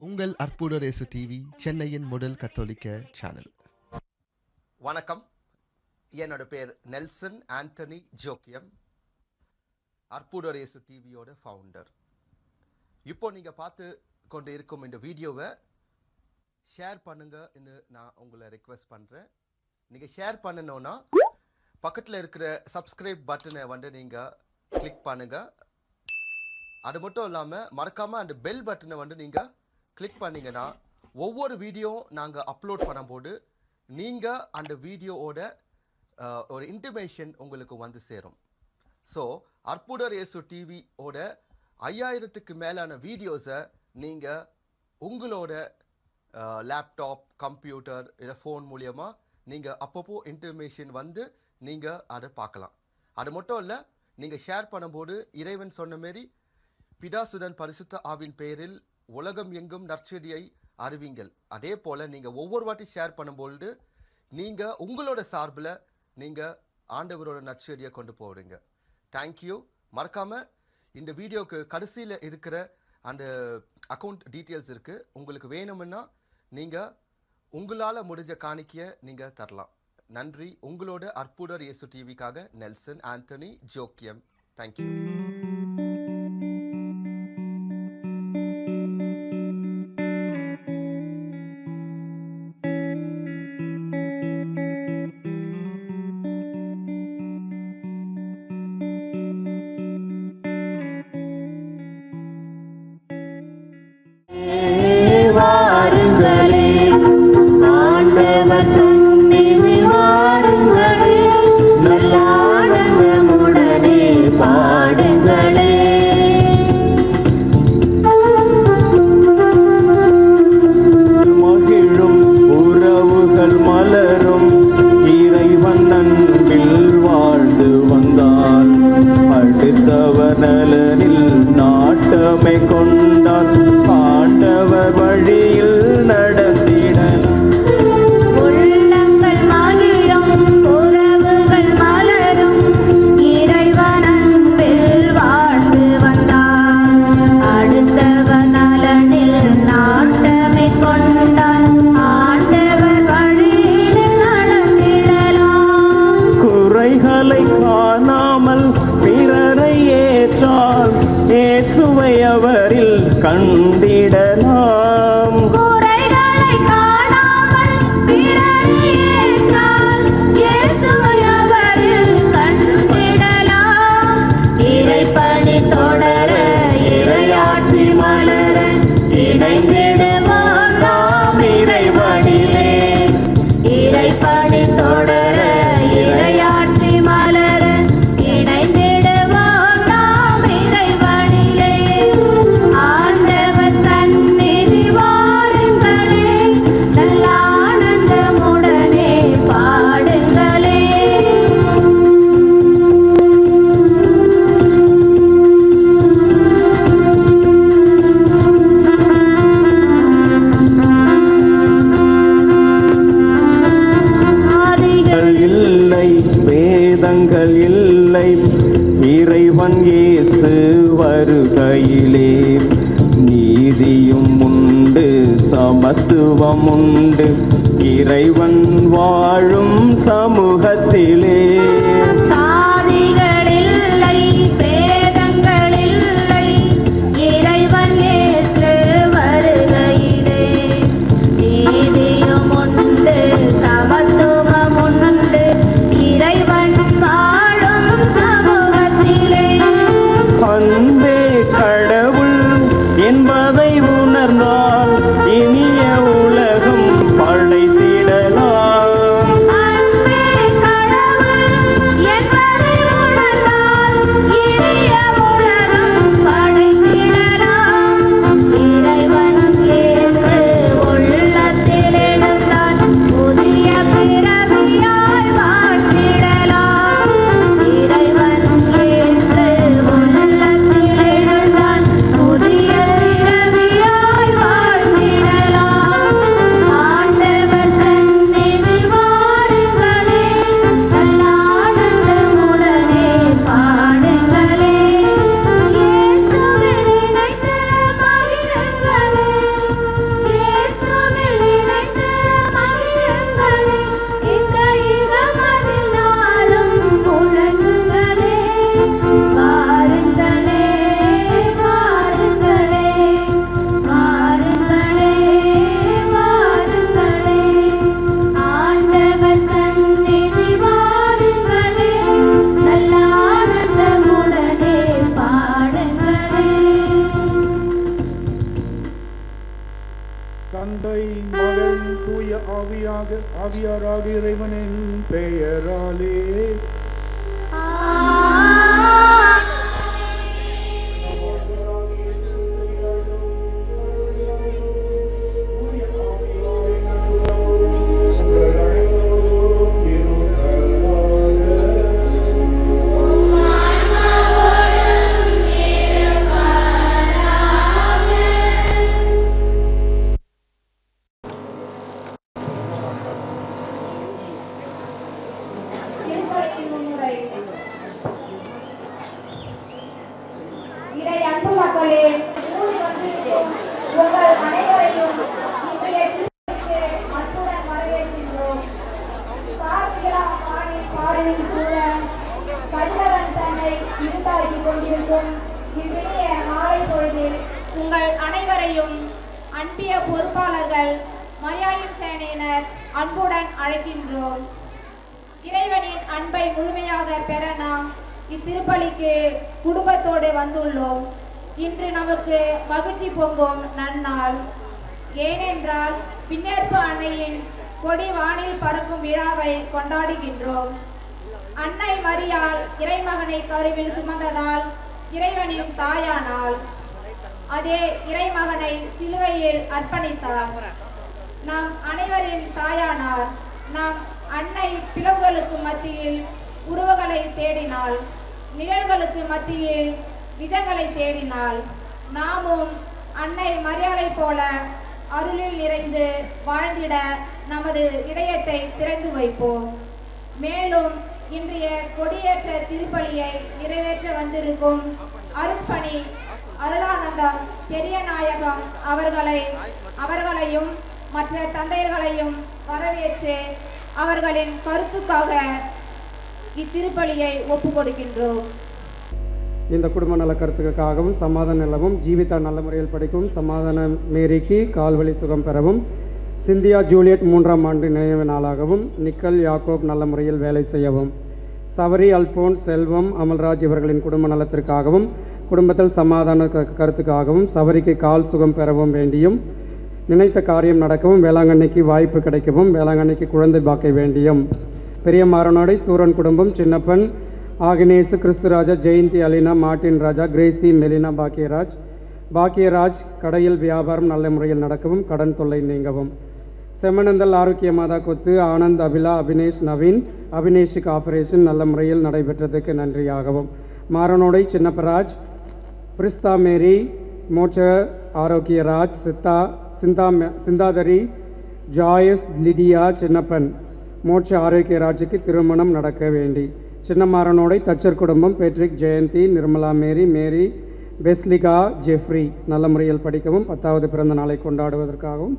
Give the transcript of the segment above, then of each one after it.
உங்கள் அற்புதரேசு டிவி சென்னையின் முதல் கத்தோலிக்க சேனல் வணக்கம் என்னோட பேர் நெல்சன் ஆண்டனி ஜோக்கியம் அற்புதரேசு டிவியோட ஃபவுண்டர் இப்போ நீங்கள் பார்த்து கொண்டு இருக்கும் இந்த வீடியோவை ஷேர் பண்ணுங்கன்னு நான் உங்களை ரெக்வெஸ்ட் பண்ணுறேன் நீங்கள் ஷேர் பண்ணணுன்னா பக்கத்தில் இருக்கிற சப்ஸ்கிரைப் பட்டனை வந்து நீங்கள் கிளிக் பண்ணுங்கள் அது மட்டும் இல்லாமல் மறக்காமல் அந்த பெல் பட்டனை வந்து நீங்கள் கிளிக் பண்ணீங்கன்னா ஒவ்வொரு வீடியோ நாங்கள் அப்லோட் பண்ணும்போது நீங்கள் அந்த வீடியோவோட அஹ், ஒரு இன்டிமேஷன் உங்களுக்கு வந்து சேரும் ஸோ அற்புதர் இயேசு டிவியோட ஐயாயிரத்துக்கு மேலான வீடியோஸை நீங்கள் உங்களோட லேப்டாப் கம்ப்யூட்டர் இல்லை ஃபோன் மூலியமா நீங்கள் அப்பப்போ இன்டர்மேஷன் வந்து நீங்கள் அதை பார்க்கலாம் அது மட்டும் இல்லை நீங்கள் ஷேர் பண்ணும்போது இறைவன் சொன்ன மாரி பிதாசுடன் பரிசுத்த ஆவின் பெயரில் உலகம் எங்கும் நற்செடியை அறிவிங்கள் அதே போல் நீங்கள் ஒவ்வொரு வாட்டி ஷேர் பண்ணும்பொழுது நீங்கள் உங்களோட சார்பில் நீங்கள் ஆண்டவரோட நற்செடியை கொண்டு போகிறீங்க தேங்க்யூ மறக்காமல் இந்த வீடியோக்கு கடைசியில் இருக்கிற அந்த அக்கௌண்ட் டீட்டெயில்ஸ் இருக்குது உங்களுக்கு வேணும்னா நீங்கள் உங்களால் முடிஞ்ச காணிக்கையை நீங்கள் தரலாம் நன்றி உங்களோட அற்புதர் இயேசு டிவிக்காக நெல்சன் ஆண்டனி ஜோக்கியம் தேங்க்யூ வாருங்களே ஆண்டவர் சந்நிதி வாருங்களே நல்ல ஆனந்தமுடனே பாடுங்களே மகிழும் உறவுகள் மலரும் இறைவன் அன்பில் வாழ்ந்து வந்தான் அடுத்தவர் நலனில் நாட்டமை கொண்டான் ஆண்டவர் வழியில் நடத்தினான் உள்ளங்கள் மகிழும் உறவுகள் மலரும் இறைவன் அன்பில் வாழ்ந்து வந்தான் அடுத்தவர் நலனில் நாட்டமை கொண்டான் ஆண்டவர் வழியில் நடந்திடலாம் குறைகளை காணாமல் பிறரை ஏற்றால் இயேசுவை அவரில் கண்டிடலாம் குறைகளை காணாமல் பிறரை ஏற்றால் இயேசுவை அவரில் கண்டிடலாம். இறைப்பணி தொடர இறையாட்சி மலர இணைந்திடுவோம் நாம் இறைவனிலே இறைப்பணி தொடர இறையாட்சி மலர இணைந்திடுவோம் நாம் இறைவனிலே ஆண்டவர் சந்நிதி வாருங்களே நல்ல ஆனந்தமுடனே பாடுங்களே ஆதிகள் வேதங்கள் இல்லை வேதங்கள் இல்லை இறைவன் இயேசு வருகையிலே நீதியும் உண்டு சமத்துவம் உண்டு இறைவன் வாழும் சமூகத்திலே சாதிகள் இல்லை பேதங்கள் இல்லை இறைவன் இயேசு வருகையிலே நீதியும் உண்டு சமத்துவம் உண்டு இறைவன் வாழும் சமூகத்திலே அன்பே கடவுள் என்பதை உணர்ந்தால் இனிய உலகம் படைத்திடலாம் அன்பே கடவுள் தந்தை மகன் தூய ஆவியாக ஆவியாராக இறைவனின் பெயராலே திருப்பலியின் முன்னுரை. இறை அன்பு மக்களே கூடி வந்திருக்கும் உங்கள் அனைவரையும் இன்றைய திருப்பலிக்கு அன்புடன் வரவேற்கின்றோம் கார்த்திகா பாடின் பாடலின் கூட கண்டவன் தன்னை இருந்தாக்கிக் கொண்டிருக்கும் இன்றைய மாலை பொழுதில் உங்கள் அனைவரையும் அன்பிய பொறுப்பாளர்கள் மரியாயின் சேனையினர் அன்புடன் அழைக்கின்றோம் இறைவனின் அன்பை முழுமையாக பெற நாம் இத்திருப்பலிக்கு குடும்பத்தோடு வந்துள்ளோம் இன்று நமக்கு மகிழ்ச்சி பொங்கும் நன்னாள் ஏனென்றால் பின்னேற்பு அன்னையின் கொடி வானில் பறக்கும் விழாவை கொண்டாடுகின்றோம் அன்னை மரியாள் இறைமகனை கருவில் சுமந்ததால் இறைவனின் தாயானாள் அதே இறைமகனை சிலுவையில் அர்ப்பணித்தார் நாம் அனைவரின் தாயானார் நாம் அன்னை பிளவுகளுக்கு மத்தியில் உருவங்களை தேடினாள் நிழல்களுக்கு மத்தியில் நிஜங்களை தேடினாள் நாமும் அன்னை மரியாதை போல அருளில் நிறைந்து வாழ்ந்திட நமது இதயத்தை திறந்து வைப்போம் மேலும் இன்றைய கொடியேற்ற திருப்பலியை நிறைவேற்ற வந்திருக்கும் அருட்பணி அருளானந்தம் பெரிய நாயகம் அவர்களை அவர்களையும் மற்ற தந்தையர்களையும் வரவேற்று அவர்களின் கருத்துக்காக இத்திருப்பலியை ஒப்புக் கொடுக்கின்றோம் இந்த குடும்ப நல கருத்துக்காகவும் சமாதான நிலவும் ஜீவிதா நல்ல முறையில் படிக்கும் சமாதான மேரிக்கு கால்வழி சுகம் பெறவும் சிந்தியா ஜூலியட் மூன்றாம் ஆண்டு நினைவு நாளாகவும் நிக்கல் யாக்கோப் நல்ல முறையில் வேலை செய்யவும் சவரி அல்போன் செல்வம் அமல்ராஜ் இவர்களின் குடும்ப நலத்திற்காகவும் குடும்பத்தில் சமாதான க- கருத்துக்காகவும் சவரிக்கு கால் சுகம் பெறவும் வேண்டியும் நினைத்த காரியம் நடக்கவும் வேளாங்கண்ணிக்கு வாய்ப்பு கிடைக்கவும் வேளாங்கண்ணிக்கு குழந்தை பாக்கை வேண்டியும் பெரிய மாறனோடை சூரன் குடும்பம் Chinnappan Agnes Kristhuraja Jayanthi Alina Martin Raja Gracy Melina Bakkiyaraj Bakkiyaraj கடையில் வியாபாரம் நல்ல முறையில் நடக்கவும் கடன் தொல்லை நீங்கவும் செம்மனந்தல் ஆரோக்கிய மாதா கொத்து ஆனந்த் அபிலா அபினேஷ் நவீன் அபினேஷுக்கு ஆபரேஷன் நல்ல முறையில் நடைபெற்றதுக்கு நன்றியாகவும் மாறனோடை சின்னப்பராஜ் பிரிஸ்தா மேரி மோட்ச ஆரோக்கியராஜ் சித்தா சிந்தா சிந்தாதரி ஜாயஸ் லிடியா சின்னப்பன் மோட்ச ஆரோக்கியராஜுக்கு திருமணம் நடக்க வேண்டி சின்னமாறனோடை தச்சர் குடும்பம் Patrick Jayanthi Nirmala Mary Mary பெஸ்லிகா ஜெஃப்ரி நல்ல முறையில் படிக்கவும் பத்தாவது பிறந்த நாளை கொண்டாடுவதற்காகவும்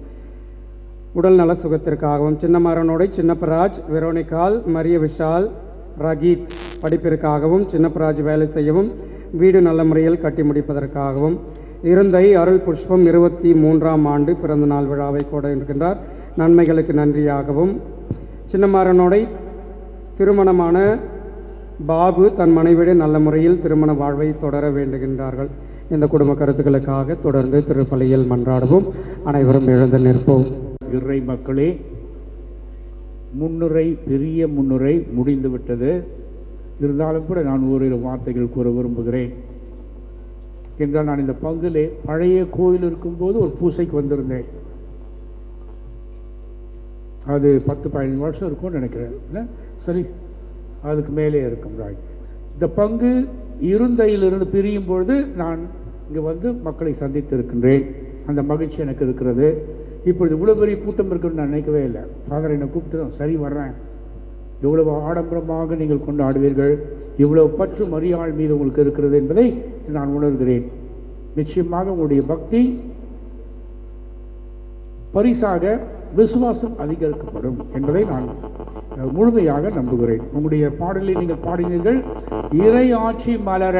உடல் நல சுகத்திற்காகவும் சின்னமாறனோடை சின்னப்பராஜ் வெரோனிகால் மரிய விஷால் ரகீத் படிப்பிற்காகவும் சின்னப்பராஜ் வேலை செய்யவும் வீடு நல்ல முறையில் கட்டி முடிப்பதற்காகவும் இருந்தை அருள் புஷ்பம் இருபத்தி மூன்றாம் ஆண்டு பிறந்த நாள் விழாவை கொட இருக்கின்றார் நன்மைகளுக்கு நன்றியாகவும் சின்னமாறனோடை திருமணமான பாபு தன் மனைவியுடன் நல்ல முறையில் திருமண வாழ்வை தொடர வேண்டுகின்றார்கள் இந்த குடும்ப கருத்துக்களுக்காக தொடர்ந்து திருப்பலியில் மன்றாடுவோம் அனைவரும் எழுந்து நிற்போம் இறை மக்களே முன்னுரை பெரிய முன்னுரை முடிந்துவிட்டது இருந்தாலும் கூட நான் ஓரிரு வார்த்தைகள் கூற விரும்புகிறேன் என்றால் நான் இந்த பங்கிலே பழைய கோயில் இருக்கும்போது ஒரு பூசைக்கு வந்திருந்தேன் அது பத்து பதினஞ்சு வருஷம் இருக்கும்னு நினைக்கிறேன் இல்ல? சரி அதுக்கு மேலே இருக்கும் ராய் இந்த பங்கு இருந்தையிலிருந்து பிரியும் பொழுது நான் இங்கே வந்து மக்களை சந்தித்து இருக்கின்றேன் அந்த மகிழ்ச்சி எனக்கு இருக்கிறது இப்பொழுது இவ்வளோ பெரிய கூட்டம் இருக்குன்னு நான் நினைக்கவே இல்லை ஃபாதர் என்னை கூப்பிட்டு தான் சரி வர்றேன் எவ்வளவு ஆடம்பரமாக நீங்கள் கொண்டாடுவீர்கள் இவ்வளவு பற்று மரியாள் மீது உங்களுக்கு இருக்கிறது என்பதை நான் உணர்கிறேன் நிச்சயமாக உங்களுடைய பக்தி பரிசாக விசுவாசம் அதிகரிக்கப்படும் என்பதை நான் அஹ், முழுமையாக நம்புகிறேன் உங்களுடைய பாடலை நீங்கள் பாடினீர்கள் இறை ஆட்சி மலர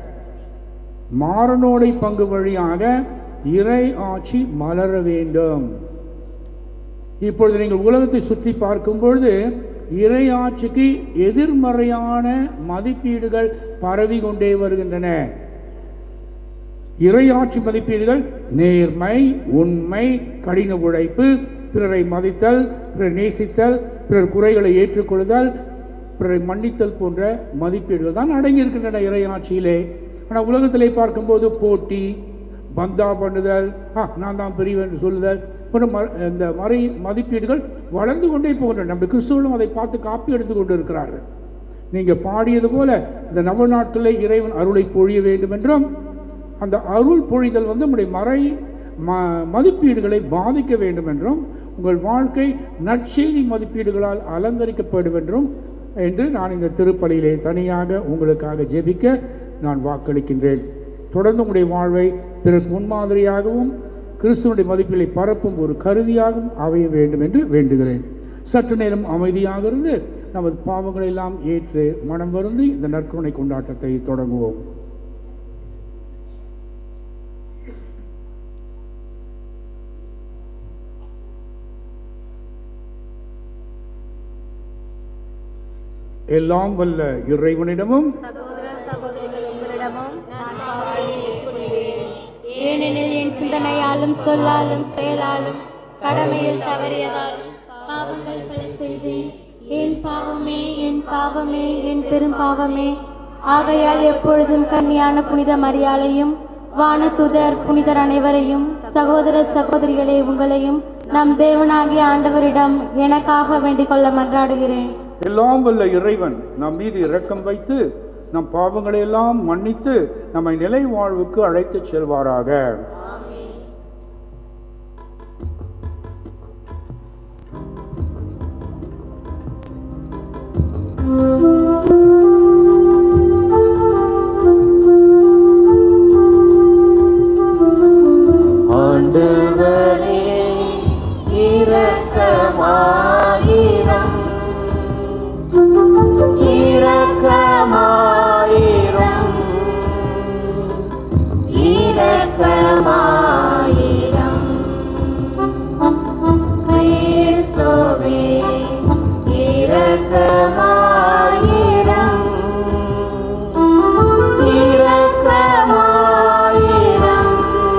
மாறனோடை பங்கு வழியாக இறை ஆட்சி மலர வேண்டும் இப்பொழுது நீங்கள் உலகத்தை சுற்றி பார்க்கும் பொழுது இறை ஆட்சிக்கு எதிர்மறையான மதிப்பீடுகள் பரவி கொண்டே வருகின்றன இறையாட்சி மதிப்பீடுகள் நேர்மை உண்மை கடின உழைப்பு பிறரை மதித்தல் பிறரை நேசித்தல் பிறர் குறைகளை ஏற்றுக்கொள்ளுதல் பிறரை மன்னித்தல் போன்ற மதிப்பீடுகள் தான் அடங்கியிருக்கின்றன இறையாட்சியிலே ஆனால் உலகத்திலே பார்க்கும்போது போட்டி பந்தா பண்ணுதல் ஆ நான் தான் பெரியவன் என்று சொல்லுதல் போன்ற ம இந்த மறை மதிப்பீடுகள் வளர்ந்து கொண்டே போகின்றன நம்ம கிறிஸ்துவர்களும் அதை பார்த்து காப்பி எடுத்து கொண்டு இருக்கிறார்கள் நீங்கள் பாடியது போல இந்த நவ நாட்களில் இறைவன் அருளை பொழிய வேண்டும் என்றும் அந்த அருள் பொழிதல் வந்து நம்முடைய மறை ம மதிப்பீடுகளை பாதிக்க வேண்டும் என்றும் உங்கள் வாழ்க்கை நற்செய்தி மதிப்பீடுகளால் அலங்கரிக்கப்படும் என்றும் என்று நான் இந்த திருப்பலியிலே தனியாக உங்களுக்காக ஜெபிக்க நான் வாக்களிக்கின்றேன் தொடர்ந்து உங்களுடைய வாழ்வை பிறருக்கு முன்மாதிரியாகவும் கிறிஸ்துவனுடைய மதிப்பீடுகளை பரப்பும் ஒரு கருவியாகவும் அமைய வேண்டும் என்று வேண்டுகிறேன் சற்று நேரம் அமைதியாக இருந்து நமது பாவங்களை எல்லாம் ஏற்று மனம் வருந்தி இந்த நற்கருணை கொண்டாட்டத்தை தொடங்குவோம் எல்லாம் வல்ல இறைவனிடமும் சகோதர சகோதரிகள் உங்களிடமும் நான் பாவங்களை ஏற்றுக்கொள்கிறேன் ஏனெனில் என் சிந்தனையாலும் சொல்லாலும் செயலாலும் கடமையில் தவறியதாலும் பாவங்கள் பல செய்தேன் என் பாவமே என் பாவமே என் பெரும் பாவமே ஆகையால் எப்பொழுதும் கன்னியான புனித மரியாளையும் வானதுதர் புனிதர் அனைவரையும் சகோதர சகோதரிகளே உங்களையும் நம் தேவனாகிய ஆண்டவரிடம் எனக்காக வேண்டிக் கொள்ள மன்றாடுகிறேன் எல்லாம் வல்ல இறைவன் நம் மீது இரக்கம் வைத்து நம் பாவங்களை எல்லாம் மன்னித்து நம்மை நிலை வாழ்வுக்கு அழைத்துச் செல்வாராக ஆண்டவரே இரக்கமாயிரம் இரக்கமாயிரம் இரக்கமாயிரம் கிறிஸ்துவே இரக்கமாயிரம் இரக்கமாயிரம்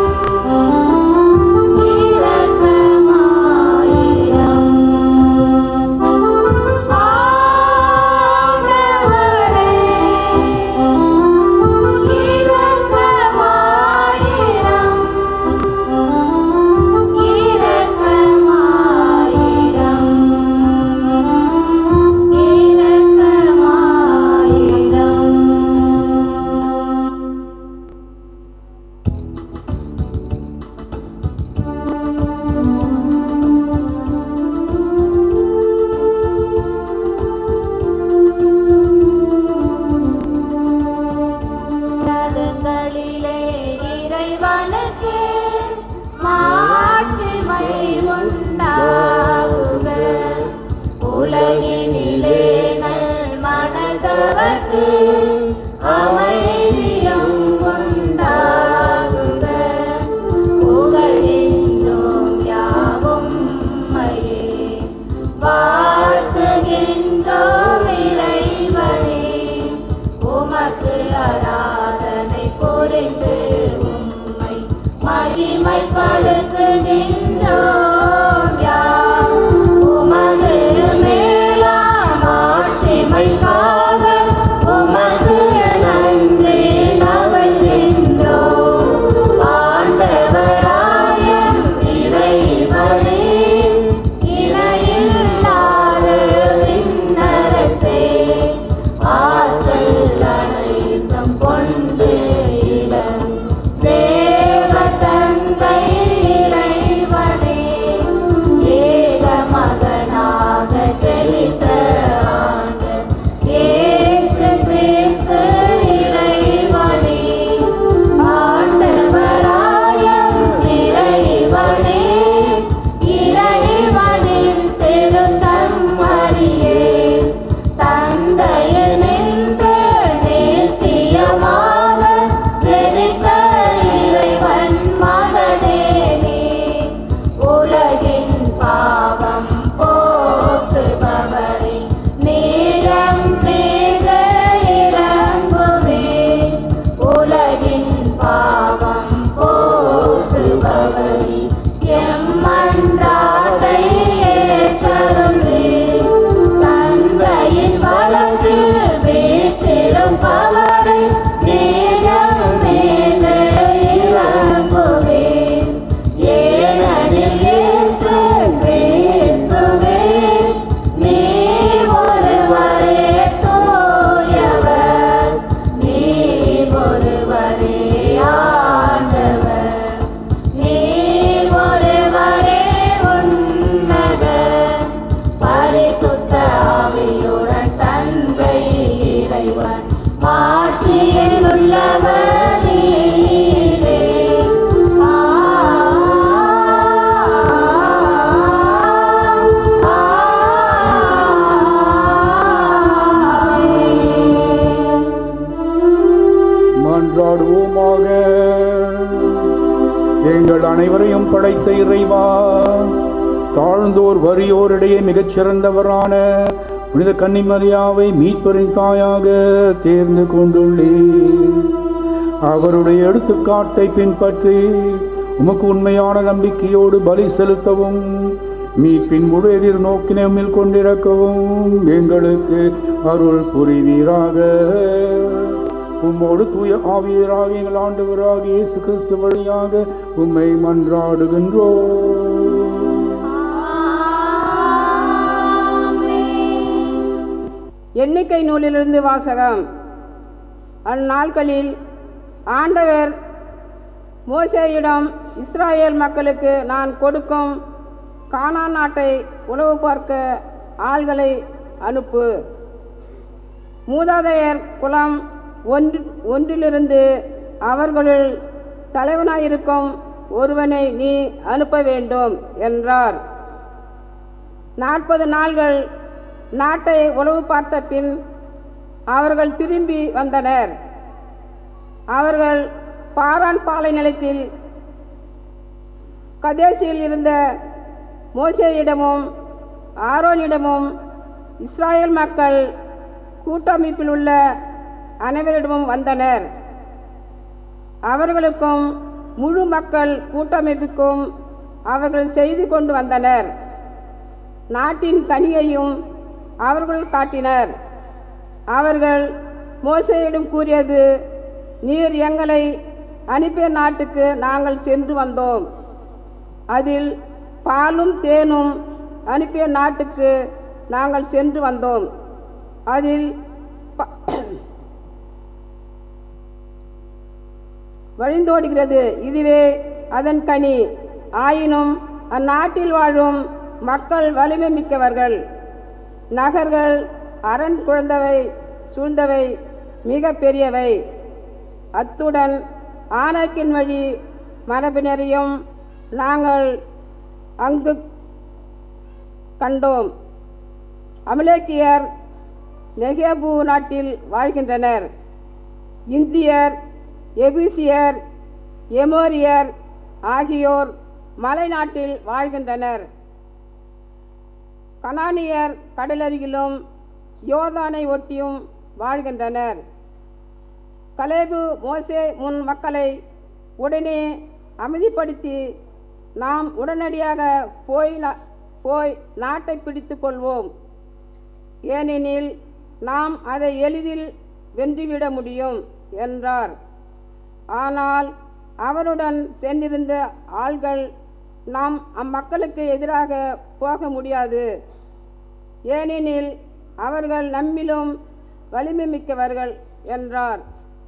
உன்னதங்களிலே இறைவனுக்கு மாட்சிமை உண்டாகுக உலகினிலே நல் மனதவர்க்கு அமைதியும் உண்டாகுக புகழென்றும் யாவும் மையே வாழ்த்துகின்றோம் இறைவனே உமக்கு ஆராதனை புரிந்து உம்மை மகிமைப்படுத்துகின்றோம் யாம் உமது மேலாம் ஆட்சிமைக்காக உமது படைத்த இறைவா தாழ்ந்தோர் வறியோரிடையே மிகச் சிறந்தவரான புனித கன்னிமரியாவை மீட்பரின் தாயாக தேர்ந்து கொண்டுள்ளேன் அவருடைய எடுத்துக்காட்டை பின்பற்றி உமக்கு உண்மையான நம்பிக்கையோடு பலி செலுத்தவும் மீட்பின் முழு எதிர்நோக்கினை உம்மில் கொண்டிருக்கவும் எங்களுக்கு அருள் புரிவீராக உம்மோடு தூய ஆவியராக எங்கள் ஆண்டவராக இயேசு கிறிஸ்து வழியாக உம்மை மன்றாடுகின்றோம் எண்ணிக்கை நூலிலிருந்து வாசகம் அந்நாட்களில் ஆண்டவர் மோசேயிடம் இஸ்ராயேல் மக்களுக்கு நான் கொடுக்கும் கானான் நாட்டை உளவு பார்க்க ஆள்களை அனுப்பு மூதாதையர் குலம் ஒன்று ஒன்றிலிருந்து அவர்களுள் தலைவனாயிருக்கும் ஒருவனை நீ அனுப்ப வேண்டும் என்றார் நாற்பது நாள்கள் நாட்டை உளவு பார்த்த பின் அவர்கள் திரும்பி வந்தனர் அவர்கள் பாரான் பாலை நிலத்தில் கதேசியில் இருந்த மோசேயிடமும் ஆரோனிடமும் இஸ்ராயேல் மக்கள் கூட்டமைப்பில் உள்ள அனைவரிடமும் வந்தனர் அவர்களுக்கும் முழு மக்கள் கூட்டமைப்புக்கும் அவர்கள் செய்து கொண்டு வந்தனர் நாட்டின் கனியையும் அவர்கள் காட்டினர் அவர்கள் மோசையிடம் கூறியது நீர் எங்களை அனுப்பிய நாட்டுக்கு நாங்கள் சென்று வந்தோம் அதில் பாலும் தேனும் அனுப்பிய நாட்டுக்கு நாங்கள் சென்று வந்தோம் அதில் ப- வழிந்தோடுகிறது இதுவே அதன் கனி ஆயினும் அந்நாட்டில் வாழும் மக்கள் வலிமை மிக்கவர்கள் நகர்கள் அரண் குழந்தவை சூழ்ந்தவை மிக பெரியவை அத்துடன் ஆனக்கின் வழி மரபினரையும் நாங்கள் அங்கு கண்டோம் அமலேக்கியர் நெகேபு நாட்டில் வாழ்கின்றனர் இந்தியர் எபூசியர் எமோரியர் ஆகியோர் மலைநாட்டில் வாழ்கின்றனர் கனானியர் கடலருகிலும் யோர்தானை ஒட்டியும் வாழ்கின்றனர் கலேபு மோசே முன் மக்களை உடனே அமைதிப்படுத்தி நாம் உடனடியாக போய் நா- போய் நாட்டை பிடித்து கொள்வோம் ஏனெனில் நாம் அதை எளிதில் வென்றுவிட முடியும் என்றார் ஆனால் அவருடன் சென்றிருந்த ஆள்கள் நாம் அம்மக்களுக்கு எதிராக போக முடியாது ஏனெனில் அவர்கள் நம்மிலும் வலிமை மிக்கவர்கள் என்றார்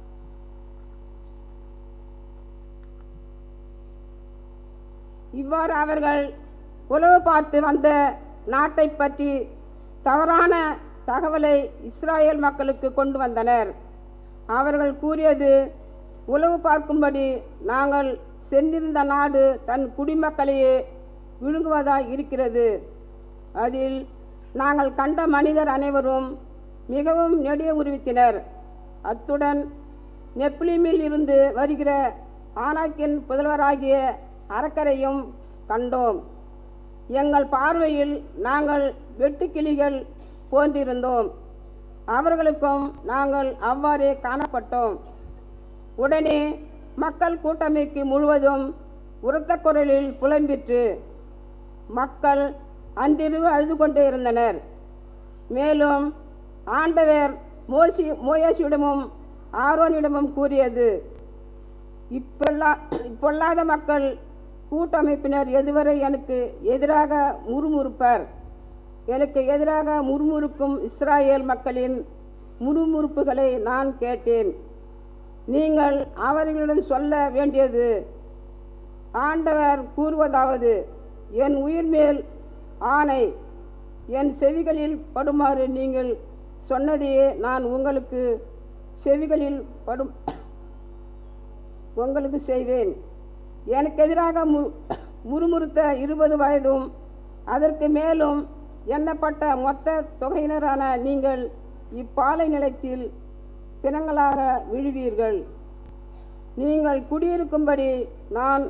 இவ்வாறு அவர்கள் உளவு பார்த்து வந்த நாட்டை பற்றி தவறான தகவலை இஸ்ராயேல் மக்களுக்கு கொண்டு வந்தனர் அவர்கள் கூறியது உளவு பார்க்கும்படி நாங்கள் சென்றிருந்த நாடு தன் குடிமக்களையே விழுங்குவதாய் இருக்கிறது அதில் நாங்கள் கண்ட மனிதர் அனைவரும் மிகவும் நெடிய உருவித்தினர் அத்துடன் நெப்லிமில் இருந்து வருகிற ஆனாக்கின் புதல்வராகிய அரக்கரையும் கண்டோம் எங்கள் பார்வையில் நாங்கள் வெட்டுக்கிளிகள் போன்றிருந்தோம் அவர்களுக்கும் நாங்கள் அவ்வாறே காணப்பட்டோம் உடனே மக்கள் கூட்டமைக்கு முழுவதும் உரத்த குரலில் புலம்பிற்று மக்கள் அன்றிரவு அழுது கொண்டே இருந்தனர் மேலும் ஆண்டவர் மோசி மோயேசியிடமும் ஆரோனிடமும் கூறியது இப்பொல்லா இப்பொல்லாத மக்கள் கூட்டமைப்பினர் எதுவரை எனக்கு எதிராக முறுமுறுப்பர் எனக்கு எதிராக முறுமுறுக்கும் இஸ்ராயேல் மக்களின் முறுமுறுப்புகளை நான் கேட்டேன் நீங்கள் அவர்களிடம் சொல்ல வேண்டியது ஆண்டவர் கூறுவதாவது என் உயிர் மேல் ஆணை என் செவிகளில் படுமாறு நீங்கள் சொன்னதையே நான் உங்களுக்கு செவிகளில் படும் உங்களுக்கு செய்வேன் எனக்கு எதிராக மு முறுமுறுத்த இருபது வயதும் அதற்கு மேலும் எண்ணப்பட்ட மொத்த தொகையினரான நீங்கள் இப்பாலை நிலத்தில் பிணங்களாக விழுவீர்கள் நீங்கள் குடியிருக்கும்படி நான்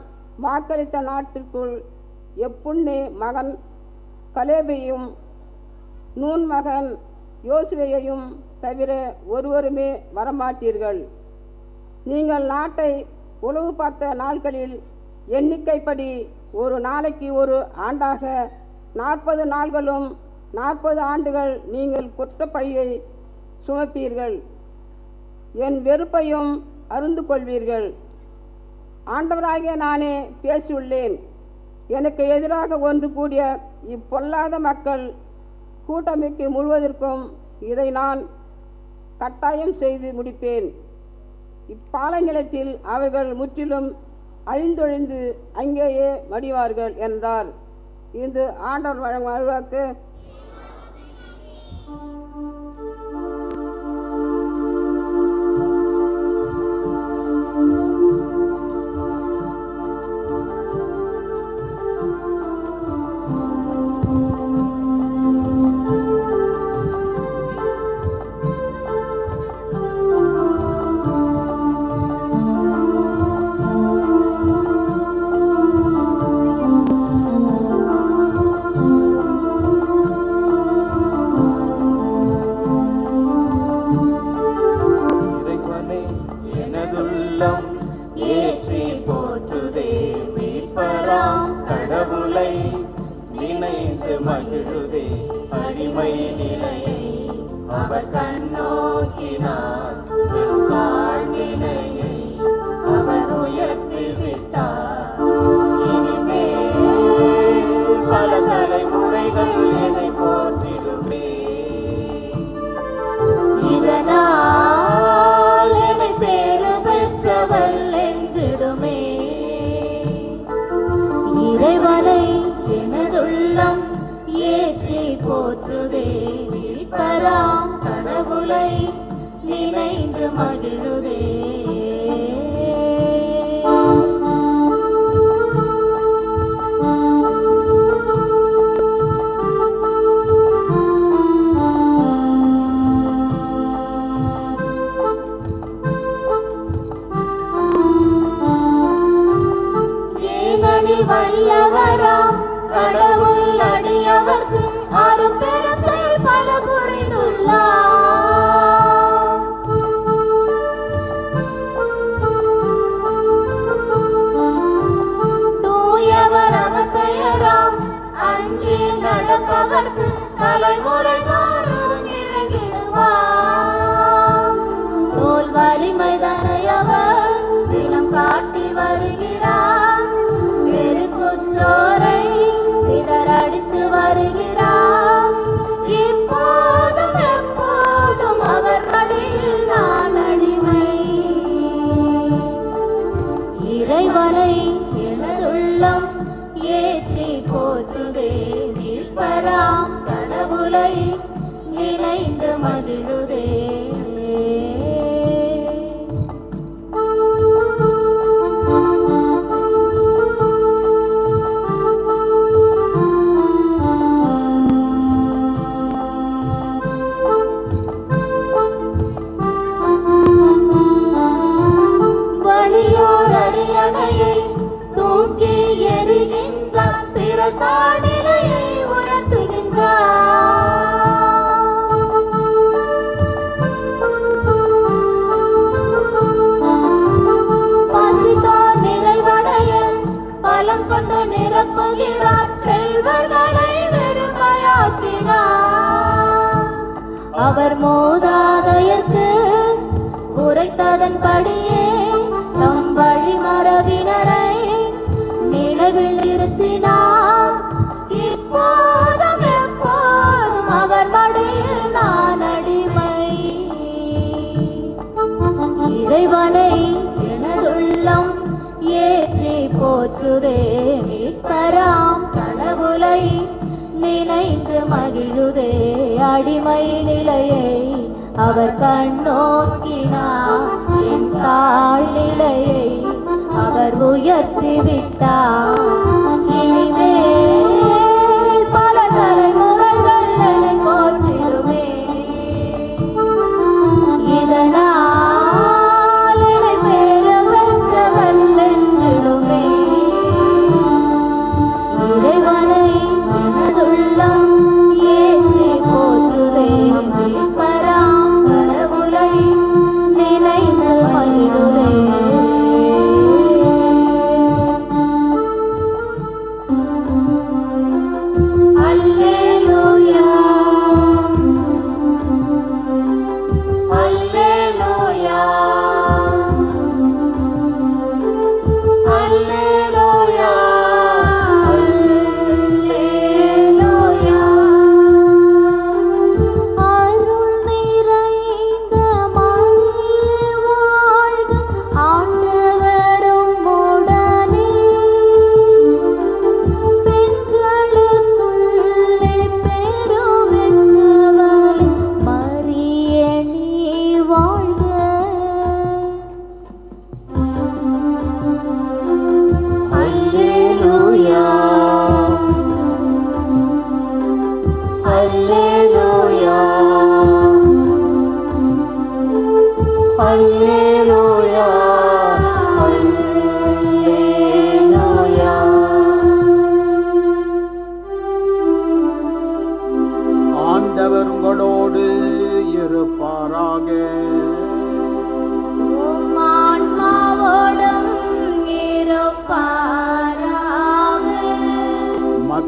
வாக்களித்த நாட்டிற்குள் எப்புண்ணே மகன் கலேபையும் நூன் மகன் யோசுவையையும் தவிர ஒருவருமே வரமாட்டீர்கள் நீங்கள் நாட்டை உளவு பார்த்த நாட்களில் எண்ணிக்கைப்படி ஒரு நாளைக்கு ஒரு ஆண்டாக நாற்பது நாள்களும் நாற்பது ஆண்டுகள் நீங்கள் குற்றப்பழியை சுமப்பீர்கள் என் வெறுப்பையும் அருந்து கொள்வீர்கள் ஆண்டவராகிய நானே பேசியுள்ளேன் எனக்கு எதிராக ஒன்று கூடிய இப்பொல்லாத மக்கள் கூட்டமைக்கு முழுவதற்கும் இதை நான் கட்டாயம் செய்து முடிப்பேன் இப்பாலைநிலத்தில் அவர்கள் முற்றிலும் அழிந்தொழிந்து அங்கேயே மடிவார்கள் என்றார் இது ஆண்டவர் வழங்கும் அருளாக்கு இறைவனை எனதுள்ளம் ஏற்றி போற்றுதே மீட்பராம் கடவுளை நினைத்து மகிழுதே அடிமை நிலையை அவர் கண்ணோக்கினார் என் வாழ்வினையை அவர் உயர்த்தி விட்டார் இனிமேல் பல தலைமுறைகள் என்னை போற்றிடுமே இதனால் என்னை பேரு பெற்றவள் என்றிடுமே இறைவனை எனதுள்ளம் ஏற்றி போற்றுதே மீட்பராம் கடவுளை நினைந்து மகிழுதே ஏனெனில் வல்லவராம் கடவுள் அடியவர்க்கு அரும் பெரும் செயல் பல புரிந்துள்ளார் தூயவர் அவர் பெயராம் அங்கே நடப்பவர்க்கு தலைமுறை தோறும் இறங்கிடுவார் தோல் வலிமை தனையவர் தினம் காட்டி வருகிறார் பெருகுற்றோரை சிதறடித்து வருகிறார் இப்போதும் எப்போதும் அவர் மடியில் நான் அடிமை இறைவனை எனதுள்ளம் ஏற்றி போற்றுதே மீட்பராம் கடவுளை நினைந்து மகிழுதே வழியோர் அரியணையை தூக்கி எறிகின்ற பிற தாழ்நிலையை உணர்த்துகின்றார் பசித்தோர் நிறைவடைய பலம் கொண்டு நிரப்புகிறார் செல்வர்களை வெறுமையாக்கினார் அவர் மோதாதையர்க்கு உரைத்ததன்படியே தம் வழி மரபினரை நினைவில் நிறுத்தினார் இப்போதும் எப்போதும் அவர் மடியில் நான் அடிமை இறைவனை எனதுள்ளம் ஏற்றி போற்றுதே மீட்பராம் கடவுளை நினைந்து மகிழுதே அடிமை நிலையை அவர் கண்ணோக்கினார் என் தாழ் நிலையை அவர் உயர்த்தி விட்டார் இனிமேல் பல தலைமுறைகள் என்னை போற்றிடுமே இதனால் என்னை பேர வென்றவள் என்றிடுமே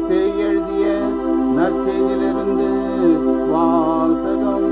மத்தேயு எழுதிய நற்செய்தியிலிருந்து வாசகம்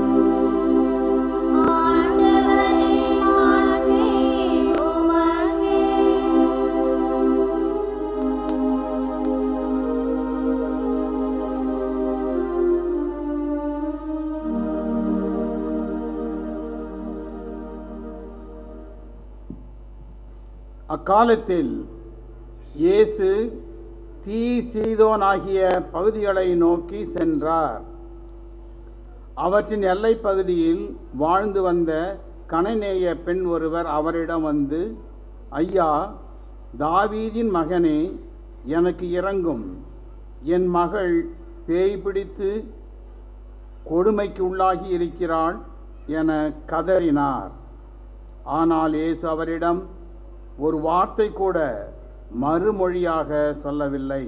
அக்காலத்தில் இயேசு தீ சீதோன் ஆகிய பகுதிகளை நோக்கி சென்றார் அவற்றின் எல்லைப் பகுதியில் வாழ்ந்து வந்த கணைநேய பெண் ஒருவர் அவரிடம் வந்து ஐயா தாவீதின் மகனே எனக்கு இறங்கும் என் மகள் பேய் பிடித்து கொடுமைக்கு உள்ளாகி இருக்கிறாள் என கதறினார் ஆனால் இயேசு அவரிடம் ஒரு வார்த்தை கூட மறுமொழியாக சொல்லவில்லை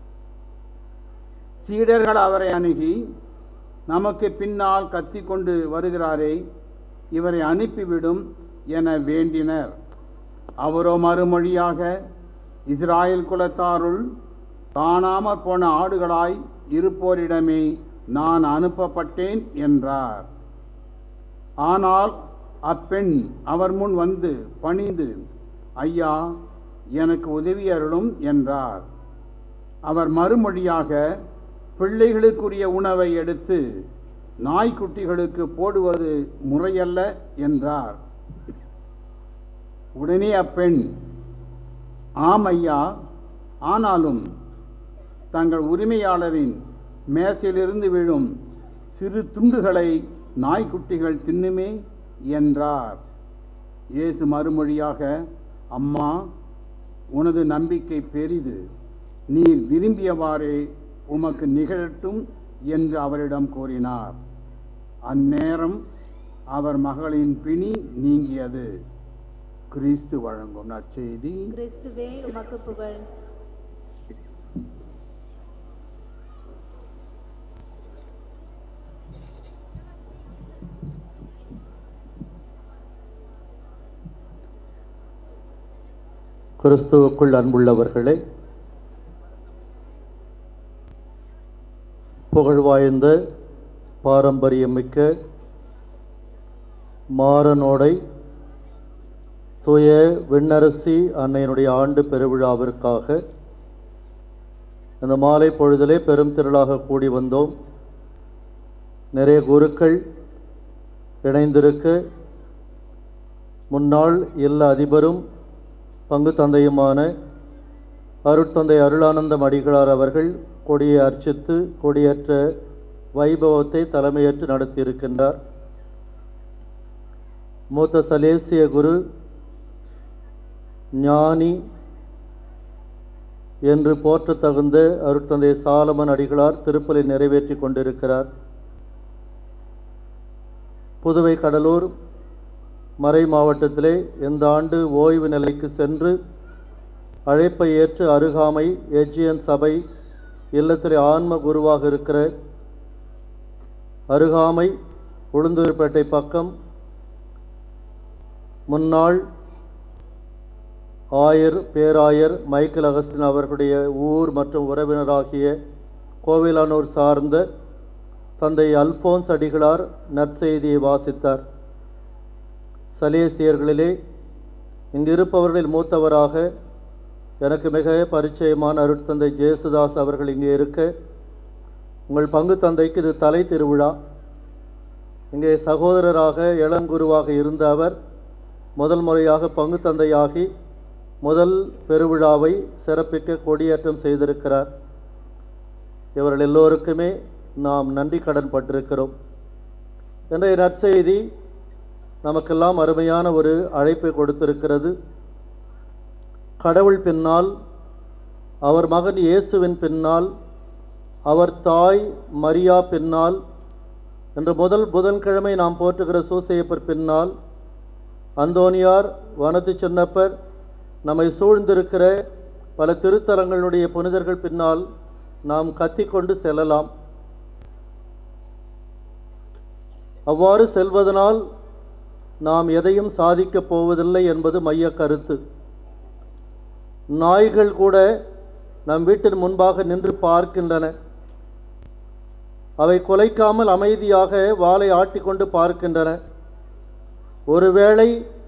சீடர்கள் அவரை அணுகி நமக்கு பின்னால் கத்திக்கொண்டு வருகிறாரே இவரை அனுப்பிவிடும் என வேண்டினர் அவரோ மறுமொழியாக இஸ்ராயல் குலத்தாருள் காணாமற் போன ஆடுகளாய் இருப்போரிடமே நான் அனுப்பப்பட்டேன் என்றார் ஆனால் அப்பெண் அவர் முன் வந்து பணிந்து ஐயா எனக்கு உதவி அருளும் என்றார் அவர் மறுமொழியாக பிள்ளைகளுக்குரிய உணவை எடுத்து நாய்க்குட்டிகளுக்கு போடுவது முறையல்ல என்றார் உடனே அப்பெண் ஆம் ஐயா ஆனாலும் தங்கள் உரிமையாளரின் மேசையிலிருந்து விழும் சிறு துண்டுகளை நாய்க்குட்டிகள் தின்னுமே என்றார் இயேசு மறுமொழியாக அம்மா உனது நம்பிக்கை பெரிது நீர் விரும்பியவாறே உமக்கு நிகழட்டும் என்று அவரிடம் கூறினார் அந்நேரம் அவர் மகளின் பிணி நீங்கியது கிறிஸ்து வழங்கும் நற்செய்தி கிறிஸ்துவே உமக்கு புகழ் கிறிஸ்துவுக்குள் அன்புள்ளவர்களே புகழ்வாய்ந்த பாரம்பரியமிக்க மாறனோடை தூய விண்ணரசி அன்னையினுடைய ஆண்டு பெருவிழாவிற்காக இந்த மாலை பொழுதிலே பெரும் திரளாக கூடி வந்தோம் நிறைய குருக்கள் இணைந்திருக்க முன்னாள் இல்ல அதிபரும் பங்கு தந்தையுமான அருட்தந்தை அருளானந்தம் அடிகளார் அவர்கள் கொடியை அர்ச்சித்து கொடியேற்ற வைபவத்தை தலைமையேற்று நடத்தியிருக்கின்றார் மூத்த சலேசிய குரு ஞானி என்று போற்ற தகுந்த அருட்தந்தை சாலமன் அடிகளார் திருப்பலி நிறைவேற்றி கொண்டிருக்கிறார் புதுவை கடலூர் மறை மாவட்டத்திலே இந்த ஆண்டு ஓய்வு நிலைக்கு சென்று அழைப்பை ஏற்று அருகாமை எஜிஎன் சபை இல்லத்திலே ஆன்ம குருவாக இருக்கிற அருகாமை உளுந்தூர்பேட்டை பக்கம் முன்னாள் ஆயர் பேராயர் மைக்கேல் அகஸ்டின் அவர்களுடைய ஊர் மற்றும் உறவினராகிய கோவிலானூர் சார்ந்த தந்தை அல்போன்ஸ் அடிகளார் நற்செய்தியை வாசித்தார் சலேசியர்களிலே இங்கு இருப்பவர்களில் மூத்தவராக எனக்கு மிக பரிச்சயமான அருட்தந்தை ஜேசுதாஸ் அவர்கள் இங்கே இருக்க உங்கள் பங்கு தந்தைக்கு இது தலை திருவிழா இங்கே சகோதரராக இளங்குருவாக இருந்த அவர் முதல் முறையாக பங்கு தந்தையாகி முதல் பெருவிழாவை சிறப்பிக்க கொடியேற்றம் செய்திருக்கிறார் இவர்கள் எல்லோருக்குமே நாம் நன்றி கடன் பட்டிருக்கிறோம் இன்றைய நற்செய்தி நமக்கெல்லாம் அருமையான ஒரு அழைப்பை கொடுத்திருக்கிறது கடவுள் பின்னால் அவர் மகன் இயேசுவின் பின்னால் அவர் தாய் மரியா பின்னால் என்று முதல் புதன்கிழமை நாம் போற்றுகிற சூசையப்பர் பின்னால் அந்தோனியார் வனத்து சின்னப்பர் நம்மை சூழ்ந்திருக்கிற பல திருத்தலங்களுடைய புனிதர்கள் பின்னால் நாம் கத்திக்கொண்டு செல்லலாம் அவ்வாறு செல்வதனால் நாம் எதையும் சாதிக்கப் போவதில்லை என்பது மைய கருத்து நாய்கள் கூட நம் வீட்டின் முன்பாக நின்று பார்க்கின்றன அவை குலைக்காமல் அமைதியாக வாளை ஆட்டிக்கொண்டு பார்க்கின்றன ஒருவேளை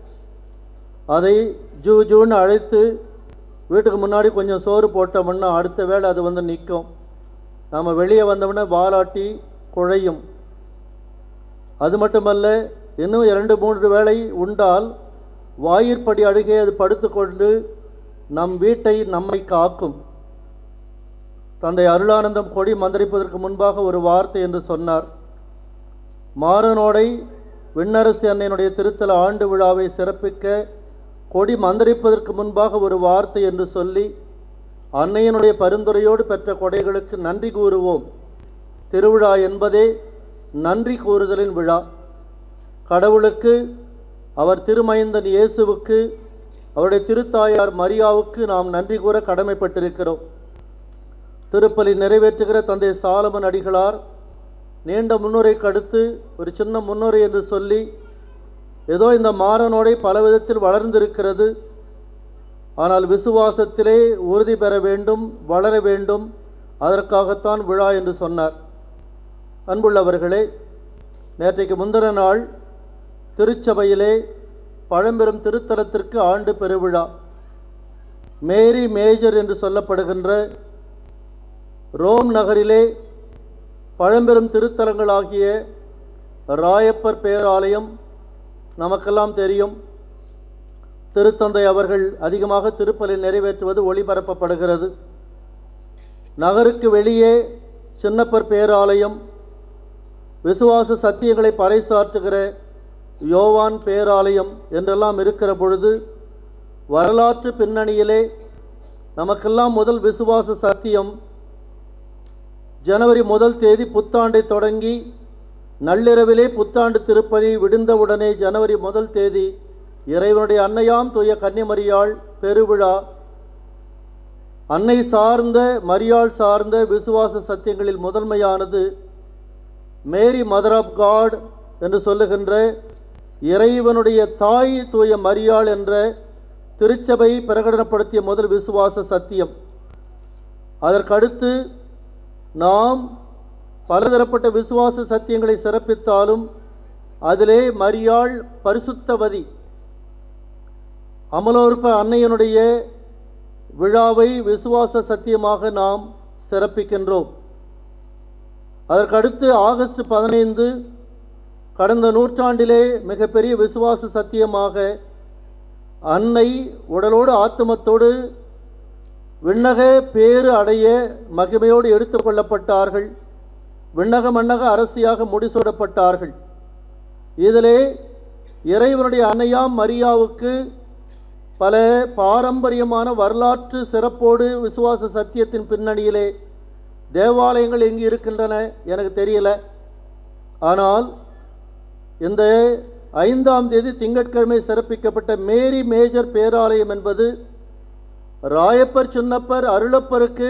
அதை ஜூ ஜூன்னு அழைத்து வீட்டுக்கு முன்னாடி கொஞ்சம் சோறு போட்டோம்னா அடுத்த வேளை அது வந்து நிற்கும் நாம் வெளியே வந்தோம்னா வாலாட்டி குழையும் அது மட்டுமல்ல இன்னும் இரண்டு மூன்று வேளை உண்டால் வாயிற்படி அருகே அது படுத்துக்கொண்டு நம் வீட்டை நம்மை காக்கும் தந்தை அருளானந்தம் கொடி மந்திரிப்பதற்கு முன்பாக ஒரு வார்த்தை என்று சொன்னார் மாறனோடை விண்ணரசு அன்னையினுடைய திருத்தல ஆண்டு விழாவை சிறப்பிக்க கொடி மந்திரிப்பதற்கு முன்பாக ஒரு வார்த்தை என்று சொல்லி அன்னையினுடைய பரிந்துரையோடு பெற்ற கொடைகளுக்கு நன்றி கூறுவோம் திருவிழா என்பதே நன்றி கூறுதலின் விழா கடவுளுக்கு அவர் திருமைந்தன் இயேசுவுக்கு அவருடைய திருத்தாயார் மரியாவுக்கு நாம் நன்றி கூற கடமைப்பட்டிருக்கிறோம் திருப்பலி நிறைவேற்றுகிற தந்தை சாலமன் அடிகளார் நீண்ட முன்னுரைக்கு அடுத்து ஒரு சின்ன முன்னுரை என்று சொல்லி ஏதோ இந்த மாறனோடை பல விதத்தில் வளர்ந்திருக்கிறது ஆனால் விசுவாசத்திலே உறுதி பெற வேண்டும் வளர வேண்டும் அதற்காகத்தான் விழா என்று சொன்னார் அன்புள்ளவர்களே நேற்றைக்கு முந்தின நாள் திருச்சபையிலே பழம்பெரும் திருத்தலத்திற்கு ஆண்டு பெருவிழா மேரி மேஜர் என்று சொல்லப்படுகின்ற ரோம் நகரிலே பழம்பெரும் திருத்தலங்களாகிய ராயப்பர் பேராலயம் நமக்கெல்லாம் தெரியும் திருத்தந்தை அவர்கள் அதிகமாக திருப்பலி நிறைவேற்றுவது ஒளிபரப்பப்படுகிறது நகருக்கு வெளியே சின்னப்பர் பேராலயம் விசுவாச சத்தியங்களை பறைசாற்றுகிற யோவான் பேராலயம் என்றெல்லாம் இருக்கிற பொழுது வரலாற்று பின்னணியிலே நமக்கெல்லாம் முதல் விசுவாச சத்தியம் ஜனவரி முதல் தேதி புத்தாண்டை தொடங்கி நள்ளிரவிலே புத்தாண்டு திருப்பலி விடுந்தவுடனே ஜனவரி முதல் தேதி இறைவனுடைய அன்னையாம் தூய கன்னிமரியாள் பெருவிழா அன்னை சார்ந்த மரியாள் சார்ந்த விசுவாச சத்தியங்களில் முதன்மையானது மேரி மதர் ஆஃப் காட் என்று சொல்லுகின்ற இறைவனுடைய தாய் தூய மரியாள் என்ற திருச்சபை பிரகடனப்படுத்திய முதல் விசுவாச சத்தியம் அதற்கடுத்து நாம் பலதரப்பட்ட விசுவாச சத்தியங்களை சிறப்பித்தாலும் அதிலே மரியாள் பரிசுத்தவதி அமலோற்ப அன்னையனுடைய விழாவை விசுவாச சத்தியமாக நாம் சிறப்பிக்கின்றோம் அதற்கடுத்து ஆகஸ்ட் பதினைந்து கடந்த நூற்றாண்டிலே மிகப்பெரிய விசுவாச சத்தியமாக அன்னை உடலோடு ஆத்துமத்தோடு விண்ணக பேறு அடைய மகிமையோடு எடுத்துக்கொள்ளப்பட்டார்கள் விண்ணக மன்னக அரசியாக முடிசூடப்பட்டார்கள் இதிலே இறைவனுடைய அன்னையாம் மரியாவுக்கு பல பாரம்பரியமான வரலாற்று சிறப்போடு விசுவாச சத்தியத்தின் பின்னணியிலே தேவாலயங்கள் எங்கு இருக்கின்றன எனக்கு தெரியல ஆனால் இந்த ஐந்தாம் தேதி திங்கட்கிழமை சிறப்பிக்கப்பட்ட மேரி மேஜர் பேராலயம் என்பது ராயப்பர் சின்னப்பர் அருளப்பருக்கு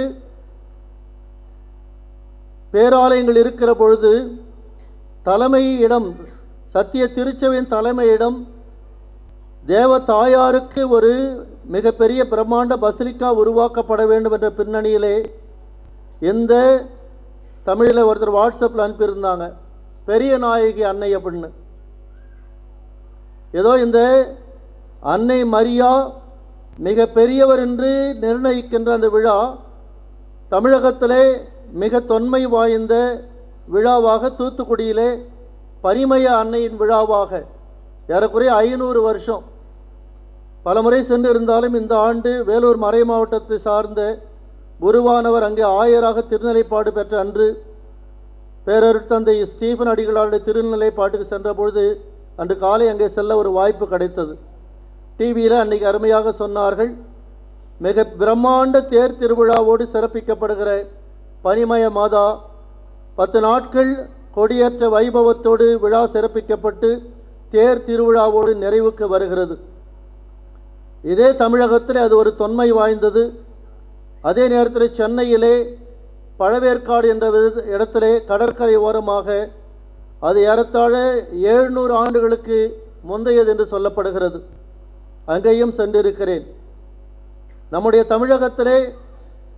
பேராலயங்கள் இருக்கிற பொழுது தலைமை இடம் சத்திய திருச்சபையின் தலைமையிடம் தேவ தாயாருக்கு ஒரு மிகப்பெரிய பிரம்மாண்ட பசிலிக்கா உருவாக்கப்பட வேண்டும் என்ற பின்னணியிலே இந்த தமிழில் ஒருத்தர் வாட்ஸ்அப்பில் அனுப்பியிருந்தாங்க பெரிய நாயகி அன்னை அப்படின்னு ஏதோ இந்த அன்னை மரியா மிக பெரியவர் என்று நிர்ணயிக்கின்ற அந்த விழா தமிழகத்திலே மிக தொன்மை வாய்ந்த விழாவாக தூத்துக்குடியிலே பரிமய அன்னையின் விழாவாக ஏறக்குறைய ஐநூறு வருஷம் பலமுறை சென்று இருந்தாலும் இந்த ஆண்டு வேலூர் மறை மாவட்டத்தை சார்ந்த குருவானவர் அங்கே ஆயராக திருநிலைப்பாடு பெற்ற அன்று பேரருட்தந்தை ஸ்டீபன் அடிகளாருடைய திருநிலைப்பாட்டுக்கு சென்ற பொழுது அன்று காலை அங்கே செல்ல ஒரு வாய்ப்பு கிடைத்தது டிவியில் அன்னைக்கு அருமையாக சொன்னார்கள் மிக பிரம்மாண்ட தேர் திருவிழாவோடு சிறப்பிக்கப்படுகிற பனிமய மாதா பத்து நாட்கள் கொடியேற்ற வைபவத்தோடு விழா சிறப்பிக்கப்பட்டு தேர் திருவிழாவோடு நிறைவுக்கு வருகிறது இதே தமிழகத்தில் அது ஒரு தொன்மை வாய்ந்தது அதே நேரத்தில் சென்னையிலே பழவேற்காடு என்ற வித- இடத்திலே கடற்கரை ஓரமாக அது ஏறத்தாழ எழுநூறு ஆண்டுகளுக்கு முந்தையது என்று சொல்லப்படுகிறது அங்கேயும் சென்றிருக்கிறேன் நம்முடைய தமிழகத்திலே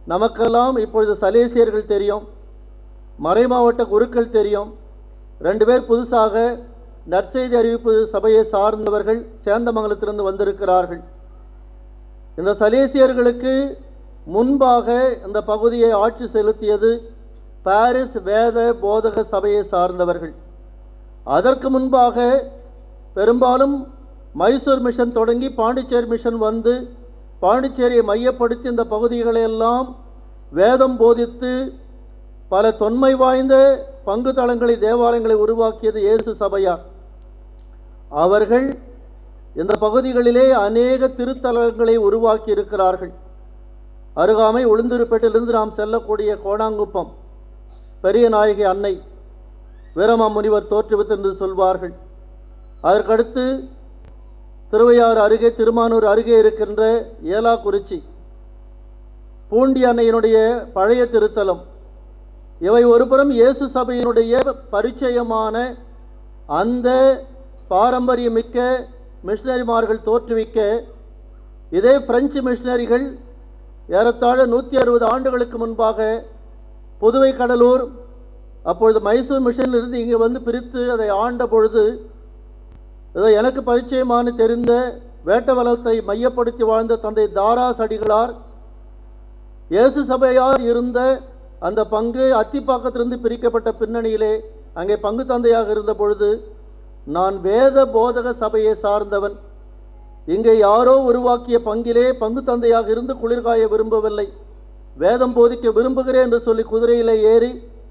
நமக்கெல்லாம் இப்பொழுது சலேசியர்கள் தெரியும் மறைமாவட்ட குருக்கள் தெரியும் ரெண்டு பேர் புதுசாக நற்செய்தி அறிவிப்பு சபையை சார்ந்தவர்கள் சேந்தமங்கலத்திலிருந்து வந்திருக்கிறார்கள் இந்த சலேசியர்களுக்கு முன்பாக இந்த பகுதியை ஆட்சி செலுத்தியது பாரிஸ் வேத போதக சபையை சார்ந்தவர்கள் அதற்கு முன்பாக பெரும்பாலும் மைசூர் மிஷன் தொடங்கி பாண்டிச்சேரி மிஷன் வந்து பாண்டிச்சேரியை மையப்படுத்தி இந்த பகுதிகளையெல்லாம் வேதம் போதித்து பல தொன்மை வாய்ந்த பங்கு தளங்களை தேவாலயங்களை உருவாக்கியது இயேசு சபையார் அவர்கள் இந்த பகுதிகளிலே அநேக திருத்தலங்களை உருவாக்கி இருக்கிறார்கள் அருகாமை உளுந்தூர்பேட்டிலிருந்து நாம் செல்லக்கூடிய கோணாங்குப்பம் பெரிய நாயகி அன்னை வீரமா முனிவர் தோற்றுவித்து சொல்வார்கள் அதற்கடுத்து திருவையாறு அருகே திருமானூர் அருகே இருக்கின்ற ஏலாக்குறிச்சி பூண்டி அன்னையினுடைய பழைய திருத்தலம் இவை ஒருபுறம் இயேசு சபையினுடைய பரிச்சயமான அந்த பாரம்பரியமிக்க மிஷினரிமார்கள் தோற்றுவிக்க இதே பிரெஞ்சு மிஷினரிகள் ஏறத்தாழ நூற்றி அறுபது ஆண்டுகளுக்கு முன்பாக புதுவை கடலூர் அப்பொழுது மைசூர் மிஷனிலிருந்து இங்கே வந்து பிரித்து அதை ஆண்ட பொழுது ஏதோ எனக்கு பரிச்சயமான தெரிந்த வேட்டவலத்தை மையப்படுத்தி வாழ்ந்த தந்தை தாராஸ் அடிகளார் இயேசு சபையார் இருந்த அந்த பங்கு அத்திப்பாக்கத்திலிருந்து பிரிக்கப்பட்ட பின்னணியிலே அங்கே பங்கு தந்தையாக இருந்த பொழுது நான் வேத போதக சபையை சார்ந்தவன் இங்கே யாரோ உருவாக்கிய பங்கிலே பங்கு தந்தையாக இருந்து குளிர்காய விரும்பவில்லை வேதம் போதிக்க விரும்புகிறேன் என்று சொல்லி குதிரையிலே ஏறி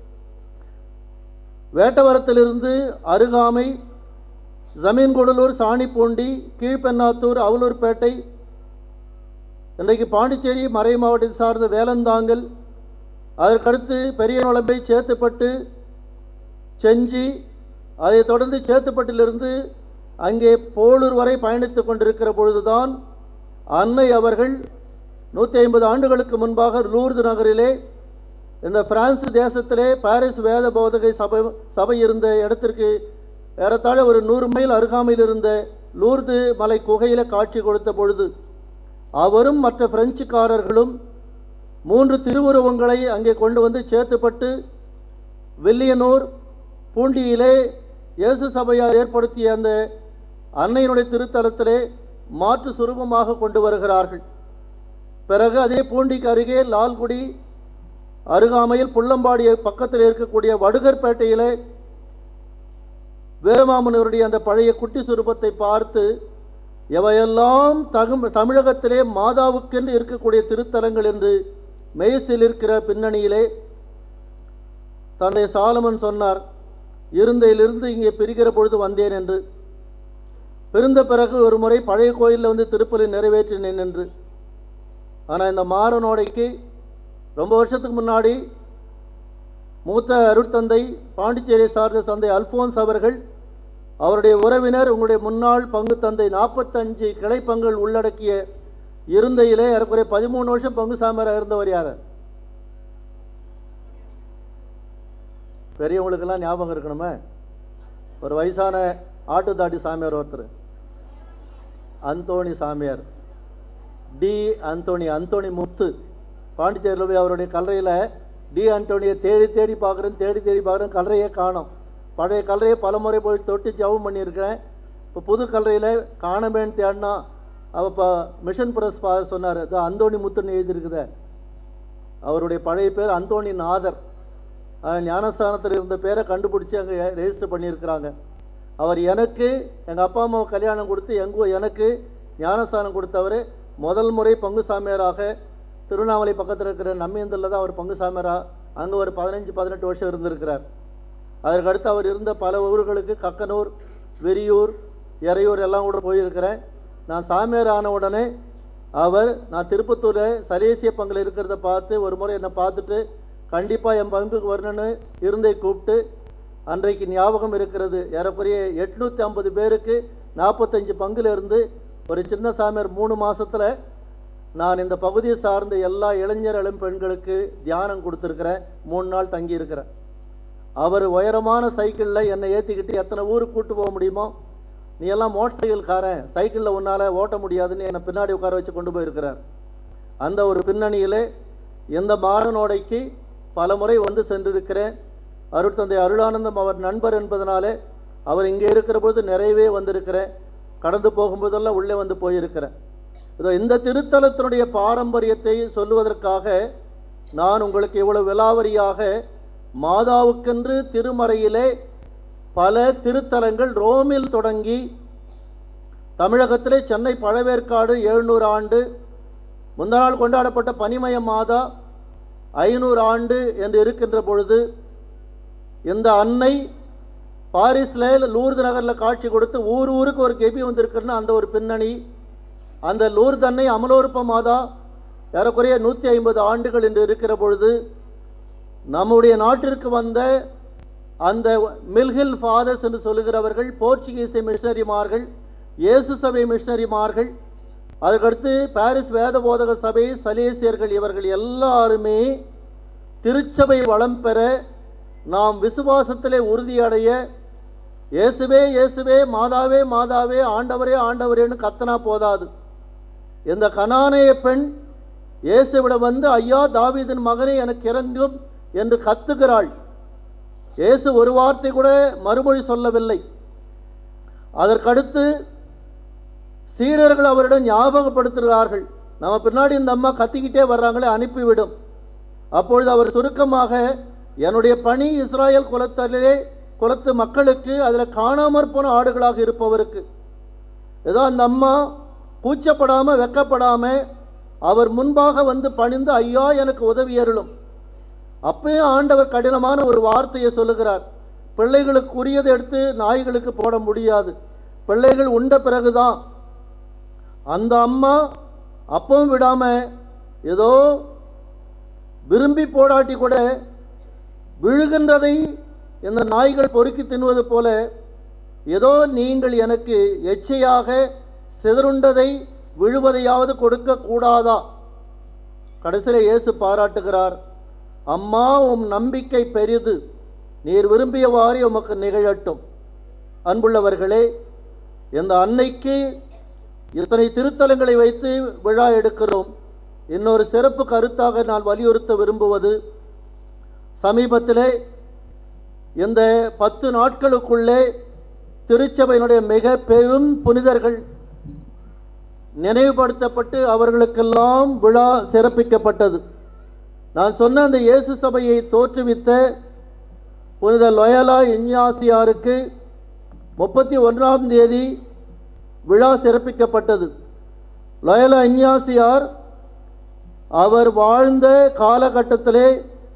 வேட்டவரத்திலிருந்து அருகாமை ஜமீன்குடலூர் சாணிப்பூண்டி கீழ்பெண்ணாத்தூர் அவலூர்பேட்டை இன்றைக்கு பாண்டிச்சேரி மறை மாவட்டத்தை சார்ந்த வேலந்தாங்கல் அதற்கடுத்து பெரிய நலம்பை சேத்துப்பட்டு செஞ்சி அதைத் தொடர்ந்து சேத்துப்பட்டிலிருந்து அங்கே போலூர் வரை பயணித்து கொண்டிருக்கிற பொழுதுதான் அன்னை அவர்கள் நூற்றி ஐம்பது ஆண்டுகளுக்கு முன்பாக லூர்து நகரிலே இந்த பிரான்ஸ் தேசத்திலே பாரிஸ் வேத போதகை சபை சபை இருந்த இடத்திற்கு ஏறத்தாழ ஒரு நூறு மைல் அருகாமையில் இருந்த லூர்து மலை குகையில் காட்சி கொடுத்த பொழுது அவரும் மற்ற பிரெஞ்சுக்காரர்களும் மூன்று திருவுருவங்களை அங்கே கொண்டு வந்து சேர்த்துப்பட்டு வில்லியனூர் பூண்டியிலே இயேசு சபையார் ஏற்படுத்திய அந்த அன்னையினுடைய திருத்தலத்திலே மாற்று சுரூபமாக கொண்டு வருகிறார்கள் பிறகு அதே பூண்டிக்கு அருகே லால்குடி அருகாமையில் புள்ளம்பாடி பக்கத்தில் இருக்கக்கூடிய வடுகர்பேட்டையிலே வீரமாமுனிவருடைய அந்த பழைய குட்டி சுரூபத்தை பார்த்து எவையெல்லாம் தகும் தமிழகத்திலே மாதாவுக்கென்று இருக்கக்கூடிய திருத்தலங்கள் என்று மெய்சில் இருக்கிற பின்னணியிலே தந்தை சாலமன் சொன்னார் இருந்தையிலிருந்து இங்கே பிரிக்கிற பொழுது வந்தேன் என்று பிறந்த பிறகு ஒரு முறை பழைய கோயிலில் வந்து திருப்பலி நிறைவேற்றினேன் என்று ஆனால் இந்த மாறனோடைக்கு ரொம்ப வருஷத்துக்கு முன்னாடி மூத்த அருட்தந்தை பாண்டிச்சேரி சார்ந்த தந்தை அல்போன்ஸ் அவர்கள் அவருடைய உறவினர் உங்களுடைய முன்னாள் பங்கு தந்தை நாற்பத்தஞ்சு கிளை பங்குகள் உள்ளடக்கிய இருந்தையிலே ஏறக்குறைய பதிமூணு வருஷம் பங்கு சாமியாராக இருந்தவர் யார் பெரியவங்களுக்கெல்லாம் ஞாபகம் இருக்கணுமே ஒரு வயசான ஆட்டுத்தாட்டி சாமியார் ஒருத்தர் அந்தோணி சாமியார் டி அந்தோணி அந்தோணி முத்து பாண்டிச்சேரியில் போய் அவருடைய கல்லறையில் டி அந்தோணியை தேடி தேடி பார்க்குறேன் தேடி தேடி பார்க்குறேன் கல்லறையே காணோம் பழைய கல்லறையை பலமுறை போய் தொட்டு ஜெபம் பண்ணியிருக்கிறேன் இப்போ புது கல்லறையில் காணமேன்னு தேடினா அவ இப்போ மிஷன் பிரஸ் பா சொன்னார் இது அந்தோணி முத்துன்னு எழுதியிருக்குதே அவருடைய பழைய பேர் அந்தோணி நாதர் ஆனால் ஞானஸ்தானத்தில் இருந்த பேரை கண்டுபிடிச்சி அங்கே ரெஜிஸ்டர் பண்ணியிருக்கிறாங்க அவர் எனக்கு எங்கள் அப்பா அம்மாவை கல்யாணம் கொடுத்து எங்க எனக்கு ஞானஸ்தானம் கொடுத்தவர் முதல் முறை பங்கு சாமியாராக திருவண்ணாமலை பக்கத்தில் இருக்கிற நம்மேந்தலில் தான் அவர் பங்கு சாமியாராக அங்கே ஒரு பதினஞ்சு பதினெட்டு வருஷம் இருந்திருக்கிறார் அதற்கடுத்து அவர் இருந்த பல ஊர்களுக்கு கக்கனூர் வெறியூர் எறையூர் எல்லாம் கூட போயிருக்கிறேன் நான் சாமியார் ஆன உடனே அவர் நான் திருப்பத்தூரில் சலேசிய பங்கில் இருக்கிறத பார்த்து ஒரு முறை என்னை பார்த்துட்டு கண்டிப்பாக என் பங்குக்கு வரணும்னு இருந்தை கூப்பிட்டு அன்றைக்கு ஞாபகம் இருக்கிறது ஏறக்குறைய எட்நூற்றி ஐம்பது பேருக்கு நாற்பத்தஞ்சு பங்குல இருந்து ஒரு சின்ன சாமியார் மூணு மாசத்துல நான் இந்த பகுதியை சார்ந்த எல்லா இளைஞர் இளம் பெண்களுக்கு தியானம் கொடுத்துருக்கிறேன் மூணு நாள் தங்கி இருக்கிறேன் அவர் உயரமான சைக்கிளில் என்னை ஏற்றிக்கிட்டு எத்தனை ஊருக்கு கூட்டு போக முடியுமோ நீ எல்லாம் மோட்டர் சைக்கிள்காரன் சைக்கிளில் உன்னால் ஓட்ட முடியாதுன்னு என்னை பின்னாடி உட்கார வச்சு கொண்டு போயிருக்கிறார் அந்த ஒரு பின்னணியிலே இந்த மாறனோடைக்கு பல முறை வந்து சென்றிருக்கிறேன் அருட்தந்தை அருளானந்தம் அவர் நண்பர் என்பதனாலே அவர் இங்கே இருக்கிற பொழுது நிறையவே வந்திருக்கிறேன் கடந்து போகும்போதெல்லாம் உள்ளே வந்து போயிருக்கிறேன் இதோ இந்த திருத்தலத்தினுடைய பாரம்பரியத்தை சொல்லுவதற்காக நான் உங்களுக்கு இவ்வளவு விலாவரியாக மாதாவுக்கென்று திருமறையிலே பல திருத்தலங்கள் ரோமில் தொடங்கி தமிழகத்திலே சென்னை பழவேற்காடு எழுநூறு ஆண்டு முந்த நாள் கொண்டாடப்பட்ட பனிமய மாதா ஐநூறு ஆண்டு என்று இருக்கின்ற பொழுது இந்த அன்னை பாரிஸில் லூர்து நகரில் காட்சி கொடுத்து ஊர் ஊருக்கு ஒரு கெபி வந்திருக்குன்னு அந்த ஒரு பின்னணி அந்த லூர்து அன்னை அமலோற்ப மாதா ஏறக்குறைய நூற்றி ஐம்பது ஆண்டுகள் என்று இருக்கிற பொழுது நம்முடைய நாட்டிற்கு வந்த அந்த மில்ஹில் ஃபாதர்ஸ் என்று சொல்லுகிறவர்கள் போர்ச்சுகீச மிஷனரிமார்கள் இயேசு சபை மிஷனரிமார்கள் அதற்கடுத்து பாரிஸ் வேத போதக சபை சலேசியர்கள் இவர்கள் எல்லாருமே திருச்சபை வளம் பெற நாம் விசுவாசத்திலே உறுதியடைய இயேசுவே இயேசுவே மாதாவே மாதாவே ஆண்டவரே ஆண்டவரேன்னு கத்தனா போதாது இந்த கனானேய பெண் இயேசுவிடம் வந்து ஐயா தாவீதின் மகனே எனக்கு இறங்கும் என்று கத்துகிறாள் இயேசு ஒரு வார்த்தை கூட மறுமொழி சொல்லவில்லை அதற்கடுத்து சீடர்கள் அவரிடம் ஞாபகப்படுத்துகிறார்கள் நம்ம பின்னாடி இந்த அம்மா கத்திக்கிட்டே வர்றாங்களே அனுப்பிவிடும் அப்பொழுது அவர் சுருக்கமாக என்னுடைய பணி இஸ்ராயல் குலத்திலே குலத்து மக்களுக்கு அதில் காணாமற் போன ஆடுகளாக இருப்பவருக்கு ஏதோ அந்த அம்மா கூச்சப்படாமல் வெக்கப்படாமல் அவர் முன்பாக வந்து பணிந்து ஐயா எனக்கு உதவி அருளும் அப்பயும் ஆண்டவர் கடினமான ஒரு வார்த்தையை சொல்லுகிறார் பிள்ளைகளுக்கு உரியதை எடுத்து நாய்களுக்கு போட முடியாது பிள்ளைகள் உண்ட பிறகுதான் அந்த அம்மா அப்பவும் விடாம ஏதோ விரும்பி போடாட்டி கூட விழுகின்றதை இந்த நாய்கள் பொறுக்கி தின்னுவது போல ஏதோ நீங்கள் எனக்கு எச்சையாக சிதறுண்டதை விழுவதையாவது கொடுக்க கூடாதா கடைசியில் இயேசு பாராட்டுகிறார் அம்மா உம் நம்பிக்கை பெரிது நீர் விரும்பியவாறு உமக்கு நிகழட்டும் அன்புள்ளவர்களே இந்த அன்னைக்கு இத்தனை திருத்தலங்களை வைத்து விழா எடுக்கிறோம் இன்னொரு சிறப்பு கருத்தாக நான் வலியுறுத்த விரும்புவது சமீபத்திலே இந்த பத்து நாட்களுக்குள்ளே திருச்சபையினுடைய மிக பெரும் புனிதர்கள் நினைவுபடுத்தப்பட்டு அவர்களுக்கெல்லாம் விழா சிறப்பிக்கப்பட்டது நான் சொன்ன அந்த இயேசு சபையை தோற்றுவித்த புனித லொயலா இஞ்ஞாசியாருக்கு முப்பத்தி ஒன்றாம் தேதி விழா சிறப்பிக்கப்பட்டது லொயலா இஞ்ஞாசியார் அவர் வாழ்ந்த காலகட்டத்திலே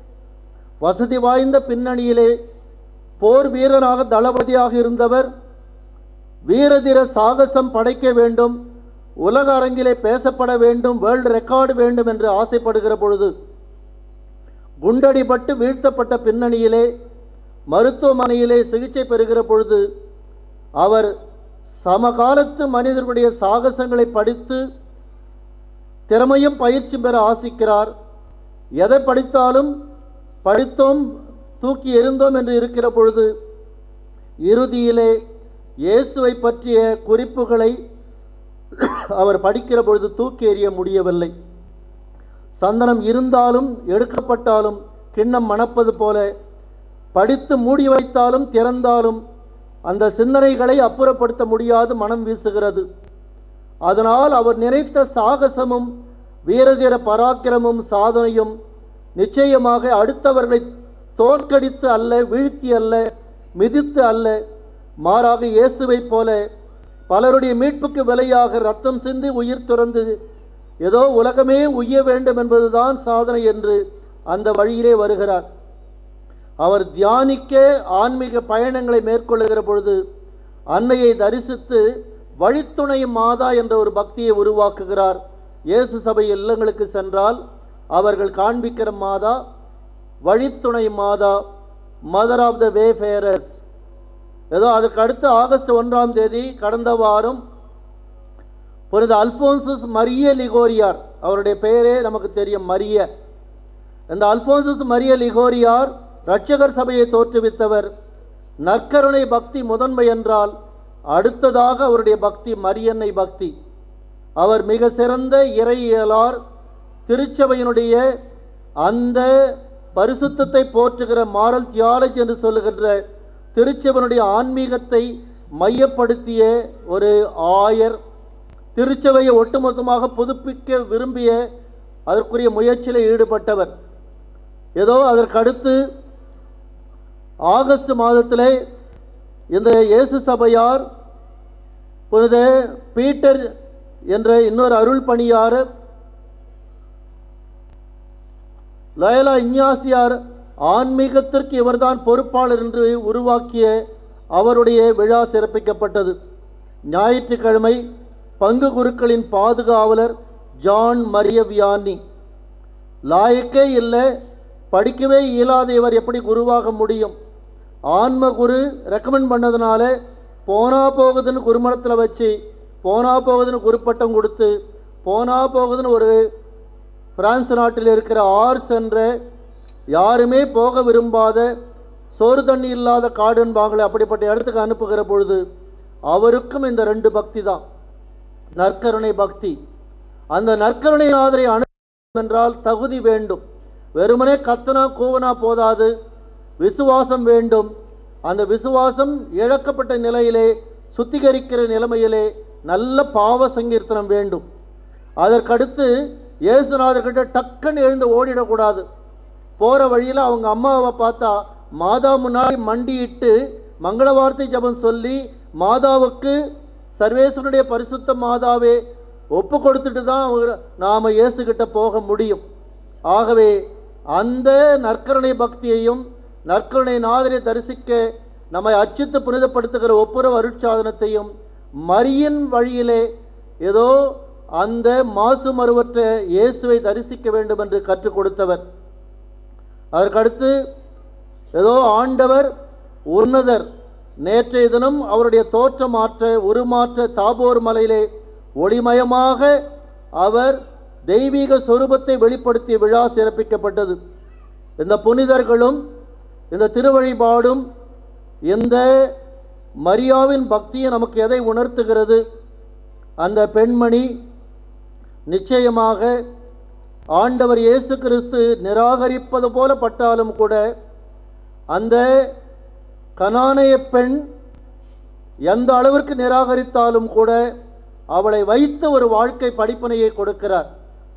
வசதி வாய்ந்த பின்னணியிலே போர் வீரராக தளபதியாக இருந்தவர் வீரதீர சாகசம் படைக்க வேண்டும் உலக அரங்கிலே பேசப்பட வேண்டும் வேர்ல்டு ரெக்கார்டு வேண்டும் என்று ஆசைப்படுகிற பொழுது குண்டடிபட்டு வீழ்த்தப்பட்ட பின்னணியிலே மருத்துவமனையிலே சிகிச்சை பெறுகிற பொழுது அவர் சமகாலத்து மனிதர்களுடைய சாகசங்களை படித்து திறமையும் பயிற்சி பெற ஆசிக்கிறார் எதை படித்தாலும் படித்தோம் தூக்கி எறிந்தோம் என்று இருக்கிற பொழுது இறுதியிலே இயேசுவை பற்றிய குறிப்புகளை அவர் படிக்கிற பொழுது தூக்கி எறிய முடியவில்லை சந்தனம் இருந்தாலும் எடுக்கப்பட்டாலும் கிண்ணம் மணப்பது போல படித்து மூடி வைத்தாலும் திறந்தாலும் அந்த சிந்தனைகளை அப்புறப்படுத்த முடியாது மனம் வீசுகிறது அதனால் அவர் நினைத்த சாகசமும் வீரதீர பராக்கிரமும் சாதனையும் நிச்சயமாக அடுத்தவர்களை தோற்கடித்து அல்ல வீழ்த்தி அல்ல மிதித்து அல்ல மாறாக இயேசுவைப் போல பலருடைய மீட்புக்கு விலையாக ரத்தம் சிந்தி உயிர் துறந்து ஏதோ உலகமே உய்ய வேண்டும் என்பதுதான் சாதனை என்று அந்த வழியிலே வருகிறார் அவர் தியானிக்க ஆன்மீக பயணங்களை மேற்கொள்ளுகிற பொழுது அன்னையை தரிசித்து வழித்துணை மாதா என்ற ஒரு பக்தியை உருவாக்குகிறார் இயேசு சபை இல்லங்களுக்கு சென்றால் அவர்கள் காண்பிக்கிற மாதா வழித்துணை மாதா மதர் ஆஃப் த வேஃபேரஸ் ஏதோ அதற்கு அடுத்து ஆகஸ்ட் ஒன்றாம் தேதி கடந்த வாரம் புனித அல்போன்சஸ் மரிய லிகோரியார் அவருடைய பெயரே நமக்கு தெரியும் மரிய இந்த அல்போன்சஸ் மரிய லிகோரியார் இரட்சகர் சபையை தோற்றுவித்தவர் நற்கருணை பக்தி முதன்மை என்றால் அடுத்ததாக அவருடைய பக்தி மரியன்னை பக்தி அவர் மிக சிறந்த இறையியலார் திருச்சபையினுடைய அந்த பரிசுத்தத்தை போற்றுகிற மாரல் தியாலஜி என்று சொல்லுகின்ற திருச்சபனுடைய ஆன்மீகத்தை மையப்படுத்திய ஒரு ஆயர் திருச்சபையை ஒட்டுமொத்தமாக புதுப்பிக்க விரும்பிய அதற்குரிய முயற்சியில் ஈடுபட்டவர் ஏதோ அதற்கடுத்து ஆகஸ்ட் மாதத்திலே இந்த இயேசு சபையார் புனித பீட்டர் என்ற இன்னொரு அருள் பணியாளர் லயலா இஞ்ஞாசியார் ஆன்மீகத்திற்கு இவர்தான் பொறுப்பாளர் என்று உருவாக்கிய அவருடைய விழா சிறப்பிக்கப்பட்டது ஞாயிற்றுக்கிழமை பங்கு குருக்களின் பாதுகாவலர் ஜான் மரிய வியானி லாயக்கே இல்லை படிக்கவே இயலாத இவர் எப்படி குருவாக முடியும் ஆன்ம குரு ரெக்கமெண்ட் பண்ணதுனால போனா போகுதுன்னு குருமணத்தில் வச்சு போனா போகுதுன்னு குருப்பட்டம் கொடுத்து போனா போகுதுன்னு ஒரு பிரான்ஸ் நாட்டில் இருக்கிற ஆர்ஸ் என்ற யாருமே போக விரும்பாத சோறு தண்ணி இல்லாத காடுன்பாங்களே அப்படிப்பட்ட இடத்துக்கு அனுப்புகிற பொழுது அவருக்கும் இந்த ரெண்டு பக்தி தான் நற்கருணை பக்தி அந்த நற்கருணை ஆதரை அணு என்றால் தகுதி வேண்டும் வெறுமனே கத்தனா கூவனா போதாது விசுவாசம் வேண்டும் அந்த விசுவாசம் இழக்கப்பட்ட நிலையிலே சுத்திகரிக்கிற நிலைமையிலே நல்ல பாவ சங்கீர்த்தனம் வேண்டும் அதற்கடுத்து இயேசுநாதர்கிட்ட டக்குன்னு எழுந்து ஓடிடக்கூடாது போகிற வழியில் அவங்க அம்மாவை பார்த்தா மாதா முன்னாடி மண்டியிட்டு மங்கள வார்த்தை ஜபம் சொல்லி மாதாவுக்கு சர்வேஸ்வரனுடைய பரிசுத்த மாதாவே ஒப்பு கொடுத்துட்டு தான் அவர்- நாம இயேசுகிட்ட போக முடியும் ஆகவே அந்த நற்கருணை பக்தியையும் நற்கருணை நாதரை தரிசிக்க நம்மை அர்ச்சித்து புனிதப்படுத்துகிற ஒப்புரவு அருட்சாதனத்தையும் மரியின் வழியிலே ஏதோ அந்த மாசு மறுவற்ற இயேசுவை தரிசிக்க வேண்டும் என்று கற்றுக் கொடுத்தவர் அதற்கடுத்து ஏதோ ஆண்டவர் உன்னதர் நேற்றைய தினம் அவருடைய தோற்ற மாற்ற உருமாற்ற தாபோர் மலையிலே ஒளிமயமாக அவர் தெய்வீக சொரூபத்தை வெளிப்படுத்திய விழா சிறப்பிக்கப்பட்டது இந்த புனிதர்களும் இந்த திருவழிபாடும் இந்த மரியாவின் பக்தியை நமக்கு எதை உணர்த்துகிறது அந்த பெண்மணி நிச்சயமாக ஆண்டவர் இயேசு கிறிஸ்து நிராகரிப்பது போல பட்டாலும் கூட அந்த கனானைய பெண் எந்த அளவிற்கு நிராகரித்தாலும் கூட அவளை வைத்து ஒரு வாழ்க்கை படிப்பினையை கொடுக்கிறார்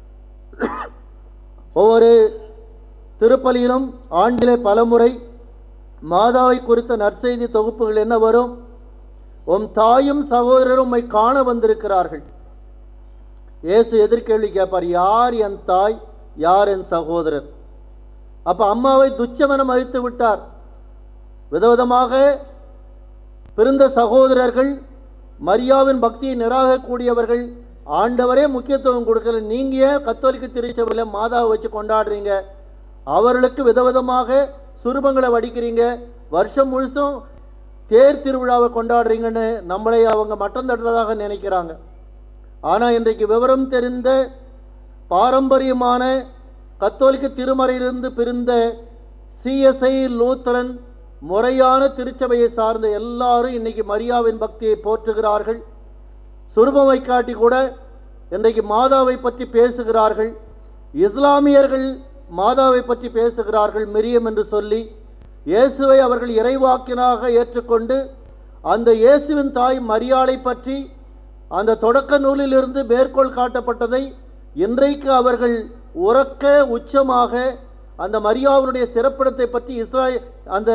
ஒவ்வொரு திருப்பலியிலும் ஆண்டிலே பலமுறை மாதாவை குறித்த நற்செய்தி தொகுப்புகள் என்ன வரும் உம் தாயும் சகோதரரும் உம்மை காண வந்திருக்கிறார்கள் இயேசு எதிர்கேள்வி கேட்பார் யார் என் தாய் யார் என் சகோதரர் அப்ப அம்மாவை துச்சமென மதித்து விட்டார் விதவிதமாக பிறந்த சகோதரர்கள் மரியாவின் பக்தியை நிராகக்கூடியவர்கள் ஆண்டவரே முக்கியத்துவம் கொடுக்கல நீங்க ஏன் கத்தோலிக்க திருச்சபையில் மாதாவை வச்சு கொண்டாடுறீங்க அவர்களுக்கு விதவிதமாக சுரூபங்களை வடிக்கிறீங்க வருஷம் முழுசும் தேர் திருவிழாவை கொண்டாடுறீங்கன்னு நம்மளை அவங்க மட்டம் தட்டுறதாக நினைக்கிறாங்க ஆனால் இன்றைக்கு விவரம் தெரிந்த பாரம்பரியமான கத்தோலிக்க திருமறையிலிருந்து பிரிந்த சிஎஸ்ஐ லூத்தரன் முறையான திருச்சபையை சார்ந்த எல்லாரும் இன்னைக்கு மரியாவின் பக்தியை போற்றுகிறார்கள் சுரூபம் வைக்காட்டி கூட இன்றைக்கு மாதாவை பற்றி பேசுகிறார்கள் இஸ்லாமியர்கள் மாதாவை பற்றி பேசுகிறார்கள் மிரியம் என்று சொல்லி இயேசுவை அவர்கள் இறைவாக்கினாக ஏற்றுக்கொண்டு அந்த இயேசுவின் தாய் மரியாளை பற்றி அந்த தொடக்க நூலிலிருந்து மேற்கோள் காட்டப்பட்டதை இன்றைக்கு அவர்கள் உறக்க உச்சமாக அந்த மரியாவுடைய சிறப்பிடத்தை பற்றி இஸ்ராய அந்த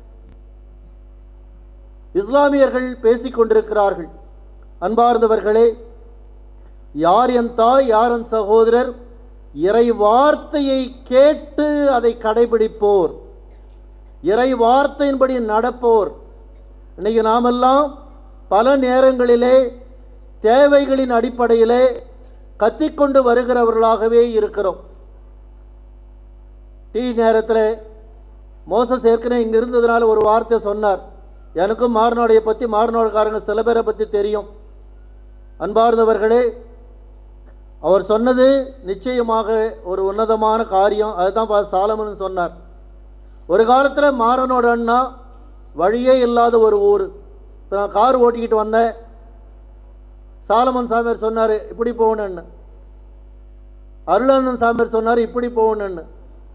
இஸ்லாமியர்கள் பேசிக் கொண்டிருக்கிறார்கள் அன்பார்ந்தவர்களே யார் என் தாய் யார் என் சகோதரர் இறை வார்த்தையை கேட்டு அதை கடைபிடிப்போர் இறை வார்த்தையின்படி நடப்போர் இன்னைக்கு நாமெல்லாம் பல நேரங்களிலே தேவைகளின் அடிப்படையிலே கத்திக்கொண்டு வருகிறவர்களாகவே இருக்கிறோம் டீ நேரத்தில் மோசஸ் ஏற்கனவே இங்கே இருந்ததுனால ஒரு வார்த்தை சொன்னார் எனக்கும் மாறுநாடையை பற்றி மாறுநாடுக்காரங்க சில பேரை பற்றி தெரியும் அன்பார்ந்தவர்களே அவர் சொன்னது நிச்சயமாக ஒரு உன்னதமான காரியம் அதுதான் பா சாலமன் சொன்னார் ஒரு காலத்தில் மாறனோட அண்ணா வழியே இல்லாத ஒரு ஊர் இப்போ நான் கார் ஓட்டிக்கிட்டு வந்தேன் சாலமன் சாமியார் சொன்னார் இப்படி போகணுன்னு அருளானந்தன் சாமியார் சொன்னார் இப்படி போகணுன்னு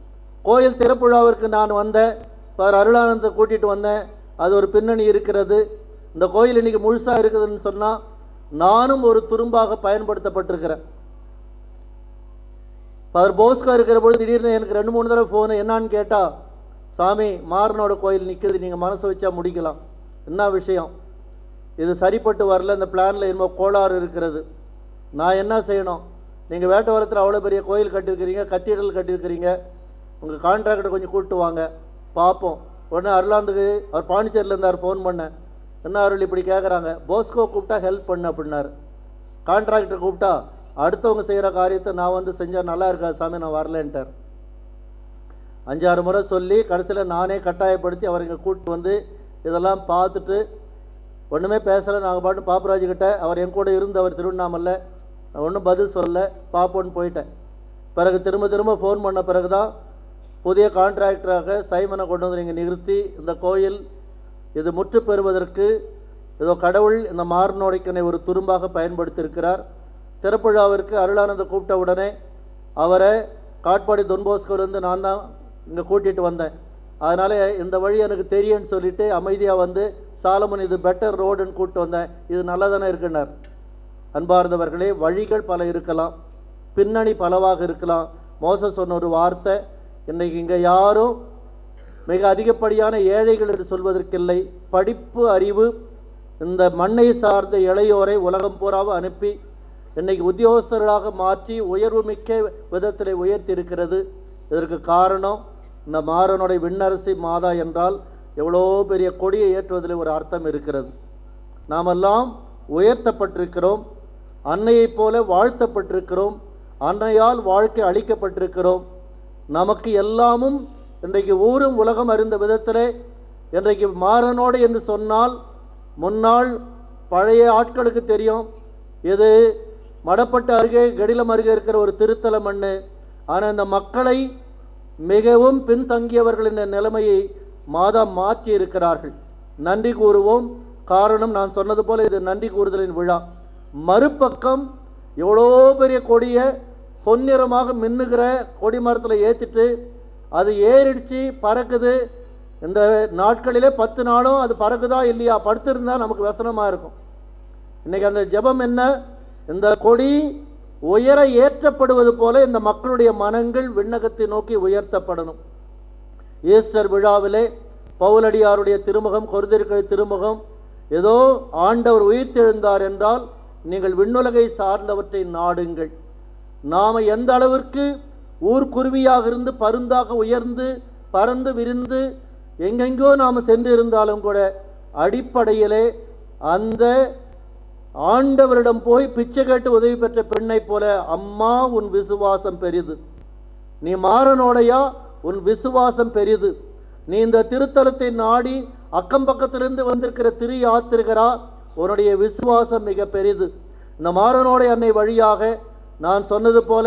கோயில் திறப்புழாவிற்கு நான் வந்தேன் பார் அருளானந்தத்தை கூட்டிகிட்டு வந்தேன் அது ஒரு பின்னணி இருக்கிறது இந்த கோயில் இன்னைக்கு முழுசாக இருக்குதுன்னு சொன்னால் நானும் ஒரு துரும்பாக பயன்படுத்தப்பட்டிருக்கிறேன் அவர் போஸ்கோ இருக்கிற பொழுது திடீர்னு எனக்கு ரெண்டு மூணு தடவை ஃபோனு என்னான்னு கேட்டால் சாமி மாறனோட கோயில் நிற்குது நீங்கள் மனசு வச்சா முடிக்கலாம் என்ன விஷயம் இது சரிப்பட்டு வரல இந்த பிளானில் என்னமோ கோளாறு இருக்கிறது நான் என்ன செய்யணும் நீங்கள் வேட்டவரத்தில் அவ்வளோ பெரிய கோயில் கட்டியிருக்கிறீங்க கத்தீட்ரல் கட்டியிருக்கிறீங்க உங்கள் கான்ட்ராக்டர் கொஞ்சம் கூப்பிட்டு வாங்க பார்ப்போம் உடனே அருளாந்துக்கு அவர் பாண்டிச்சேரியில் இருந்தார் ஃபோன் பண்ணேன் என்ன அருள் இப்படி கேட்குறாங்க போஸ்கோ கூப்பிட்டா ஹெல்ப் பண்ணு அப்படின்னாரு கான்ட்ராக்டர் கூப்பிட்டா அடுத்தவங்க செய்கிற காரியத்தை நான் வந்து செஞ்சால் நல்லா இருக்காது சாமி நான் வரலன்ட்டார் அஞ்சாறு முறை சொல்லி கடைசியில் நானே கட்டாயப்படுத்தி அவர் இங்கே கூப்பிட்டு வந்து இதெல்லாம் பார்த்துட்டு ஒன்றுமே பேசலை நாங்கள் பாட்டு பாப்பராஜ் கிட்ட அவர் என் கூட இருந்து அவர் திருவண்ணாமலை நான் ஒன்றும் பதில் சொல்லலை பார்ப்போன்னு போயிட்டேன் பிறகு திரும்ப திரும்ப ஃபோன் பண்ண பிறகு தான் புதிய கான்ட்ராக்டராக சைமனை கொண்டு வந்து நீங்கள் நிறுத்தி இந்த கோயில் இது முற்று பெறுவதற்கு ஏதோ கடவுள் இந்த மாறனோடைக்கனை ஒரு துரும்பாக பயன்படுத்தியிருக்கிறார் திறப்புழாவிற்கு அருளானந்த கூப்பிட்ட உடனே அவரை காட்பாடி தொன்போஸ்கோலேருந்து நான் தான் இங்கே கூட்டிகிட்டு வந்தேன் அதனால் இந்த வழி எனக்கு தெரியும்னு சொல்லிட்டு அமைதியாக வந்து சாலமன் இது பெட்டர் ரோடுன்னு கூப்பிட்டு வந்தேன் இது நல்லா தானே இருக்குன்னார் அன்பார்ந்தவர்களே வழிகள் பல இருக்கலாம் பின்னணி பலவாக இருக்கலாம் மோச சொன்ன ஒரு வார்த்தை இன்னைக்கு இங்கே யாரும் மிக அதிகப்படியான ஏழைகள் என்று சொல்வதற்கில்லை படிப்பு அறிவு இந்த மண்ணை சார்ந்த இளையோரை உலகம் பூராவும் அனுப்பி இன்னைக்கு உத்தியோகஸ்தர்களாக மாற்றி உயர்வு மிக்க விதத்தில் உயர்த்தி இருக்கிறது இதற்கு காரணம் இந்த மாறனுடைய விண்ணரசி மாதா என்றால் எவ்வளோ பெரிய கொடியை ஏற்றுவதில் ஒரு அர்த்தம் இருக்கிறது நாமெல்லாம் உயர்த்தப்பட்டிருக்கிறோம் அன்னையைப் போல வாழ்த்தப்பட்டிருக்கிறோம் அன்னையால் வாழ்க்கை அளிக்கப்பட்டிருக்கிறோம் நமக்கு எல்லாமும் இன்றைக்கு ஊரும் உலகம் அறிந்த விதத்திலே இன்றைக்கு மாறனோடு என்று சொன்னால் முன்னாள் பழைய ஆட்களுக்கு தெரியும் இது மடப்பட்டு அருகே கடிலம் அருகே இருக்கிற ஒரு திருத்தல மண் ஆனால் இந்த மக்களை மிகவும் பின்தங்கியவர்களின் நிலைமையை மாதா மாற்றி இருக்கிறார்கள் நன்றி கூறுவோம் காரணம் நான் சொன்னது போல இது நன்றி கூறுதலின் விழா மறுபக்கம் எவ்வளோ பெரிய கொடியை பொன்னிறமாக மின்னுகிற கொடி மரத்தில் ஏற்றிட்டு அது ஏறிடுச்சு பறக்குது இந்த நாட்களிலே பத்து நாளும் அது பறக்குதா இல்லையா படுத்திருந்தா நமக்கு வசனமாக இருக்கும் இன்னைக்கு அந்த ஜெபம் என்ன இந்த கொடி உயர ஏற்றப்படுவது போல இந்த மக்களுடைய மனங்கள் விண்ணகத்தை நோக்கி உயர்த்தப்படணும் ஈஸ்டர் விழாவிலே பவுலடியாருடைய திருமுகம் கொருதிருக்கள் திருமுகம் ஏதோ ஆண்டவர் உயிர்த்தெழுந்தார் என்றால் நீங்கள் விண்ணுலகை சார்ந்தவற்றை நாடுங்கள் நாம் எந்த அளவிற்கு ஊர்க்குருவியாக இருந்து பருந்தாக உயர்ந்து பறந்து விரிந்து எங்கெங்கோ நாம் சென்று இருந்தாலும் கூட அடிப்படையிலே அந்த ஆண்டவரிடம் போய் பிச்சை கேட்டு உதவி பெற்ற பெண்ணைப் போல அம்மா உன் விசுவாசம் பெரிது நீ மாறனோடையா உன் விசுவாசம் பெரிது நீ இந்த திருத்தலத்தை நாடி அக்கம் பக்கத்திலிருந்து வந்திருக்கிற திரு யாத்திரிகரா உன்னுடைய விசுவாசம் மிக பெரிது இந்த மாறனோடை அன்னை வழியாக நான் சொன்னது போல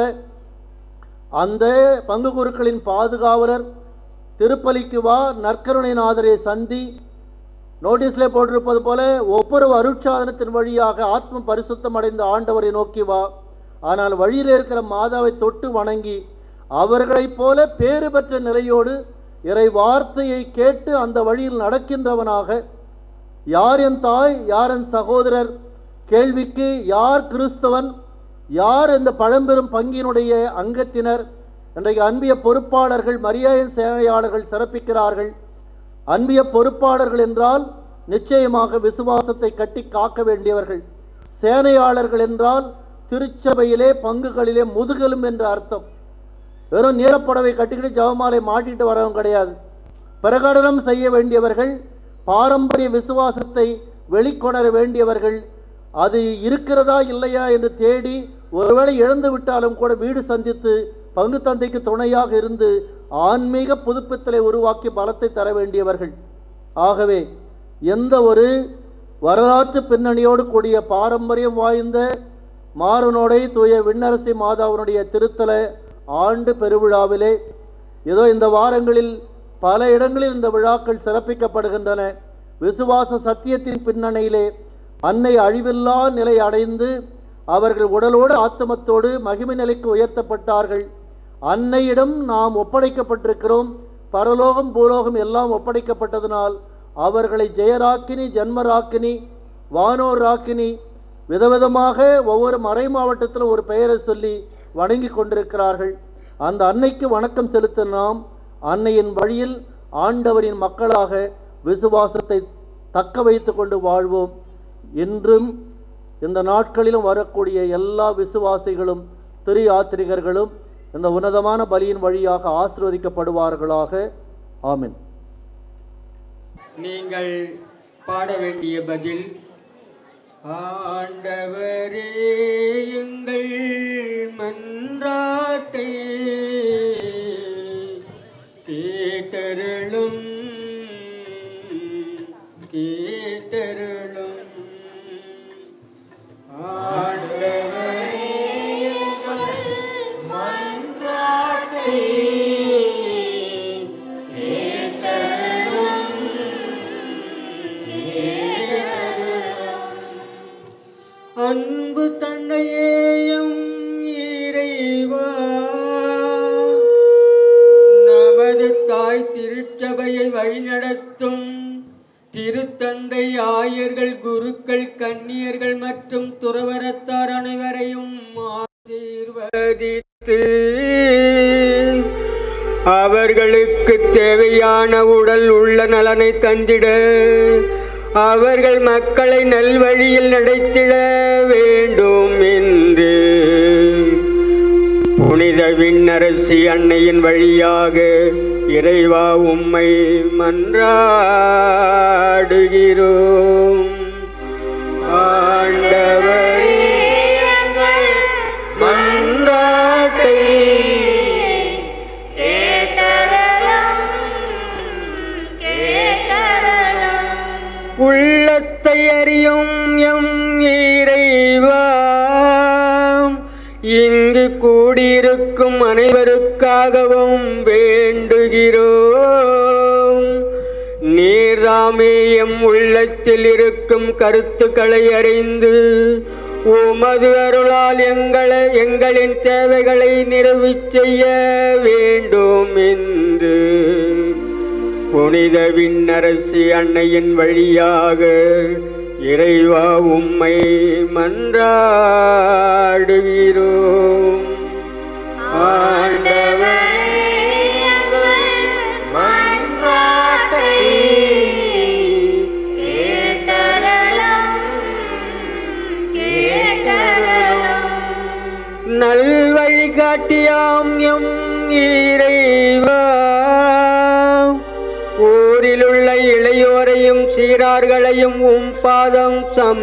அந்த பங்கு குருக்களின் பாதுகாவலர் திருப்பலிக்கு வா நற்கருணைநாதரை சந்தி நோட்டீஸ்ல போட்டிருப்பது போல ஒவ்வொரு அருட்சாதனத்தின் வழியாக ஆத்ம பரிசுத்தம் அடைந்த ஆண்டவரை நோக்கி வா ஆனால் வழியில் இருக்கிற மாதாவை தொட்டு வணங்கி அவர்களைப் போல பேறு பெற்ற நிலையோடு இறை வார்த்தையை கேட்டு அந்த வழியில் நடக்கின்றவனாக யார் என் தாய் யார் என் சகோதரர் கேள்விக்கு யார் கிறிஸ்தவன் யார் இந்த பழம்பெரும் பங்கினுடைய அங்கத்தினர் இன்றைக்கு அன்பிய பொறுப்பாளர்கள் மரியாதை சேவையாளர்கள் சிறப்பிக்கிறார்கள் அன்பிய பொறுப்பாளர்கள் என்றால் நிச்சயமாக விசுவாசத்தை கட்டி காக்க வேண்டியவர்கள் சேனையாளர்கள் என்றால் திருச்சபையிலே பங்குகளிலே முதுகெலும் என்ற அர்த்தம் வெறும் நீலப்படவை கட்டிக்கிட்டு ஜவமாலை மாட்டிட்டு வரவும் கிடையாது பிரகடனம் செய்ய வேண்டியவர்கள் பாரம்பரிய விசுவாசத்தை வெளிக்கொணர வேண்டியவர்கள் அது இருக்கிறதா இல்லையா என்று தேடி ஒருவேளை இழந்து விட்டாலும் கூட வீடு சந்தித்து பங்கு தந்தைக்கு துணையாக இருந்து ஆன்மீக புதுப்பித்தலை உருவாக்கி பலத்தை தர வேண்டியவர்கள் ஆகவே எந்த ஒரு வரலாற்று பின்னணியோடு கூடிய பாரம்பரியம் வாய்ந்த மாறனோடை தூய விண்ணரசி மாதாவினுடைய திருத்தல ஆண்டு பெருவிழாவிலே ஏதோ இந்த வாரங்களில் பல இடங்களில் இந்த விழாக்கள் சிறப்பிக்கப்படுகின்றன விசுவாச சத்தியத்தின் பின்னணியிலே அன்னை அழிவில்லா நிலை அடைந்து அவர்கள் உடலோடு ஆத்துமத்தோடு மகிமை நிலைக்கு உயர்த்தப்பட்டார்கள் அன்னையிடம் நாம் ஒப்படைக்கப்பட்டிருக்கிறோம் பரலோகம் பூலோகம் எல்லாம் ஒப்படைக்கப்பட்டதனால் அவர்களை ஜெயராக்கினி ஜன்மராக்கினி வானோர் ராக்கினி விதவிதமாக ஒவ்வொரு மறை மாவட்டத்திலும் ஒரு பெயரை சொல்லி வணங்கி கொண்டிருக்கிறார்கள் அந்த அன்னைக்கு வணக்கம் செலுத்த நாம் அன்னையின் வழியில் ஆண்டவரின் மக்களாக விசுவாசத்தை தக்க வைத்து கொண்டு வாழ்வோம் இன்றும் இந்த நாட்களிலும் வரக்கூடிய எல்லா விசுவாசிகளும் திரு யாத்திரிகர்களும் இந்த உன்னதமான பலியின் வழியாக ஆசிர்வதிக்கப்படுவார்களாக ஆமென் நீங்கள் பாட வேண்டிய பதில் ஆண்டவரே எங்கள் மன்றாட்டை கேட்டருளும் கேட்டருளும் ஆண்டவரே எங்கள் மன்றாட்டை கேட்டருளும் அன்பு தந்தையேயும் இறைவா நமது தாய் திருச்சபையை வழிநடத்தும் திருத்தந்தை ஆயர்கள் குருக்கள் கன்னியர்கள் மற்றும் துறவரத்தார் அனைவரையும் ஆசீர்வதித்து அவர்களுக்கு தேவையான உடல் உள்ள நலனை தந்திட அவர்கள் மக்களை நல்வழியில் நடத்திட வேண்டும் என்று புனித விண்ணரசி அன்னையின் வழியாக இறைவா உம்மை மன்றாடுகிறோம் ஆண்டவரே எங்கள் மன்றாட்டை உள்ளத்தை அறியும் எம் இறைவா இங்கு கூடியிருக்கும் அனைவருக்காகவும் வேண்டுகிறோம் நீர்தாமே எம் உள்ளத்தில் இருக்கும் கருத்துக்களை அறிந்து உமது அருளால் எங்களை எங்களின் தேவைகளை நிறைவுச் செய்ய வேண்டும் என்று புனித விண்ணரசி அன்னையின் வழியாக இறைவா உம்மை மன்றாடுகிறோம் ஆண்டவரே எங்கள் மன்றாட்டை நல்வழி காட்டியாம் எம் இறைவா ஊரிலுள்ள இளையோரையும் சீரார்களையும் உம் பாதம்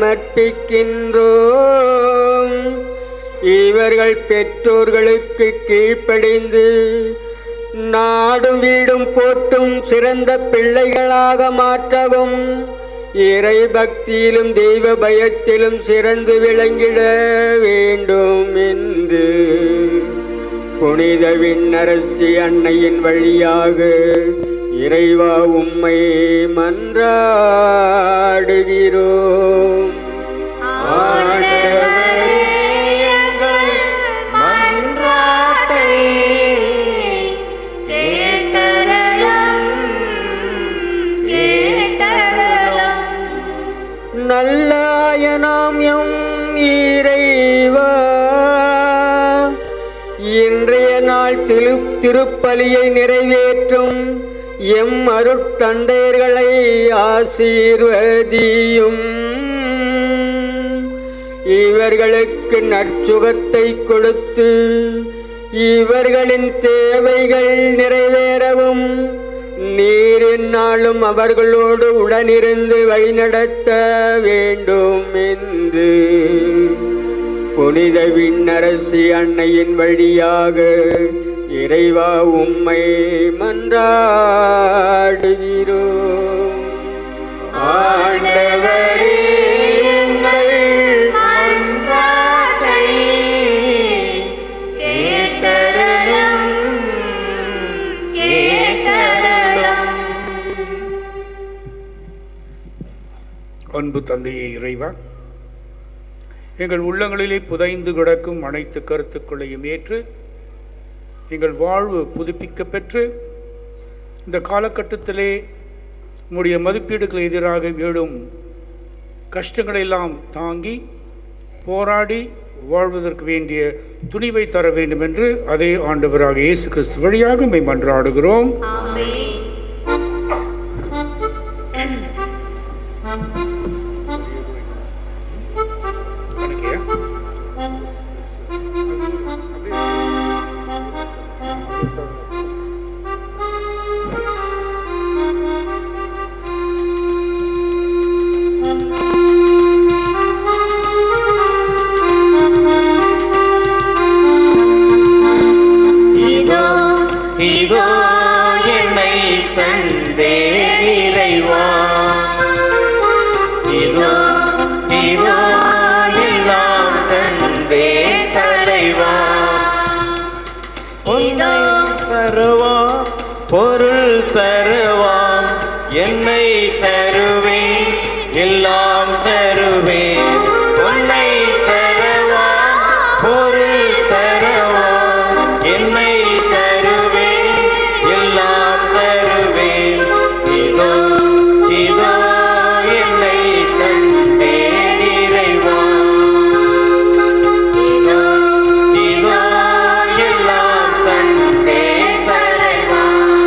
சமர்ப்பிக்கின்றோம் இவர்கள் பெற்றோர்களுக்கு கீழ்ப்படிந்து நாடும் வீடும் போட்டும் சிறந்த பிள்ளைகளாக மாற்றவும் இறை பக்தியிலும் தெய்வ பயத்திலும் சிறந்து விளங்கிட வேண்டும் என்று புனித விண்ணரசி அன்னையின் வழியாக இறைவா உம்மை மன்றாடுகிறோம் ஆண்டவரே எங்கள் மன்றாட்டை நல்லாயனாம் எம் இறைவா இன்றைய நாள் திரு திருப்பலியை நிறைவேற்றும் எம் அருட்தந்தையர்களை ஆசீர்வதியும் இவர்களுக்கு நற்சுகத்தை கொடுத்து இவர்களின் தேவைகள் நிறைவேறவும் நீர் எந்நாளும் அவர்களோடு உடனிருந்து வழிநடத்த வேண்டும் என்று புனித விண்ணரசி அன்னையின் வழியாக இறைவா உம்மை மன்றாடுகிறோம் ஆண்டவரே எங்கள் மன்றாட்டை கேட்டருளும் அன்பு தந்தையே இறைவா எங்கள் உள்ளங்களிலே புதைந்து கிடக்கும் அனைத்து கருத்துக்களையும் ஏற்று எங்கள் வாழ்வு புதுப்பிக்க பெற்று இந்த காலகட்டத்திலே உம்முடைய மதிப்பீடுகள் எதிராக எழும் கஷ்டங்களை எல்லாம் தாங்கி போராடி வாழ்வதற்கு வேண்டிய துணிவை தர வேண்டும் என்று அதே ஆண்டவராக இயேசு கிறிஸ்து வழியாக மெய் மன்றாடுகிறோம் இதோ இதோ என்னை தந்தே இறைவா இதோ இதோ எல்லாம் தந்தே தலைவா உன்னை தருவா பொருள் தருவா என்னை தருவேன் எல்லாம் தருவேன் உன்னை தருவா பொருள் தருவா என்னை தருவேன் எல்லாம் தருவேன் இதோ இதோ என்னை தந்தேன் இறைவா இதோ இதோ எல்லாம் தந்தேன் தலைவா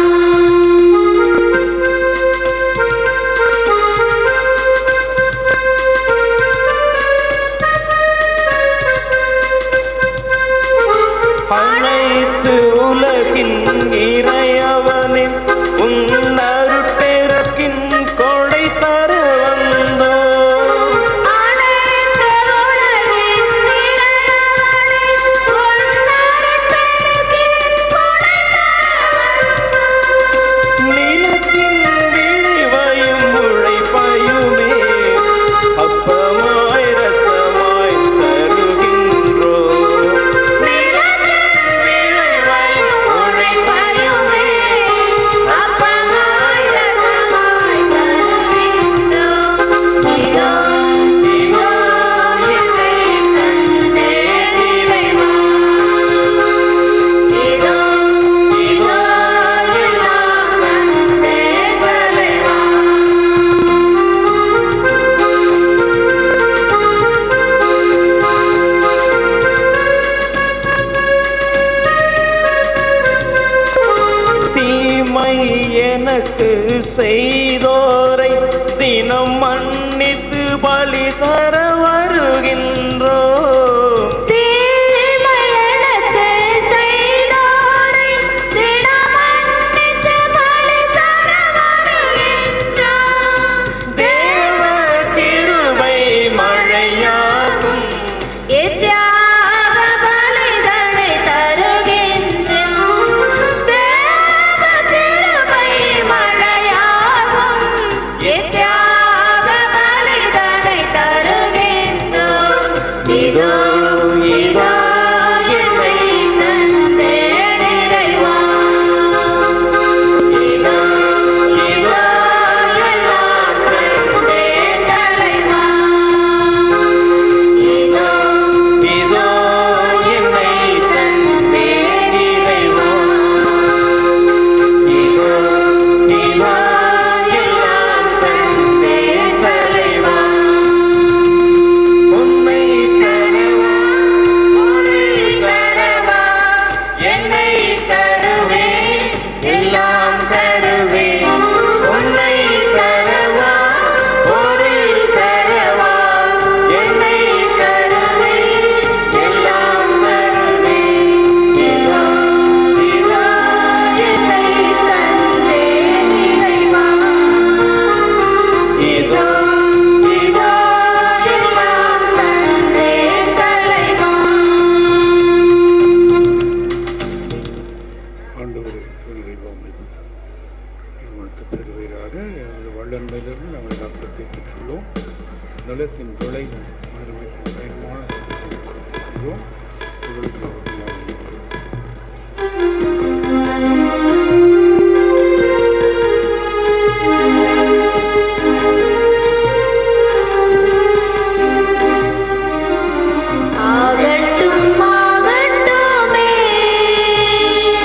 அனைத்து உலகின் இறையவனின் உன் அருட்பெருக்கின் கொடை தர வந்தோ நிலத்தின் விளைவையும் உழைப்பையுமே அப்பமாய் ரசமாய் தருகின்றோ தீமை எனக்கு செய்தோரை தினம் மன்னித்து பலி தர வருகின்றோ தேவ கிருபை மழையாகும் இதோ இதோ என்னை தந்தேன் இறைவா இதோ இதோ எல்லாம் தந்தேன் தலைவா இதோ இதோ என்னை தந்தேன் இறைவா இதோ இதோ எல்லாம் தந்தேன் தலைவா உன்னை தரவா உன்னை தரவா என்னை தருவேன் எல்லாம் தருவேன் உன்னை தரவா பொருள் தரவா என்னை தருவேன் எல்லாம் தருவேன் இதோ இதோ என்னை தந்தேன் இறைவா இதோ இதோ எல்லாம் தந்தேன் தலைவா ஆண்டவரே துணிவைவாமை வாழ்த்து பெறுவீராக எனது வல்லன்மையிலிருந்து நாங்கள் ரத்தத்தை பெற்றுள்ளோம் நிலத்தின் விளைவு அறுவைக்கு பயமான செய்வோம். உங்களுக்கு நன்றி. ஆகட்டும் ஆகட்டுமே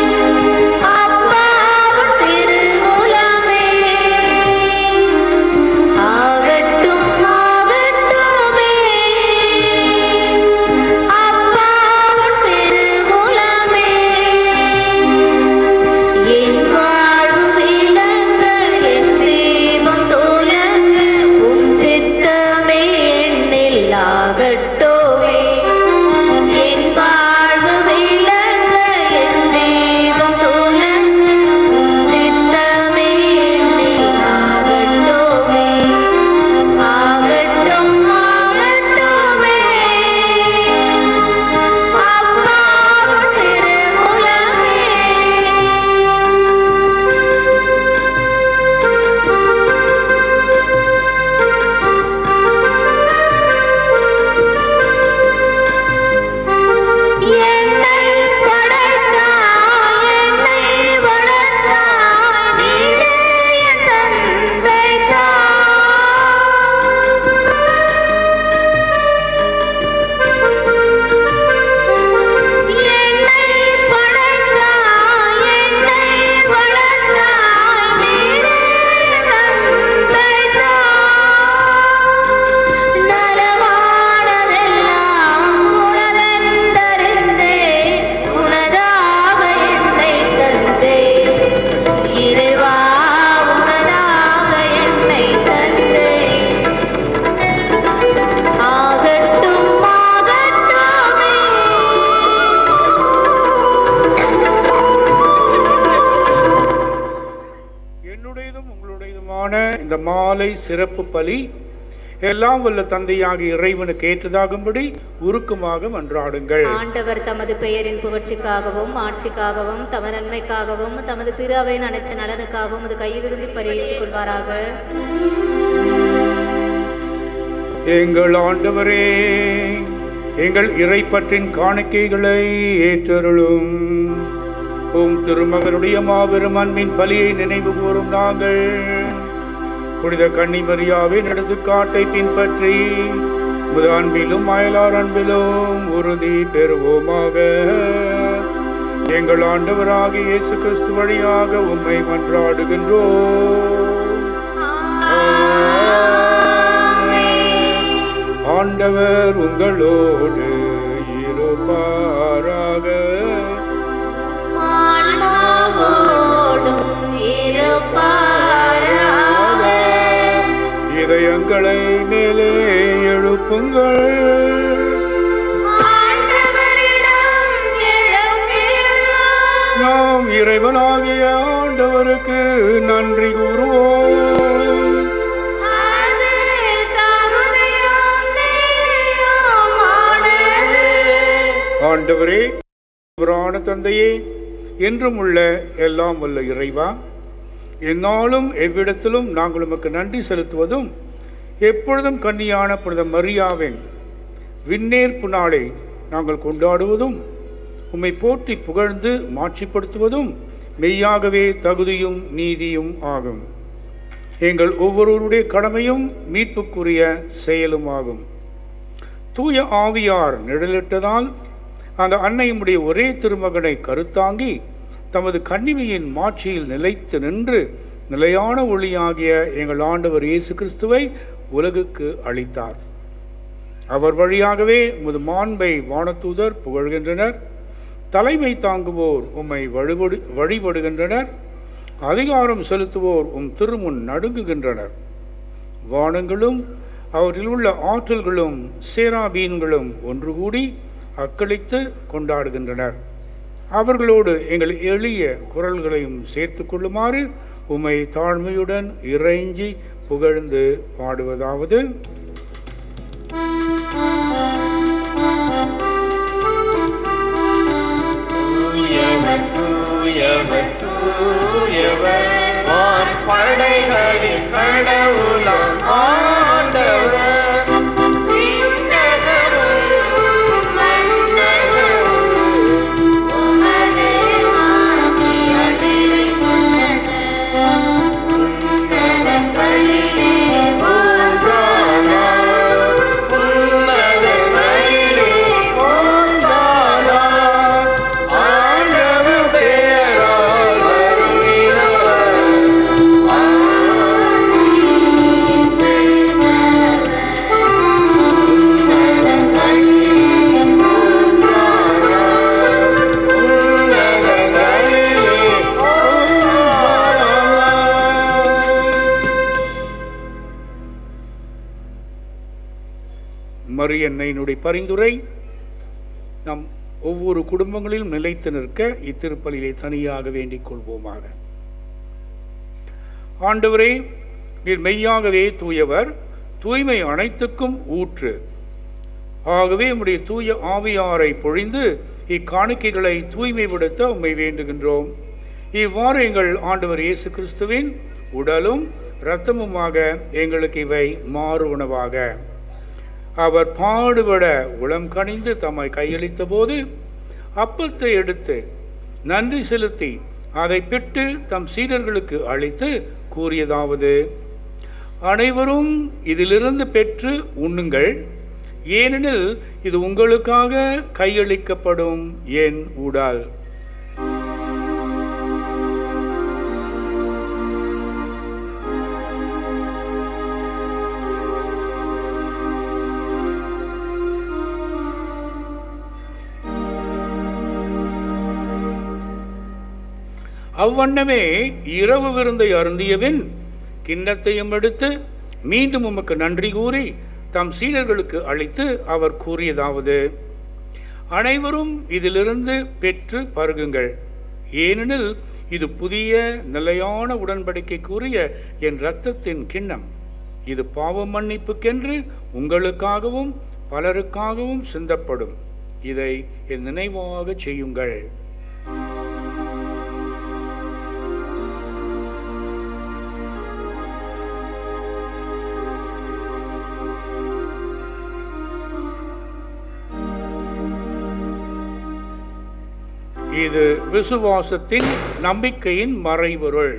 உங்களுடையதுமான இந்த மாலை சிறப்பு பலி எல்லாம் வல்ல தந்தையாக இறைவனுக்கு ஏற்றதாகும்படி உருக்கமாக மன்றாடுங்கள் ஆண்டவர் தமது பெயரின் புகழ்ச்சிக்காகவும் ஆட்சிக்காகவும் தமது நன்மைக்காகவும் தமது திரு அவையின் அனைத்து நலனுக்காகவும் அது கையிலிருந்து பலியேற்றுக் கொள்வாராக எங்கள் ஆண்டவரே எங்கள் இறைப்பற்றின் காணிக்கைகளை ஏற்றருளும் உம் திருமகனுடைய மாபெரும் அன்பின் பலியை நினைவு கூறும் நாங்கள் புனித கன்னிமரியாவின் எடுத்துக்காட்டை பின்பற்றி முத அன்பிலும் அயலார் அன்பிலும் உறுதி பெறுவோமாக எங்கள் ஆண்டவராகிய இயேசு கிறிஸ்து வழியாக உம்மை மன்றாடுகின்றோம் ஆண்டவர் உங்களோடு இருப்பாராக ஆன்மாவோடும் இருப்பாராக. இதயங்களை மேலே எழுப்புங்கள் ஆண்டவரிடம் எழுப்பியுள்ளோம். நாம் இறைவனாகிய ஆண்டவருக்கு நன்றி கூறுவோம் அது தகுதியும் நீதியுமானது. ஆண்டவரே புராண தந்தையே என்றும் உள்ள எல்லாம் வல்ல இறைவா எந்நாளும் எவ்விடத்திலும் நாங்கள் உமக்கு நன்றி செலுத்துவதும் எப்பொழுதும் கன்னியான புனித மரியாவின் விண்ணேற்பு நாளை நாங்கள் கொண்டாடுவதும் உம்மை போற்றி புகழ்ந்து மாட்சிப்படுத்துவதும் மெய்யாகவே தகுதியும் நீதியும் ஆகும் எங்கள் ஒவ்வொருவருடைய கடமையும் மீட்புக்குரிய செயலும் ஆகும் தூய ஆவியார் நிழலிட்டதால் அந்த அன்னையுடைய ஒரே திருமகனை கருத்தாங்கி தமது கன்னிமையின் மாட்சியில் நிலைத்து நின்று நிலையான ஒளியாகிய எங்கள் ஆண்டவர் இயேசு கிறிஸ்துவை உலகுக்கு அளித்தார் அவர் வழியாகவே உமது மாண்பை வானதூதர் புகழ்கின்றனர் தலைமை தாங்குவோர் உம்மை வழிபடு வழிபடுகின்றனர் அதிகாரம் செலுத்துவோர் உம் திருமுன் நடுங்குகின்றனர் வானங்களும் அவற்றில் உள்ள ஆற்றல்களும் சேராபீன்களும் ஒன்று கூடி அக்களித்து கொண்டாடுகின்றனர் அவர்களோடு எங்கள் எளிய குரல்களையும் சேர்த்து கொள்ளுமாறு உம்மை தாழ்மையுடன் இறைஞ்சி புகழ்ந்து பாடுவதாவது தூயவர் தூயவர் தூயவர் வான் படைகளின் கடவுளாம் ஆண்டவர் விண்ணகமும் மண்ணகமும் உமது ஆட்சியால் நிறைந்துள்ளன. உன்னதங்களிலே ஓசானா, உன்னதங்களிலே ஓசானா. ஆண்டவர் பெயரால் வருகிறவர். மரியன்னையினுடைய பரிந்துரை நம் ஒவ்வொரு குடும்பங்களிலும் நிலைத்து நிற்க இத்திருப்பலியை தனியாக வேண்டிக் கொள்வோமாக ஆண்டவரே நீர் மெய்யாகவே தூயவர் தூய்மை அனைத்துக்கும் ஊற்று ஆகவே உம்முடைய தூய ஆவியாரை பொழிந்து இக்காணிக்கைகளை தூய்மைப்படுத்த உம்மை வேண்டுகின்றோம் இவ்வாறு எங்கள் ஆண்டவர் இயேசு கிறிஸ்துவின் உடலும் இரத்தமுமாக எங்களுக்கு இவை மாறு உணவாக அவர் பாடுபட உளம் கனிந்து தம்மை கையளித்த போது அப்பத்தை எடுத்து நன்றி செலுத்தி அதை பெற்று தம் சீடர்களுக்கு அளித்து கூறியதாவது அனைவரும் இதிலிருந்து பெற்று உண்ணுங்கள் ஏனெனில் இது உங்களுக்காக கையளிக்கப்படும் என் உடல் அவ்வண்ணமே இரவு விருந்தை அருந்தியபின் கிண்ணத்தையும் எடுத்து மீண்டும் உமக்கு நன்றி கூறி தம் சீடர்களுக்கு அளித்து அவர் கூறியதாவது அனைவரும் இதிலிருந்து பெற்று பருகுங்கள் ஏனெனில் இது புதிய நிலையான உடன்படிக்கைக்குரிய என் இரத்தத்தின் கிண்ணம் இது பாவ மன்னிப்புக்கென்று உங்களுக்காகவும் பலருக்காகவும் சிந்தப்படும் இதை என் நினைவாக செய்யுங்கள் இது விசுவாசத்தின் நம்பிக்கையின் மறைபொருள்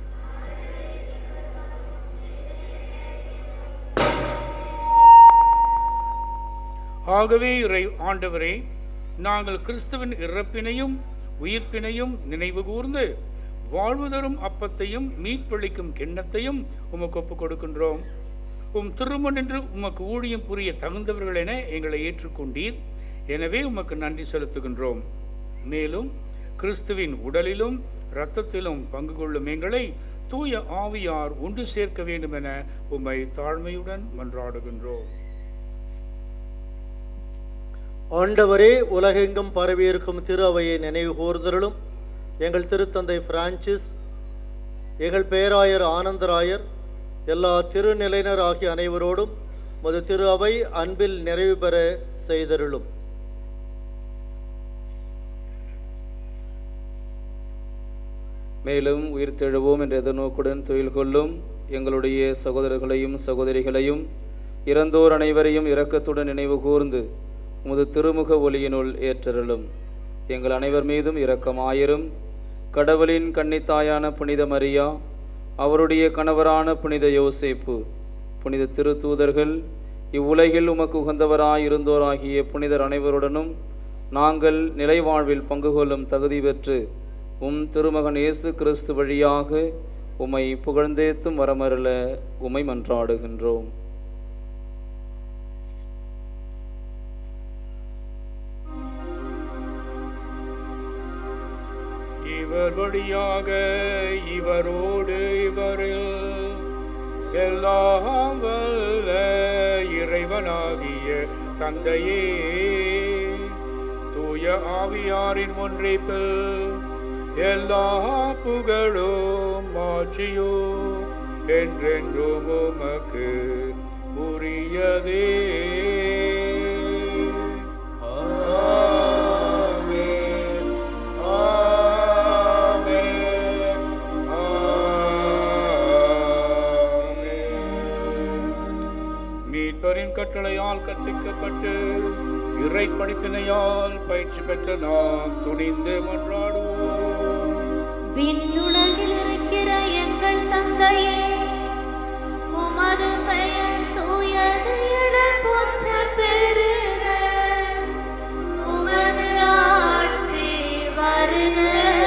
ஆகவே இறை ஆண்டவரே நாங்கள் கிறிஸ்துவின் இறப்பினையும் உயிர்ப்பினையும் நினைவு கூர்ந்து வாழ்வு தரும் அப்பத்தையும் மீட்பளிக்கும் கிண்ணத்தையும் உமக்கு ஒப்புக் கொடுக்கின்றோம் உம் திருமணின்று உமக்கு ஊழியம் புரிய தகுந்தவர்கள் என எங்களை ஏற்றுக்கொண்டீர் எனவே உமக்கு நன்றி செலுத்துகின்றோம் மேலும் கிறிஸ்துவின் உடலிலும் இரத்தத்திலும் பங்கு கொள்ளும் எங்களை தூய ஆவியார் ஒன்று சேர்க்க வேண்டும் என உம்மை தாழ்மையுடன் மன்றாடுகின்றோம் ஆண்டவரே உலகெங்கும் பரவியிருக்கும் திரு அவையை நினைவு கூர்தலும் எங்கள் திருத்தந்தை பிரான்சிஸ் எங்கள் பேராயர் ஆனந்தராயர் எல்லா திருநிலையினர் ஆகிய அனைவரோடும் மது திரு அவை அன்பில் நிறைவு பெற செய்தருளும் மேலும் உயிர்த்தெழுவோம் என்ற எதிர்நோக்குடன் தொழில் கொள்ளும் எங்களுடைய சகோதரர்களையும் சகோதரிகளையும் இறந்தோர் அனைவரையும் இரக்கத்துடன் நினைவு கூர்ந்து உமது திருமுக ஒளியினுள் ஏற்றருளும் எங்கள் அனைவர் மீதும் இரக்கமாயிரும் கடவுளின் கன்னித்தாயான புனித மரியா அவருடைய கணவரான புனித யோசேப்பு புனித திருத்தூதர்கள் இவ்வுலகில் உமக்கு உகந்தவராய் இருந்தோராகிய புனிதர் அனைவருடனும் நாங்கள் நிலைவாழ்வில் பங்கு கொள்ளும் தகுதி பெற்று உம் திருமகன் இயேசு கிறிஸ்து வழியாக உம்மை புகழ்ந்தேத்தும் வரமருள உம்மை மன்றாடுகின்றோம் இவர் வழியாக இவரோடு இவரில் எல்லாம் வல்ல இறைவனாகிய தந்தையே தூய ஆவியாரின் ஒன்றிப்பில் எல்லா புகழும் மாட்சியோ என்றென்றும் உமக்கு உரியதே ஆமென். ஆமென். மீட்பரின் கட்டளையால் கற்பிக்கப்பட்டு இறை படிப்பினையால் பயிற்சி பெற்ற நாம் துணிந்து மன்றாடுவோம் விண்ணுலகில் இருக்கிற எங்கள் தந்தையே உமது பெயர் தூயது என போற்ற பெருக உமது ஆட்சி வருக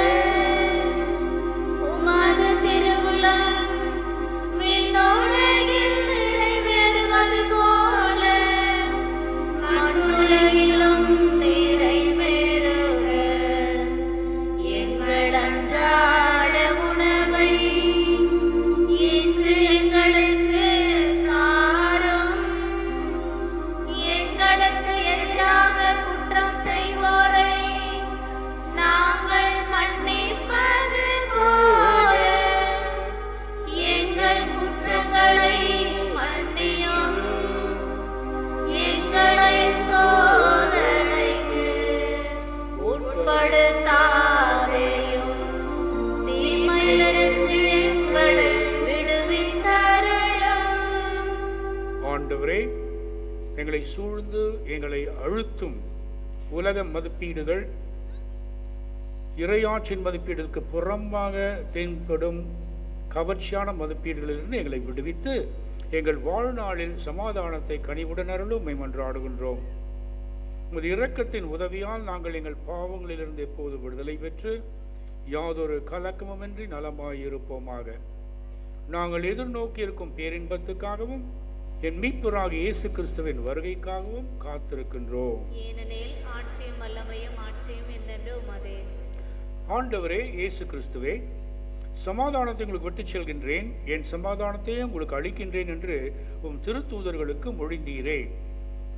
உமது திருவுளம் விண்ணுலகில் நிறைவேறுவது போல மண்ணுலகிலும் நிறைவேறுக எங்கள் அன்றாட உணவை இன்று எங்களுக்கு தாரும் எங்களுக்கு எதிராக குற்றம் செய்வோரை நாங்கள் மன்னிப்பது போல எங்கள் குற்றங்களை மன்னியும் எங்களை சோதனைக்கு உட்படுத்தாதேயும் தீமையிலிருந்து எங்களை விடுவித்தருளும் ஆண்டவரே எங்களை சூழ்ந்து எங்களை அழுத்தும் உலக மதிப்பீடுகள் இறையாற்றின் மதிப்பீடுகளுக்கு புறம்பாக தென்படும் கவர்ச்சியான மதிப்பீடுகளிலிருந்து எங்களை விடுவித்து எங்கள் வாழ்நாளில் சமாதானத்தை கனிவுடன் அருளும் உம்மை மன்றாடுகின்றோம் உமது இரக்கத்தின் உதவியால் நாங்கள் எங்கள் பாவங்களிலிருந்து எப்போது விடுதலை பெற்று யாதொரு கலக்கமுமின்றி நலமாயிருப்போமாக நாங்கள் எதிர்நோக்கி இருக்கும் பேரின்பத்துக்காகவும் என் மீட்பராகிய இயேசு கிறிஸ்துவின் வருகைக்காகவும் காத்திருக்கின்றோம் ஏனெனில் ஆட்சியும் வல்லமையும் ஆட்சியும் என்னென்று உமதே ஆண்டவரே இயேசு கிறிஸ்துவே சமாதானத்தை உங்களுக்கு விட்டுச் செல்கின்றேன் என் சமாதானத்தையும் உங்களுக்கு அளிக்கின்றேன் என்று உம் திருத்தூதர்களுக்கு மொழிந்தீரே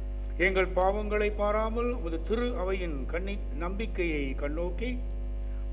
எங்கள் பாவங்களை பாராமல் உமது திரு அவையின் கண்ணி நம்பிக்கையை கண்ணோக்கி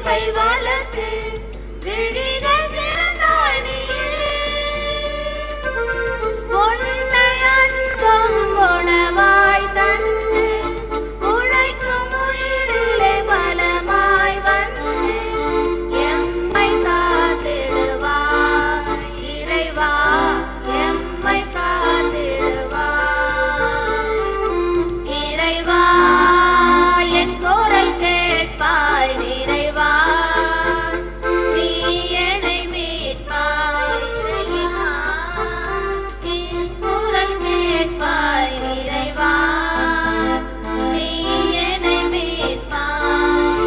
அன்பை வளர்த்து விழிகள் திறந்தாய் நீயே உன்னை அன்பும் உணவாய் தந்து உழைக்கும் உயிரிலே பலமாய் வந்து எம்மை காத்திடுவாய் இறைவா எம்மை காத்திடுவாய் இறைவா என் குரல் கேட்பாய் இறைவா நீ என்னை மீட்பாய் இறைவா என் குரல் கேட்பாய் இறைவா நீ என்னை மீட்பாய்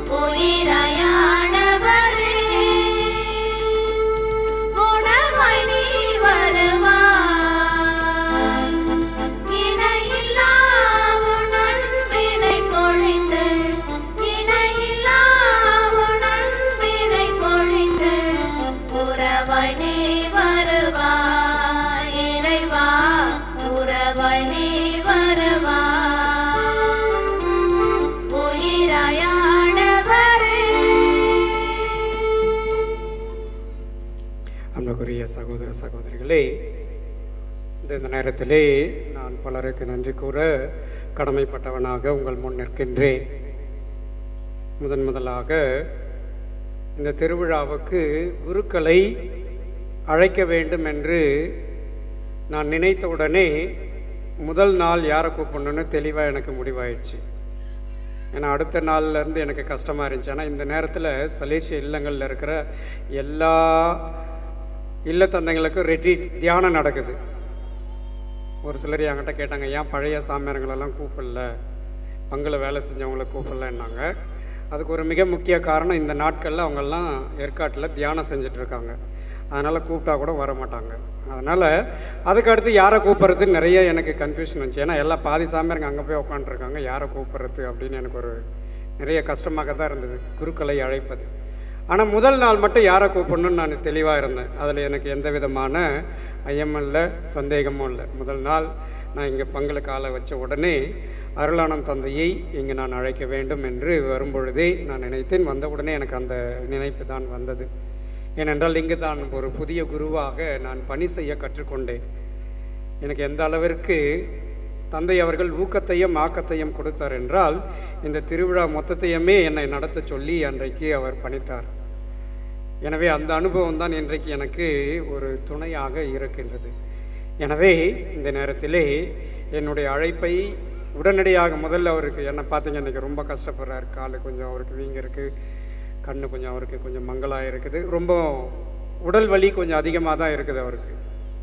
உயிராயானவரே உணவாய் நீ வருவாய் இணையில்லா உன் அன்பினை பொழிந்து இணையில்லா உன் அன்பினை பொழிந்து உறவாய் நீ வருவாய் இறைவா உறவாய் நீ வருவாய் உயிராயானவரே அன்புக்குரிய சகோதர சகோதரிகளே இந்த இந்த நேரத்திலே நான் பலருக்கு நன்றி கூற கடமைப்பட்டவனாக உங்கள் முன் நிற்கின்றேன் முதன் முதலாக இந்த திருவிழாவுக்கு குருக்களை அழைக்க வேண்டும் என்று நான் நினைத்தவுடனே முதல் நாள் யாரை கூப்பிடணும்னு தெளிவாக எனக்கு முடிவாயிடுச்சு ஏன்னா அடுத்த நாள்ல இருந்து எனக்கு கஷ்டமாக இருந்துச்சு ஆனால் இந்த நேரத்தில் சலேசிய இல்லங்களில் இருக்கிற எல்லா இல்லத்தந்தைங்களுக்கும் ரெட்ரீட் தியானம் நடக்குது ஒரு சிலர் என்கிட்ட கேட்டாங்க ஏன் பழைய சாமியாரங்களெல்லாம் கூப்பிடல பங்கில் வேலை செஞ்சவங்கள கூப்பிடலன்னாங்க அதுக்கு ஒரு மிக முக்கிய காரணம் இந்த நாட்களில் அவங்கெல்லாம் ஏற்காட்டில் தியானம் செஞ்சுட்டு இருக்காங்க அதனால் கூப்பிட்டா கூட வர மாட்டாங்க அதனால் அதுக்கு அடுத்து யாரை கூப்பிட்றது நிறைய எனக்கு கன்ஃபியூஷன் வந்துச்சு ஏன்னா எல்லா பாதி சாமியாருங்க அங்கே போய் உட்காந்துருக்காங்க யாரை கூப்பிட்றது அப்படின்னு எனக்கு ஒரு நிறைய கஷ்டமாக தான் இருந்தது குருக்களை அழைப்பது ஆனால் முதல் நாள் மட்டும் யாரை கூப்பிடணும்னு நான் தெளிவாக இருந்தேன் அதில் எனக்கு எந்த விதமான ஐயமும் இல்லை சந்தேகமும் இல்லை முதல் நாள் நான் இங்கே பங்குல காலை வச்ச உடனே அருளானம் தந்தையை இங்கே நான் அழைக்க வேண்டும் என்று வரும்பொழுதே நான் நினைத்தேன் வந்த உடனே எனக்கு அந்த நினைப்பு தான் வந்தது ஏனென்றால் இங்கு தான் ஒரு புதிய குருவாக நான் பணி செய்ய கற்றுக்கொண்டேன் எனக்கு எந்த அளவிற்கு தந்தை அவர்கள் ஊக்கத்தையும் ஆக்கத்தையும் கொடுத்தார் என்றால் இந்த திருவிழா மொத்தத்தையுமே என்னை நடத்த சொல்லி அன்றைக்கு அவர் பணித்தார் எனவே அந்த அனுபவம் தான் இன்றைக்கு எனக்கு ஒரு துணையாக இருக்கின்றது எனவே இந்த நேரத்திலே என்னுடைய அழைப்பை உடனடியாக முதல்ல அவருக்கு என்னை பார்த்தீங்க இன்னைக்கு ரொம்ப கஷ்டப்படுறாரு காலு கொஞ்சம் அவருக்கு வீங்க இருக்கு கண்ணு கொஞ்சம் அவருக்கு கொஞ்சம் மங்கலாக இருக்குது ரொம்ப உடல் வலி கொஞ்சம் அதிகமாக தான் இருக்குது அவருக்கு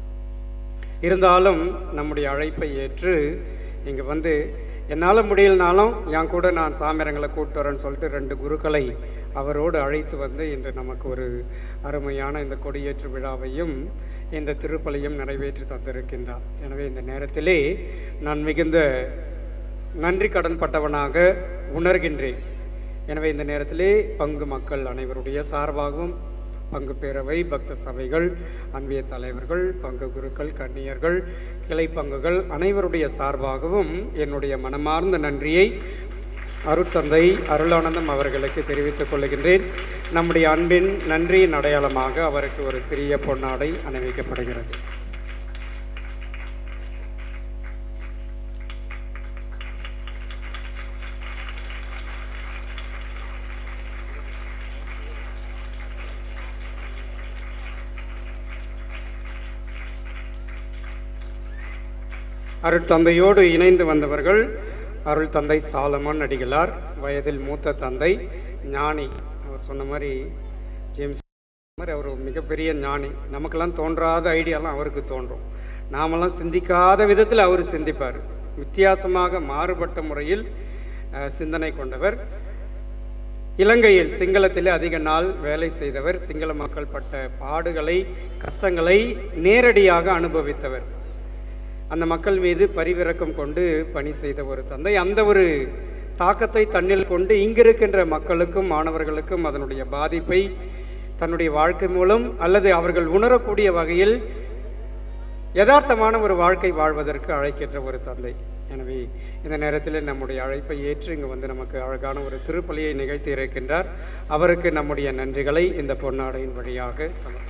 இருந்தாலும் நம்முடைய அழைப்பை ஏற்று இங்கே வந்து என்னால் முடியலனாலும் என் கூட நான் சாமியாரங்களை கூப்பிட்டு வரேன்னு சொல்லிட்டு ரெண்டு குருக்களை அவரோடு அழைத்து வந்து இன்று நமக்கு ஒரு அருமையான இந்த கொடியேற்று விழாவையும் இந்த திருப்பலியும் நிறைவேற்றி தந்திருக்கின்றார் எனவே இந்த நேரத்திலே நான் மிகுந்த நன்றி கடன் பட்டவனாக உணர்கின்றேன் எனவே இந்த நேரத்திலே பங்கு மக்கள் அனைவருடைய சார்பாகவும் பங்கு பேரவை பக்த சபைகள் அன்பிய தலைவர்கள் பங்கு குருக்கள் கன்னியர்கள் கிளை பங்குகள் அனைவருடைய சார்பாகவும் என்னுடைய மனமார்ந்த நன்றியை அருட்தந்தை அருளானந்தம் அவர்களுக்கு தெரிவித்துக் கொள்கின்றேன் நம்முடைய அன்பின் நன்றியின் அடையாளமாக அவருக்கு ஒரு சிறிய பொன்னாடை அணிவிக்கப்படுகிறது அருட்தந்தையோடு இணைந்து வந்தவர்கள் அருள் தந்தை சாலமன் அடிகளார் வயதில் மூத்த தந்தை ஞானி அவர் சொன்ன மாதிரி ஜேம்ஸ் மாதிரி அவர் ஒரு மிகப்பெரிய ஞானி நமக்கெல்லாம் தோன்றாத ஐடியாலாம் அவருக்கு தோன்றும் நாமெல்லாம் சிந்திக்காத விதத்தில் அவர் சிந்திப்பார் வித்தியாசமாக மாறுபட்ட முறையில் அஹ், சிந்தனை கொண்டவர் இலங்கையில் சிங்களத்திலே அதிக நாள் வேலை செய்தவர் சிங்கள மக்கள் பட்ட பாடுகளை கஷ்டங்களை நேரடியாக அனுபவித்தவர் அந்த மக்கள் மீது பரிவிரக்கம் கொண்டு பணி செய்த ஒரு தந்தை அந்த ஒரு தாக்கத்தை தன்னில் கொண்டு இங்கிருக்கின்ற மக்களுக்கும் மாணவர்களுக்கும் அதனுடைய பாதிப்பை தன்னுடைய வாழ்க்கை மூலம் அல்லது அவர்கள் உணரக்கூடிய வகையில் யதார்த்தமான ஒரு வாழ்க்கை வாழ்வதற்கு அழைக்கின்ற ஒரு தந்தை எனவே இந்த நேரத்தில் நம்முடைய அழைப்பை ஏற்று இங்கு வந்து நமக்கு அழகான ஒரு திருப்பலியை நிகழ்த்தி இருக்கின்றார் அவருக்கு நம்முடைய நன்றிகளை இந்த பொன்னாடையின் வழியாக சமர்ப்பி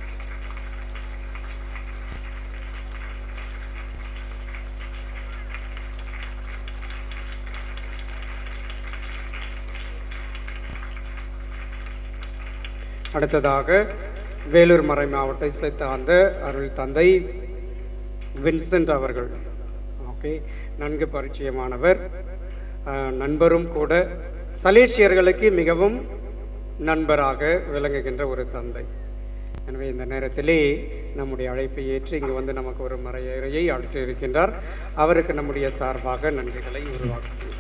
அடுத்ததாக வேலூர் மறை மாவட்டத்தை சார்ந்த அருள் தந்தை வின்சென்ட் அவர்கள் ஓகே நன்கு பரிச்சயமானவர் அஹ், நண்பரும் கூட சலேசியர்களுக்கு மிகவும் நண்பராக விளங்குகின்ற ஒரு தந்தை எனவே இந்த நேரத்திலே நம்முடைய அழைப்பை ஏற்று இங்கு வந்து நமக்கு ஒரு மறையறையை அழைத்து இருக்கின்றார் அவருக்கு நம்முடைய சார்பாக நன்றிகளை உருவாக்குகின்றோம்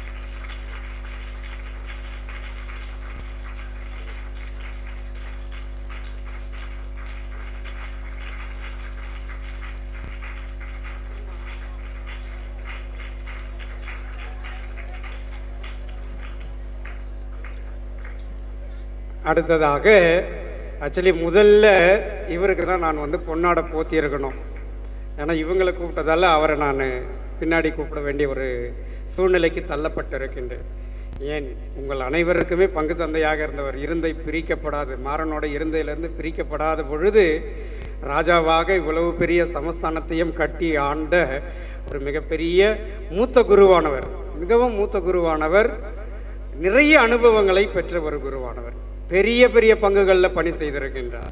அடுத்ததாக ஆக்சுவலி முதல்ல இவருக்கு தான் நான் வந்து பொன்னாடை போத்தியிருக்கணும் ஏன்னா இவங்களை கூப்பிட்டதால அவரை நான் பின்னாடி கூப்பிட வேண்டிய ஒரு சூழ்நிலைக்கு தள்ளப்பட்டிருக்கின்றேன் ஏன் உங்கள் அனைவருக்குமே பங்கு தந்தையாக இருந்தவர் இருந்தை பிரிக்கப்படாது மாறனோட இருந்தையிலிருந்து பிரிக்கப்படாத பொழுது ராஜாவாக இவ்வளவு பெரிய சமஸ்தானத்தையும் கட்டி ஆண்ட ஒரு மிகப்பெரிய மூத்த குருவானவர் மிகவும் மூத்த குருவானவர் நிறைய அனுபவங்களை பெற்ற ஒரு குருவானவர் பெரிய பெரிய பங்குகளில் பணி செய்திருக்கின்றார்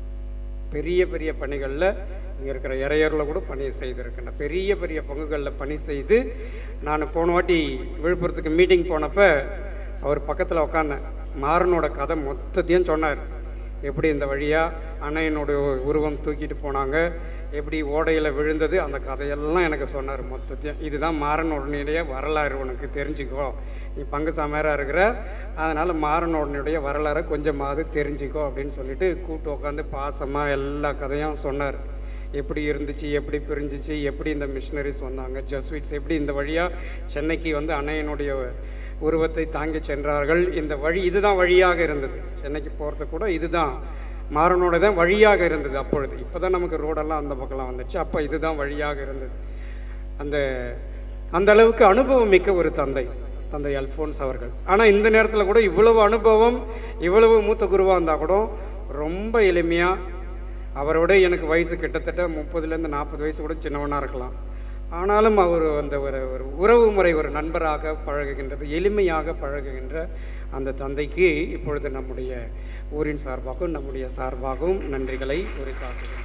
பெரிய பெரிய பணிகளில் இங்கே இருக்கிற இறையரில் கூட பணி செய்திருக்கின்றார் பெரிய பெரிய பங்குகளில் பணி செய்து நான் போன வாட்டி விழுப்புரத்துக்கு மீட்டிங் போனப்ப அவர் பக்கத்தில் உட்காந்தேன் மாறனோட கதை மொத்தத்தையும் சொன்னார் எப்படி இந்த வழியாக அன்னையனோட உருவம் தூக்கிட்டு போனாங்க எப்படி ஓடையில் விழுந்தது அந்த கதையெல்லாம் எனக்கு சொன்னார் மொத்தத்தையும் இதுதான் மாறனோடனுடைய வரலாறு உனக்கு தெரிஞ்சுக்கோ நீ பங்கு சாமியாராக இருக்கிற அதனால் மாறனோடனுடைய வரலாறை கொஞ்சமாவது தெரிஞ்சுக்கோ அப்படின்னு சொல்லிட்டு கூப்பிட்டு உட்காந்து பாசமாக எல்லா கதையும் சொன்னார் எப்படி இருந்துச்சு எப்படி பிரிஞ்சிச்சு எப்படி இந்த மிஷினரிஸ் வந்தாங்க ஜஸ்வீட்ஸ் எப்படி இந்த வழியாக சென்னைக்கு வந்து அன்னையனுடைய உருவத்தை தாங்கி சென்றார்கள் இந்த வழி இதுதான் வழியாக இருந்தது சென்னைக்கு போகிறது கூட இதுதான் மாறனோட தான் வழியாக இருந்தது அப்பொழுது இப்போ தான் நமக்கு ரோடெல்லாம் அந்த பக்கம்லாம் வந்துச்சு அப்போ இதுதான் வழியாக இருந்தது அந்த அந்த அளவுக்கு அனுபவம் மிக்க ஒரு தந்தை தந்தை அல்ஃபோன்ஸ் அவர்கள் ஆனால் இந்த நேரத்தில் கூட இவ்வளவு அனுபவம் இவ்வளவு மூத்த குருவாக இருந்தால் கூட ரொம்ப எளிமையாக அவரோட எனக்கு வயசு கிட்டத்தட்ட முப்பதுலேருந்து நாற்பது வயசு கூட சின்னவனாக இருக்கலாம் ஆனாலும் அவர் அந்த ஒரு ஒரு உறவு முறை ஒரு நண்பராக பழகுகின்றது எளிமையாக பழகுகின்ற அந்த தந்தைக்கு இப்பொழுது நம்முடைய ஊரின் சார்பாகவும் நம்முடைய சார்பாகவும் நன்றிகளை உரித்தாக்குகின்றோம்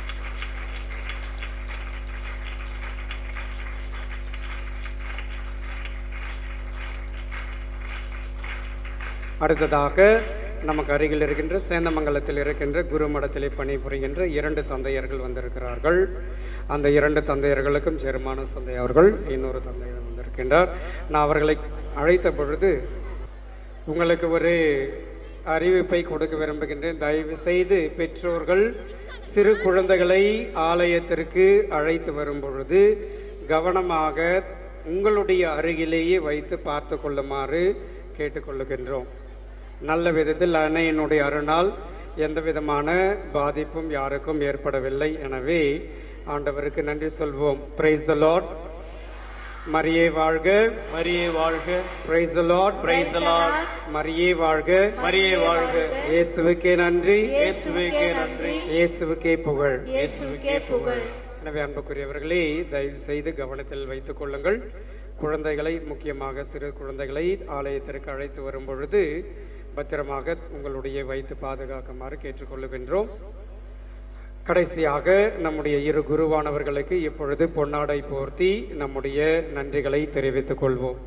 அடுத்ததாக நமக்கு அருகில் இருக்கின்ற சேந்தமங்கலத்தில் இருக்கின்ற குருமடத்திலே பணிபுரிகின்ற இரண்டு தந்தையர்கள் வந்திருக்கிறார்கள் அந்த இரண்டு தந்தையர்களுக்கும் ஜெர்மானஸ் தந்தை அவர்கள் இன்னொரு தந்தையர் வந்திருக்கின்றார் நான் அவர்களை அழைத்த பொழுது உங்களுக்கு ஒரு அறிவிப்பை கொடுக்க விரும்புகின்றேன் தயவு செய்து பெற்றோர்கள் சிறு குழந்தைகளை ஆலயத்திற்கு அழைத்து வரும் பொழுது கவனமாக உங்களுடைய அருகிலேயே வைத்து பார்த்து கொள்ளுமாறு கேட்டுக்கொள்ளுகின்றோம் நல்ல விதத்தில் அன்னையினுடைய அருணால் எந்த விதமான பாதிப்பும் யாருக்கும் ஏற்படவில்லை எனவே ஆண்டவருக்கு நன்றி சொல்வோம் பிரைஸ் த லார்ட் மரியே வாழ்க மரியே வாழ்க praise the Lord Praise the Lord. மரியே வாழ்க மரியே வாழ்க இயேசுவுக்கே நன்றி இயேசுவுக்கே நன்றி இயேசுவுக்கே புகழ் இயேசுவுக்கே புகழ் எனவே அன்புக்குரியவர்களே தயவு செய்து கவனத்தில் வைத்துக் கொள்ளுங்கள் குழந்தைகளை முக்கியமாக சிறு குழந்தைகளை ஆலயத்திற்கு அழைத்து வரும் பொழுது பத்திரமாக உங்களுடைய வைத்து பாதுகாக்குமாறு கேட்டுக்கொள்ளுகின்றோம் கடைசியாக நம்முடைய இரு குருவானவர்களுக்கு இப்பொழுது பொன்னாடை போர்த்தி நம்முடைய நன்றிகளை தெரிவித்துக் கொள்வோம்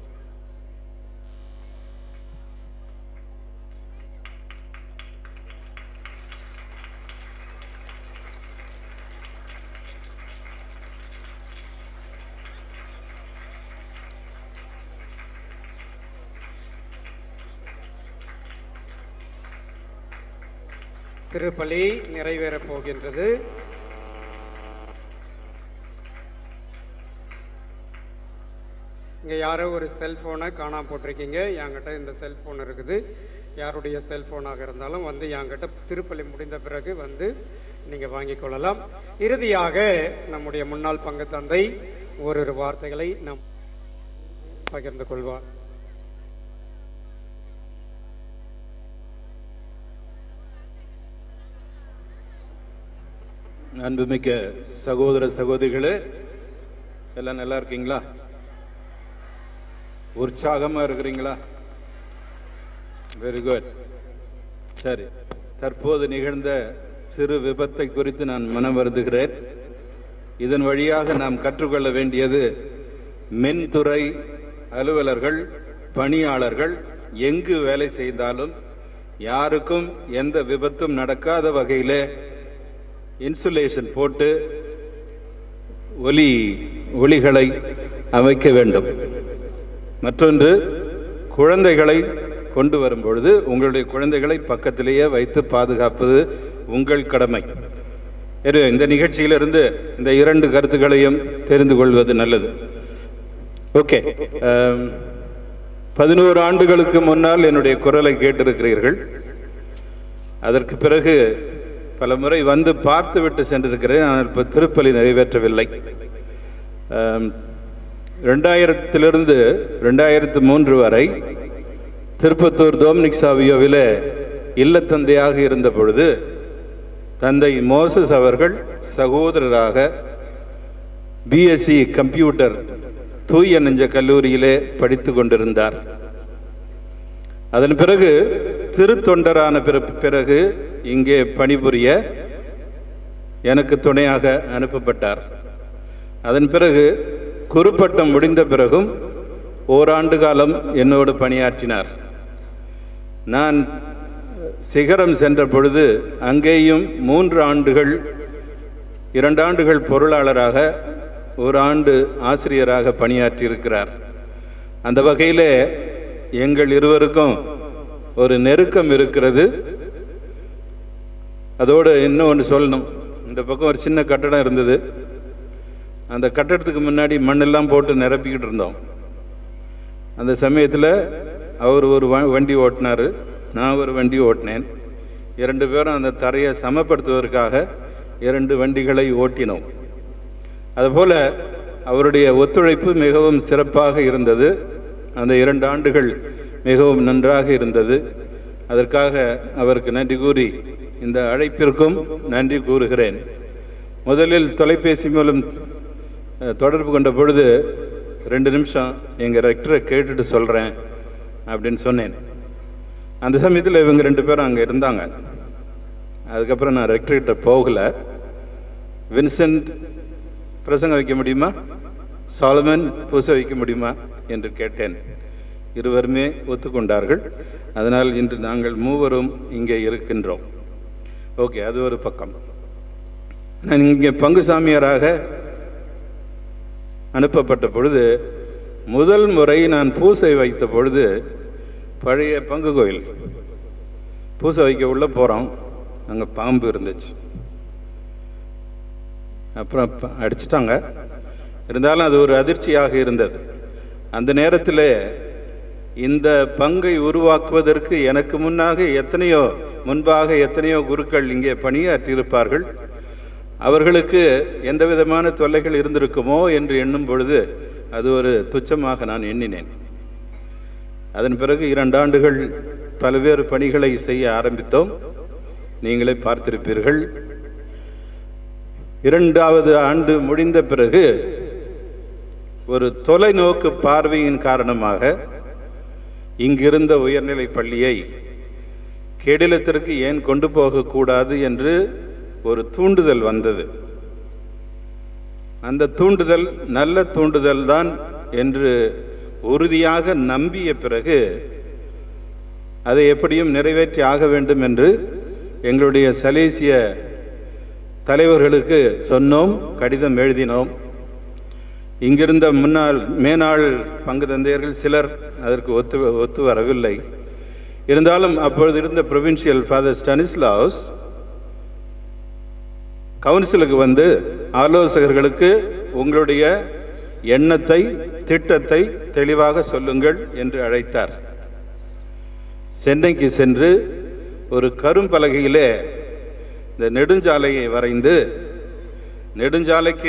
திருப்பலி நிறைவேறப் போகின்றது இங்கே யாரோ ஒரு செல்ஃபோனை காணாம போட்டிருக்கீங்க என்கிட்ட இந்த செல்ஃபோன் இருக்குது யாருடைய செல்ஃபோனாக இருந்தாலும் வந்து என்கிட்ட திருப்பலி முடிந்த பிறகு வந்து நீங்கள் வாங்கிக் கொள்ளலாம் இறுதியாக நம்முடைய முன்னாள் பங்கு தந்தை ஓரிரு வார்த்தைகளை நாம் பகிர்ந்து கொள்வார் அன்புமிக்க சகோதர சகோதரிகளே எல்லாம் நல்லா இருக்கீங்களா உற்சாகமா இருக்கிறீங்களா வெரி குட் சரி தற்போது நிகழ்ந்த சிறு விபத்தை குறித்து நான் மனம் வருந்துகிறேன் இதன் வழியாக நாம் கற்றுக்கொள்ள வேண்டியது மின்துறை அலுவலர்கள் பணியாளர்கள் எங்கு வேலை செய்தாலும் யாருக்கும் எந்த விபத்தும் நடக்காத வகையிலே இன்சுலேஷன் போட்டு ஒலி ஒளிகளை அமைக்க வேண்டும் மற்றொன்று குழந்தைகளை கொண்டு வரும் பொழுது உங்களுடைய குழந்தைகளை பக்கத்திலேயே வைத்து பாதுகாப்பது உங்கள் கடமை எனவே இந்த நிகழ்ச்சியிலிருந்து இந்த இரண்டு கருத்துக்களையும் தெரிந்து கொள்வது நல்லது ஓகே பதினோரு ஆண்டுகளுக்கு முன்னால் என்னுடைய குரலை கேட்டிருக்கிறீர்கள் அதற்கு பிறகு பல முறை வந்து பார்த்து விட்டு சென்றிருக்கிறேன் ஆனால் இப்போ திருப்பலி நிறைவேற்றவில்லை ரெண்டாயிரத்திலிருந்து ரெண்டாயிரத்து மூன்று வரை திருப்பத்தூர் டோமினிக் சாவியோவில் இல்லத்தந்தையாக இருந்த பொழுது தந்தை மோசஸ் அவர்கள் சகோதரராக பிஎஸ்சி கம்ப்யூட்டர் தூய நெஞ்ச கல்லூரியிலே படித்து கொண்டிருந்தார் அதன் பிறகு திருத்தொண்டரான பிறகு இங்கே பணிபுரிய எனக்கு துணையாக அனுப்பப்பட்டார் அதன் பிறகு குறுப்பட்டம் முடிந்த பிறகும் ஓராண்டு காலம் என்னோடு பணியாற்றினார் நான் சிகரம் சென்ற பொழுது அங்கேயும் மூன்று ஆண்டுகள் இரண்டு ஆண்டுகள் பொருளாளராக ஒரு ஆண்டு ஆசிரியராக பணியாற்றியிருக்கிறார் அந்த வகையிலே எங்கள் இருவருக்கும் ஒரு நெருக்கம் இருக்கிறது அதோடு இன்னும் ஒன்று சொல்லணும் இந்த பக்கம் ஒரு சின்ன கட்டடம் இருந்தது அந்த கட்டடத்துக்கு முன்னாடி மண்ணெல்லாம் போட்டு நிரப்பிக்கிட்டு இருந்தோம் அந்த சமயத்தில் அவர் ஒரு வண்டி ஓட்டினார் நான் ஒரு வண்டி ஓட்டினேன் இரண்டு பேரும் அந்த தரையை சமப்படுத்துவதற்காக இரண்டு வண்டிகளை ஓட்டினோம் அதுபோல அவருடைய ஒத்துழைப்பு மிகவும் சிறப்பாக இருந்தது அந்த இரண்டு ஆண்டுகள் மிகவும் நன்றாக இருந்தது அதற்காக அவருக்கு நன்றி கூறி இந்த அழைப்பிற்கும் நன்றி கூறுகிறேன் முதலில் தொலைபேசி மூலம் தொடர்பு கொண்ட பொழுது ரெண்டு நிமிஷம் எங்கள் ரெக்டரை கேட்டுட்டு சொல்கிறேன் அப்படின்னு சொன்னேன் அந்த சமயத்தில் இவங்க ரெண்டு பேரும் அங்கே இருந்தாங்க அதுக்கப்புறம் நான் ரெக்டர்கிட்ட போகலை வின்சென்ட் பிரசங்கம் வைக்க முடியுமா சாலமன் பூசை வைக்க முடியுமா என்று கேட்டேன் இருவருமே ஒத்துக்கொண்டார்கள் அதனால் இன்று நாங்கள் மூவரும் இங்கே இருக்கின்றோம் ஓகே அது ஒரு பக்கம் நான் இங்கே பங்கு சாமியாராக அனுப்பப்பட்ட பொழுது முதல் முறை நான் பூசை வைத்த பொழுது பழைய பங்கு கோயில் பூசை வைக்க உள்ள போகிறோம் அங்கே பாம்பு இருந்துச்சு அப்புறம் அடிச்சிட்டாங்க இருந்தாலும் அது ஒரு அதிர்ச்சியாக இருந்தது அந்த நேரத்தில் இந்த பங்கை உருவாக்குவதற்கு எனக்கு முன்னாக எத்தனையோ முன்பாக எத்தனையோ குருக்கள் இங்கே பணியாற்றியிருப்பார்கள் அவர்களுக்கு எந்த விதமான தொல்லைகள் இருந்திருக்குமோ என்று எண்ணும் பொழுது அது ஒரு துச்சமாக நான் எண்ணினேன் அதன் பிறகு இரண்டு ஆண்டுகள் பல்வேறு பணிகளை செய்ய ஆரம்பித்தோம் நீங்களே பார்த்திருப்பீர்கள் இரண்டாவது ஆண்டு முடிந்த பிறகு ஒரு தொலைநோக்கு பார்வையின் காரணமாக இங்கிருந்த உயர்நிலை பள்ளியை கெடிலத்திற்கு ஏன் கொண்டு போகக்கூடாது என்று ஒரு தூண்டுதல் வந்தது அந்த தூண்டுதல் நல்ல தூண்டுதல் தான் என்று உறுதியாக நம்பிய பிறகு அதை எப்படியும் நிறைவேற்றி ஆக வேண்டும் என்று எங்களுடைய சலேசிய தலைவர்களுக்கு சொன்னோம் கடிதம் எழுதினோம் இங்கிருந்த முன்னாள் மேனாள் பங்கு தந்தையர்கள் சிலர் அதற்கு ஒத்து ஒத்து வரவில்லை இருந்தாலும் அப்பொழுது இருந்த ப்ரொவின்சியல் ஃபாதர் ஸ்டனிஸ்லாவ்ஸ் கவுன்சிலுக்கு வந்து ஆலோசகர்களுக்கு உங்களுடைய எண்ணத்தை திட்டத்தை தெளிவாக சொல்லுங்கள் என்று அழைத்தார் சென்னைக்கு சென்று ஒரு கரும்பலகையிலே இந்த நெடுஞ்சாலையை வரைந்து நெடுஞ்சாலைக்கு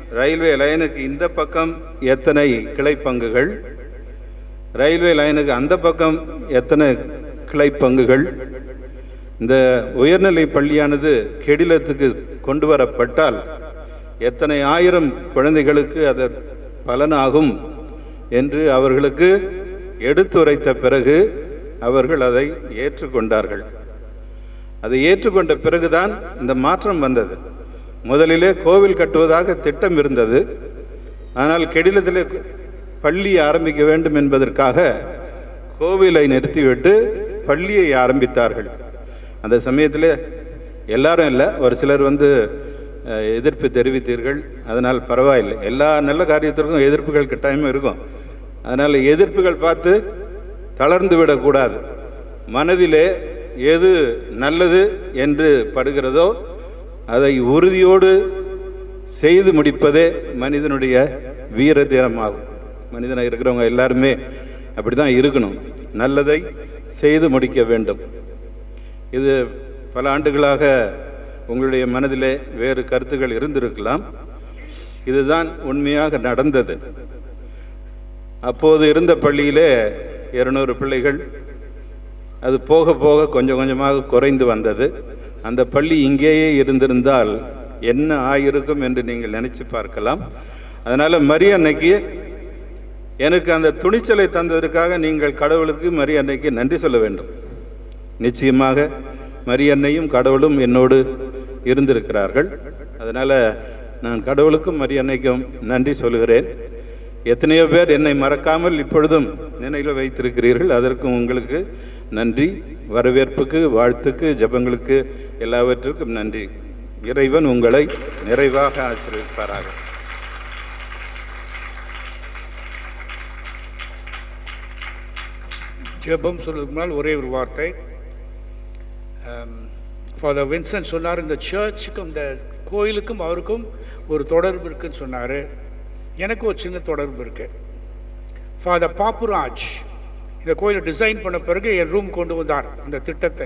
ரயில்வே லைனுக்கு இந்த பக்கம் எத்தனை கிளை பங்குகள் ரயில்வே லைனுக்கு அந்த பக்கம் எத்தனை கிளை பங்குகள் இந்த உயர்நிலை பள்ளியானது கெடிலத்துக்கு கொண்டு வரப்பட்டால் எத்தனை ஆயிரம் குழந்தைகளுக்கு அது பலனாகும் என்று அவர்களுக்கு எடுத்துரைத்த பிறகு அவர்கள் அதை ஏற்றுக்கொண்டார்கள் அதை ஏற்றுக்கொண்ட பிறகுதான் இந்த மாற்றம் வந்தது முதலிலே கோவில் கட்டுவதாக திட்டம் இருந்தது ஆனால் கெடிலத்திலே பள்ளி ஆரம்பிக்க வேண்டும் என்பதற்காக கோவிலை நிறுத்திவிட்டு பள்ளியை ஆரம்பித்தார்கள் அந்த சமயத்தில் எல்லாரும் இல்லை ஒரு சிலர் வந்து அஹ், எதிர்ப்பு தெரிவித்தீர்கள் அதனால் பரவாயில்லை எல்லா நல்ல காரியத்திற்கும் எதிர்ப்புகள் கட்டாயமாக இருக்கும் அதனால் எதிர்ப்புகள் பார்த்து தளர்ந்து விடக்கூடாது மனதிலே எது நல்லது என்று படுகிறதோ அதை உறுதியோடு செய்து முடிப்பதே மனிதனுடைய வீர தீரமாகும் மனிதனாக இருக்கிறவங்க எல்லாருமே அப்படி தான் இருக்கணும் நல்லதை செய்து முடிக்க வேண்டும் இது பல ஆண்டுகளாக உங்களுடைய மனதிலே வேறு கருத்துக்கள் இருந்திருக்கலாம் இதுதான் உண்மையாக நடந்தது அப்போது இருந்த பள்ளியிலே இருநூறு பிள்ளைகள் அது போக போக கொஞ்சம் கொஞ்சமாக குறைந்து வந்தது அந்த பள்ளி இங்கேயே இருந்திருந்தால் என்ன ஆயிருக்கும் என்று நீங்கள் நினைச்சு பார்க்கலாம் அதனால மரி அன்னைக்கு எனக்கு அந்த துணிச்சலை தந்ததற்காக நீங்கள் கடவுளுக்கு மரி அன்னைக்கு நன்றி சொல்ல வேண்டும் நிச்சயமாக மரி அன்னையும் கடவுளும் என்னோடு இருந்திருக்கிறார்கள் அதனால நான் கடவுளுக்கும் மரி அன்னைக்கும் நன்றி சொல்கிறேன் எத்தனையோ பேர் என்னை மறக்காமல் இப்பொழுதும் நினைவில் வைத்திருக்கிறீர்கள் அதற்கும் உங்களுக்கு நன்றி வரவேற்புக்கு வாழ்த்துக்கு ஜெபங்களுக்கு எல்லாவற்றுக்கும் நன்றி இறைவன் உங்களை நிறைவாக ஆசீர்வதிப்பாராக ஜெபம் சொல்றதுக்கு முன்னால் ஒரே ஒரு வார்த்தை ஃபாதர் வின்சென்ட் சொன்னார் இந்த சர்ச்சுக்கும் இந்த கோயிலுக்கும் அவருக்கும் ஒரு தொடர்பு இருக்குன்னு சொன்னார் எனக்கு ஒரு சின்ன தொடர்பு இருக்கு ஃபாதர் பாப்புராஜ் இந்த கோயிலை டிசைன் பண்ண பிறகு என் ரூம் கொண்டு வந்தார் இந்த திட்டத்தை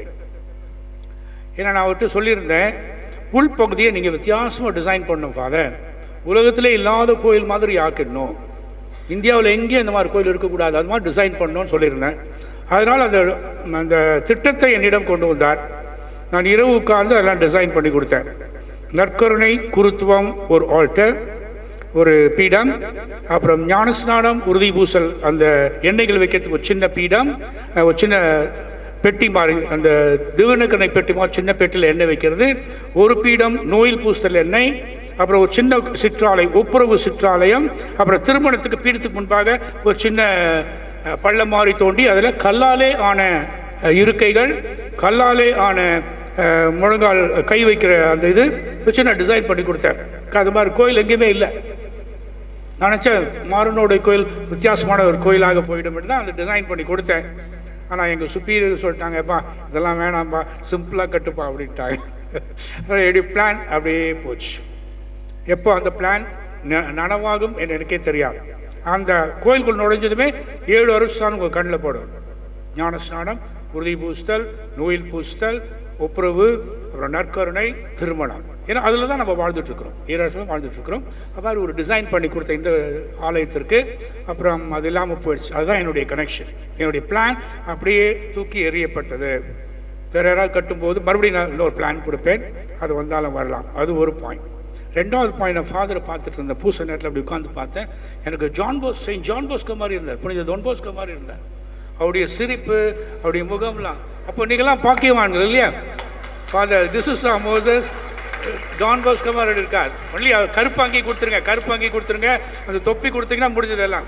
ஏன்னா நான் அவர்கிட்ட சொல்லியிருந்தேன் உள்பகுதியை நீங்கள் வித்தியாசமாக டிசைன் பண்ணணும் ஃபாதர் உலகத்திலே இல்லாத கோயில் மாதிரி ஆக்கிடணும் இந்தியாவில் எங்கேயும் இந்த மாதிரி கோயில் இருக்கக்கூடாது அது மாதிரி டிசைன் பண்ணணும்னு சொல்லியிருந்தேன் அதனால் அந்த அந்த திட்டத்தை என்னிடம் கொண்டு வந்தார் நான் இரவு உட்கார்ந்து அதெல்லாம் டிசைன் பண்ணி கொடுத்தேன் நற்கருணை குருத்துவம் ஒரு ஆல்டர் ஒரு பீடம் அப்புறம் ஞானஸ்நானம் உறுதி பூசல் அந்த எண்ணெய்கள் வைக்கிறதுக்கு ஒரு சின்ன பீடம் அஹ் ஒரு சின்ன பெட்டி மாதிரி அந்த திவனக்கண்ணை பெட்டி மாதிரி சின்ன பெட்டியில் எண்ணெய் வைக்கிறது ஒரு பீடம் நோயில் பூசல் எண்ணெய் அப்புறம் ஒரு சின்ன சிற்றாலை ஒப்புரவு சிற்றாலயம் அப்புறம் திருமணத்துக்கு பீடத்துக்கு முன்பாக ஒரு சின்ன அஹ், பள்ளம் மாதிரி தோண்டி அதில் கல்லாலே ஆன அஹ், இருக்கைகள் கல்லாலே ஆன அஹ், முழங்கால் கை வைக்கிற அந்த இது வச்சு நான் டிசைன் பண்ணி கொடுத்தேன் அது மாதிரி கோயில் எங்கேயுமே இல்லை நான் நினச்சேன் மாறனோட கோயில் வித்தியாசமான ஒரு கோயிலாக போயிடும் தான் அந்த டிசைன் பண்ணி கொடுத்தேன் ஆனால் எங்கள் சுப்பீரியர் சொல்லிட்டாங்கப்பா இதெல்லாம் வேணாம்ப்பா சிம்பிளாக கட்டுப்பா அப்படின்ட்டாங்க எப்படி பிளான் அப்படியே போச்சு எப்போ அந்த பிளான் நனவாகும் என்று எனக்கே தெரியாது அந்த கோயிலுக்குள் நுழைஞ்சதுமே ஏழு வருஷம் உங்கள் கண்ணில் போடும் ஞான ஸ்நானம் உறுதி பூசுதல் நோயில் பூசுதல் ஒப்புரவு அப்புறம் நற்கருணை திருமணம் ஏன்னா அதில் தான் நம்ம வாழ்ந்துட்டு இருக்கிறோம் ஏழு வருஷம் வாழ்ந்துட்டு இருக்கிறோம் அவ்வாறு ஒரு டிசைன் பண்ணி கொடுத்த இந்த ஆலயத்திற்கு அப்புறம் அது இல்லாமல் போயிடுச்சு அதுதான் என்னுடைய கனெக்ஷன் என்னுடைய பிளான் அப்படியே தூக்கி எறியப்பட்டது வேற யாராவது கட்டும்போது மறுபடியும் நான் இன்னொரு பிளான் கொடுப்பேன் அது வந்தாலும் வரலாம் அது ஒரு பாயிண்ட் ரெண்டாவது பாயிண்ட் நான் ஃபாதரை பார்த்துட்டு இருந்தேன் பூச நேரத்தில் அப்படி உட்காந்து பார்த்தேன் எனக்கு ஜான் போஸ் செயின்ட் ஜான் போஸ்கோ மாதிரி இருந்தார் புனித தொன் போஸ்கோ மாதிரி இருந்தார் அவருடைய சிரிப்பு அவருடைய முகம்லாம் அப்போ நீங்களாம் பாக்கியவான்கள் இல்லையா Father this is Moses John Bosco மாதிரி இருக்கார் ஒன்லி கருப்பாங்கி கொடுத்துருங்க கருப்பாங்கி கொடுத்துருங்க அந்த தொப்பி கொடுத்தீங்கன்னா முடிஞ்சதெல்லாம்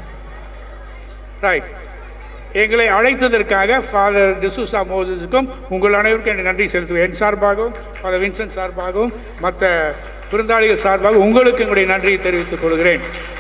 ரைட் எங்களை அழைத்ததற்காக ஃபாதர் டிசூசா மோசஸுக்கும் உங்கள் அனைவருக்கும் என் நன்றி செலுத்துவேன் என் சார்பாகவும் ஃபாதர் வின்சென்ட் சார்பாகவும் மற்ற விருந்தாளிகள் சார்பாக உங்களுக்கு எங்களுடைய நன்றியை தெரிவித்துக் கொள்கிறேன்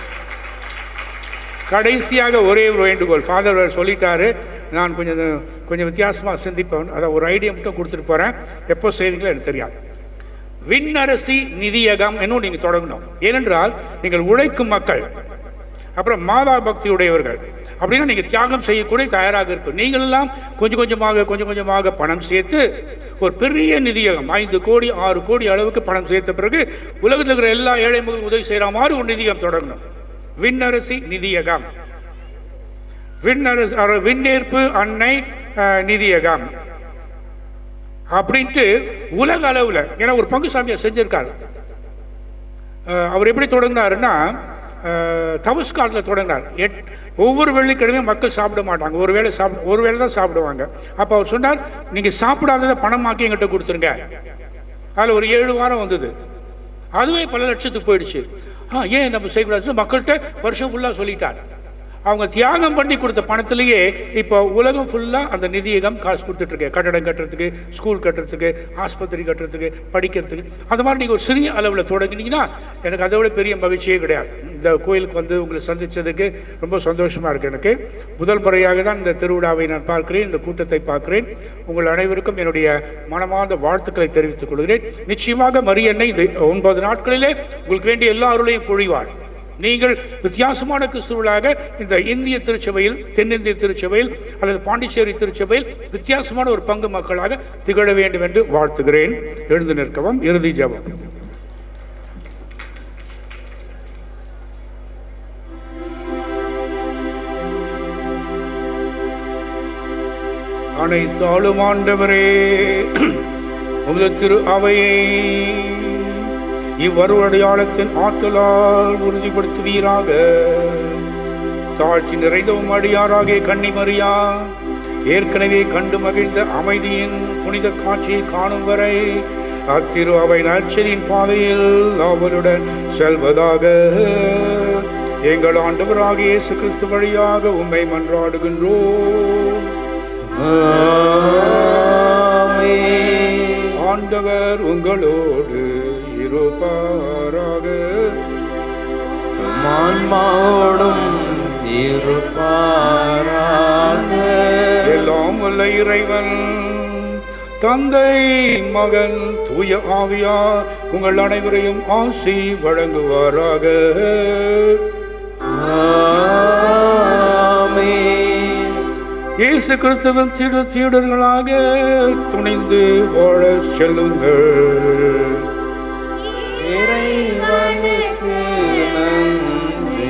கடைசியாக ஒரே ஒரு வேண்டுகோள் ஃபாதர் சொல்லிட்டாரு நான் கொஞ்சம் கொஞ்சம் வித்தியாசமாக சிந்திப்பேன் அதை ஒரு ஐடியா மட்டும் கொடுத்துட்டு போகிறேன் எப்போ செய்வீங்களோ எனக்கு தெரியாது விண்ணரசி நிதியகம் என்னும் நீங்கள் தொடங்கணும் ஏனென்றால் நீங்கள் உழைக்கும் மக்கள் அப்புறம் மாதா பக்தி உடையவர்கள் அப்படின்னா நீங்கள் தியாகம் செய்யக்கூடிய தயாராக இருக்கும் நீங்களெல்லாம் கொஞ்சம் கொஞ்சமாக கொஞ்சம் கொஞ்சமாக பணம் சேர்த்து ஒரு பெரிய நிதியகம் ஐந்து கோடி ஆறு கோடி அளவுக்கு பணம் சேர்த்த பிறகு உலகத்தில் இருக்கிற எல்லா ஏழை மக்களுக்கும் உதவி செய்கிற மாதிரி ஒரு நிதியகம் தொடங்கணும் விண்ணரசி நிதியகம் விண்ணரசு அஹ், விண்ணேற்பு அன்னை அஹ், நிதியகம் அப்படின்ட்டு உலக அளவில் ஏன்னா ஒரு பங்கு சாமியார் செஞ்சிருக்காரு அஹ், அவர் எப்படி தொடங்கினாருன்னா அஹ், தபஸ் காலத்தில் தொடங்கினார் எட் ஒவ்வொரு வெள்ளிக்கிழமையும் மக்கள் சாப்பிட மாட்டாங்க ஒரு வேளை சாப்பிட ஒரு வேளை தான் சாப்பிடுவாங்க அப்போ அவர் சொன்னார் நீங்கள் சாப்பிடாததை பணமாக்கி எங்கிட்ட கொடுத்துருங்க அதில் ஒரு ஏழு வாரம் வந்தது அதுவே பல லட்சத்துக்கு போயிடுச்சு ஆ ஏன் நம்ம செய்யக்கூடாதுன்னு மக்கள்கிட்ட வருஷம் ஃபுல்லாக சொல்லிட்டார் அவங்க தியாகம் பண்ணி கொடுத்த பணத்திலேயே இப்போ உலகம் ஃபுல்லாக அந்த நிதியகம் காசு கொடுத்துட்ருக்கு கட்டடம் கட்டுறதுக்கு ஸ்கூல் கட்டுறதுக்கு ஆஸ்பத்திரி கட்டுறதுக்கு படிக்கிறதுக்கு அந்த மாதிரி நீங்கள் ஒரு சிறிய அளவில் தொடங்கினீங்கன்னா எனக்கு அதை விட பெரிய மகிழ்ச்சியே கிடையாது இந்த கோயிலுக்கு வந்து உங்களை சந்தித்ததுக்கு ரொம்ப சந்தோஷமாக இருக்குது எனக்கு முதல் முறையாக தான் இந்த திருவிழாவை நான் பார்க்கிறேன் இந்த கூட்டத்தை பார்க்கிறேன் உங்கள் அனைவருக்கும் என்னுடைய மனமார்ந்த வாழ்த்துக்களை தெரிவித்துக் கொள்கிறேன் நிச்சயமாக மரியன்னை இந்த ஒன்பது நாட்களிலே உங்களுக்கு வேண்டிய எல்லா அருளையும் பொழிவாள் நீங்கள் வித்தியாசமான கிறிஸ்துவர்களாக இந்த இந்திய திருச்சபையில் தென்னிந்திய திருச்சபையில் அல்லது பாண்டிச்சேரி திருச்சபையில் வித்தியாசமான ஒரு பங்கு மக்களாக திகழ வேண்டும் என்று வாழ்த்துகிறேன் எழுந்து நிற்கவும் இறுதி ஜெபம் அனைத்தாளும் ஆண்டவரே உமது திரு அவையை இவ்வருடையாளத்தின் ஆற்றலால் உறுதிப்படுத்துவீராக தாழ்ச்சி நிறைந்தவும் அடியாராகிய கன்னிமரியா ஏற்கனவே கண்டு மகிழ்ந்த அமைதியின் புனித காட்சியை காணும் வரை அத்திரு அவை நற்செடியின் பாதையில் அவளுடன் செல்வதாக எங்கள் ஆண்டவராகிய இயேசு கிறிஸ்து வழியாக உம்மை மன்றாடுகின்றோம் ஆண்டவர் உங்களோடு இருப்பாராக ஆன்மாவோடும் இருப்பாராக எல்லாம் வல்ல இறைவன் தந்தை மகன் தூய ஆவியார் உங்கள் அனைவரையும் ஆசி வழங்குவாராக இயேசு கிறிஸ்துவின் சீட சீடர்களாக துணிந்து வாழ செல்லுங்கள் இறைவனுக்கு நன்றி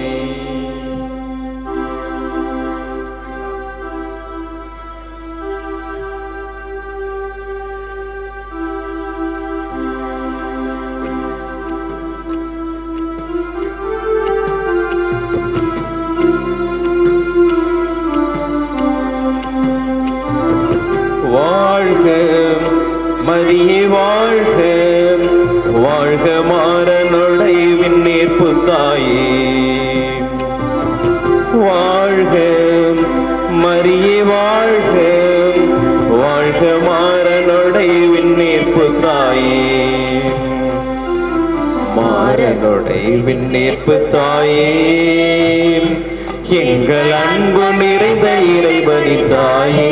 வாழ்க மரியே வாழ்க வாழ்க மாறனுடை விண்ணேற்பு தாயே வாழ்க மரியே வாழ்க வாழ்க மாறனுடை விண்ணேற்பு தாயே மாறனுடை விண்ணேற்பு தாயே எங்கள் அன்பு நிறைந்த இறைவனி தாயே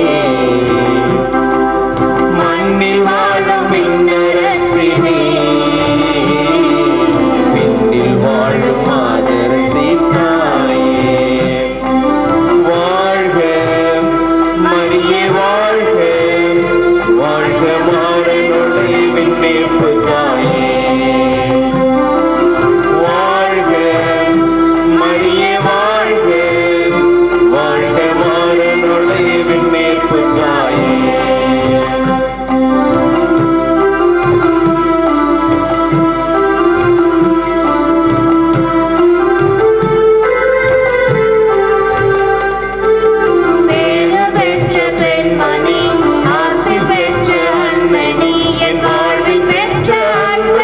மண்ணில் வாழும் விண்ணரசினே விண்ணில் வாழும் மாதரசி தாயே வாழ்க மரியே வாழ்க வாழ்க மாறனுடைய விண்ணேற்பு தாயே வாழ்க மரியே வாழ்க வாழ்க மாறனுடைய விண்ணேற்பு தாயே பேறு பெற்ற பெண்மணி ஆசி பெற்ற அன்மணி என் வாழ்வில் பெற்ற அன்பு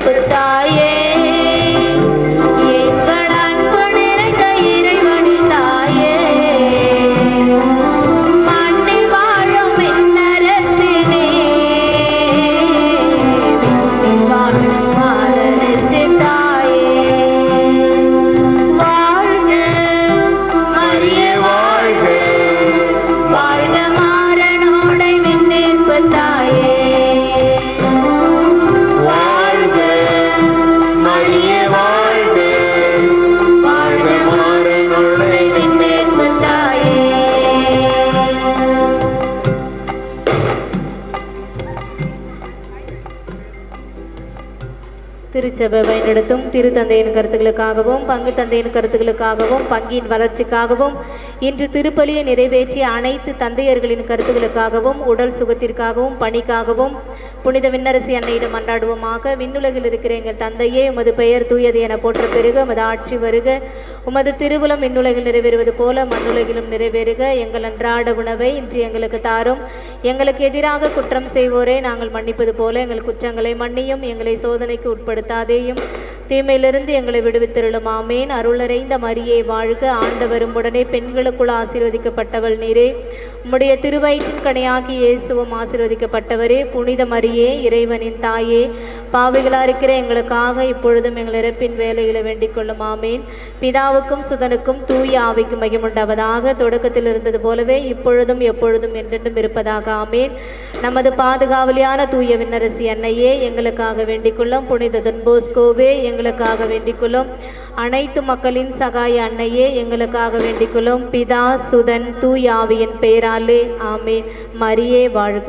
மீட்பு தாயே எங்கள் அன்பு நிறைந்த இறைவனின் தாயே மண்ணில் வாழும் விண்ணரசினே விண்ணில் வாழும் மாதரசி தாயே வாழ்க மரியே வாழ்க வாழ்க மாறனோடை விண்ணேற்பு தாயே வாழ்க மரியே வாழ்க வாழ்க மாறனோடை விண்ணேற்பு தாயே திருச்சபை வழிநடத்தும் திருத்தந்தையின் கருத்துக்களுக்காகவும் பங்கு தந்தையின் கருத்துக்களுக்காகவும் பங்கின் வளர்ச்சிக்காகவும் இன்று திருப்பலியை நிறைவேற்றிய அனைத்து தந்தையர்களின் கருத்துக்களுக்காகவும் உடல் சுகத்திற்காகவும் பணிக்காகவும் புனித விண்ணரசி அன்னையிடம் மன்றாடுவோமாக விண்ணுலகில் இருக்கிற எங்கள் தந்தையே உமது பெயர் தூயது என போற்ற பெருக உமது ஆட்சி வருக உமது திருவுலம் விண்ணுலகில் நிறைவேறுவது போல மண்ணுலகிலும் நிறைவேறுக எங்கள் அன்றாட உணவை இன்று எங்களுக்கு தாரும் எங்களுக்கு எதிராக குற்றம் செய்வோரை நாங்கள் மன்னிப்பது போல எங்கள் குற்றங்களை மன்னியும் எங்களை சோதனைக்கு உட்படுத்தாதேயும் தீமையிலிருந்து எங்களை விடுவித்திருளும் ஆமேன் அருளறைந்த மரியே வாழ்க ஆண்டவரும் உடனே பெண்களுக்குள் ஆசீர்வதிக்கப்பட்டவள் நீரே உம்முடைய திருவயிற்றின் கனியாகி இயேசுவும் ஆசீர்வதிக்கப்பட்டவரே புனித மரியே இறைவனின் தாயே பாவிகளா இருக்கிற எங்களுக்காக இப்பொழுதும் எங்கள் இறப்பின் வேலைகளை வேண்டிக் கொள்ளும் ஆமேன் பிதாவுக்கும் சுதனுக்கும் தூய ஆவிக்கும் மகிமுண்டாவதாக தொடக்கத்தில் இருந்தது போலவே இப்பொழுதும் எப்பொழுதும் என்றென்றும் இருப்பதாக ஆமேன் நமது பாதுகாவலியான தூய விண்ணரசி அன்னையே எங்களுக்காக வேண்டிக் கொள்ளும் புனித தொன்போஸ்கோவே எங்களுக்காக வேண்டிக் கொள்ளும் அனைத்து மக்களின் சகாய அன்னையே எங்களுக்காக வேண்டிக் கொள்ளும் பிதா சுதன் தூய ஆவியின் பெயராலே ஆமேன் மரியே வாழ்க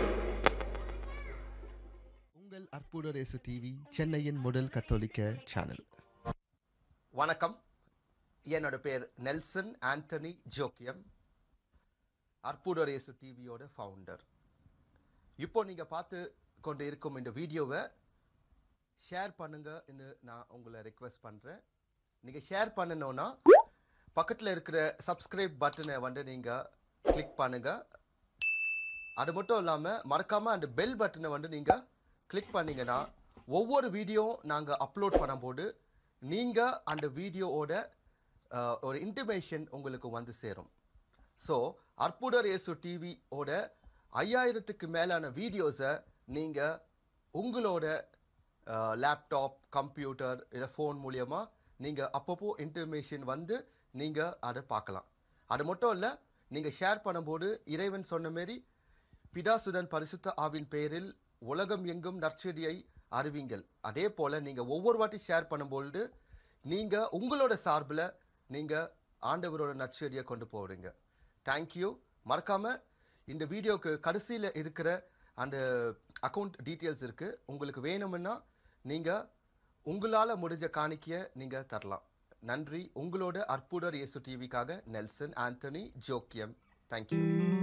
உங்கள் அற்புதரேசு டிவி சென்னையின் முதல் கத்தோலிக்க சேனல் வணக்கம் என்னோட பேர் நெல்சன் ஆண்டனி ஜோக்கியம் அற்புதரேசு டிவியோட ஃபவுண்டர் இப்போ நீங்கள் பார்த்து கொண்டு இருக்கும் இந்த வீடியோவை ஷேர் பண்ணுங்கன்னு நான் உங்களை ரெக்வெஸ்ட் பண்ணுறேன் நீங்கள் ஷேர் பண்ணணுன்னா பக்கத்தில் இருக்கிற சப்ஸ்கிரைப் பட்டனை வந்து நீங்கள் கிளிக் பண்ணுங்கள் அது மட்டும் இல்லாமல் மறக்காமல் அந்த பெல் பட்டனை வந்து நீங்கள் கிளிக் பண்ணீங்கன்னா ஒவ்வொரு வீடியோ நாங்கள் அப்லோட் பண்ணும்போது நீங்கள் அந்த வீடியோவோட அஹ், ஒரு இன்டிமேஷன் உங்களுக்கு வந்து சேரும் ஸோ அற்புதர் இயேசு டிவியோட ஐயாயிரத்துக்கு மேலான வீடியோஸை நீங்கள் உங்களோட லேப்டாப் கம்ப்யூட்டர் இல்லை ஃபோன் மூலியமா நீங்கள் அப்பப்போ இன்டர்மேஷன் வந்து நீங்கள் அதை பார்க்கலாம் அது மட்டும் இல்லை நீங்கள் ஷேர் பண்ணும்போது இறைவன் சொன்ன மாரி பிதாசுடன் பரிசுத்த ஆவின் பெயரில் உலகம் எங்கும் நற்செடியை அறிவிங்கள் அதே போல் நீங்கள் ஒவ்வொரு வாட்டி ஷேர் பண்ணும்பொழுது நீங்கள் உங்களோட சார்பில் நீங்கள் ஆண்டவரோட நற்செடியை கொண்டு போகிறீங்க தேங்க்யூ மறக்காமல் இந்த வீடியோக்கு கடைசியில் இருக்கிற அந்த அக்கௌண்ட் டீட்டெயில்ஸ் இருக்குது உங்களுக்கு வேணும்னா நீங்கள் உங்களால் முடிஞ்ச காணிக்கையை நீங்கள் தரலாம் நன்றி உங்களோட அற்புதர் இயேசு டிவிக்காக நெல்சன் ஆண்டனி ஜோக்கியம் தேங்க்யூ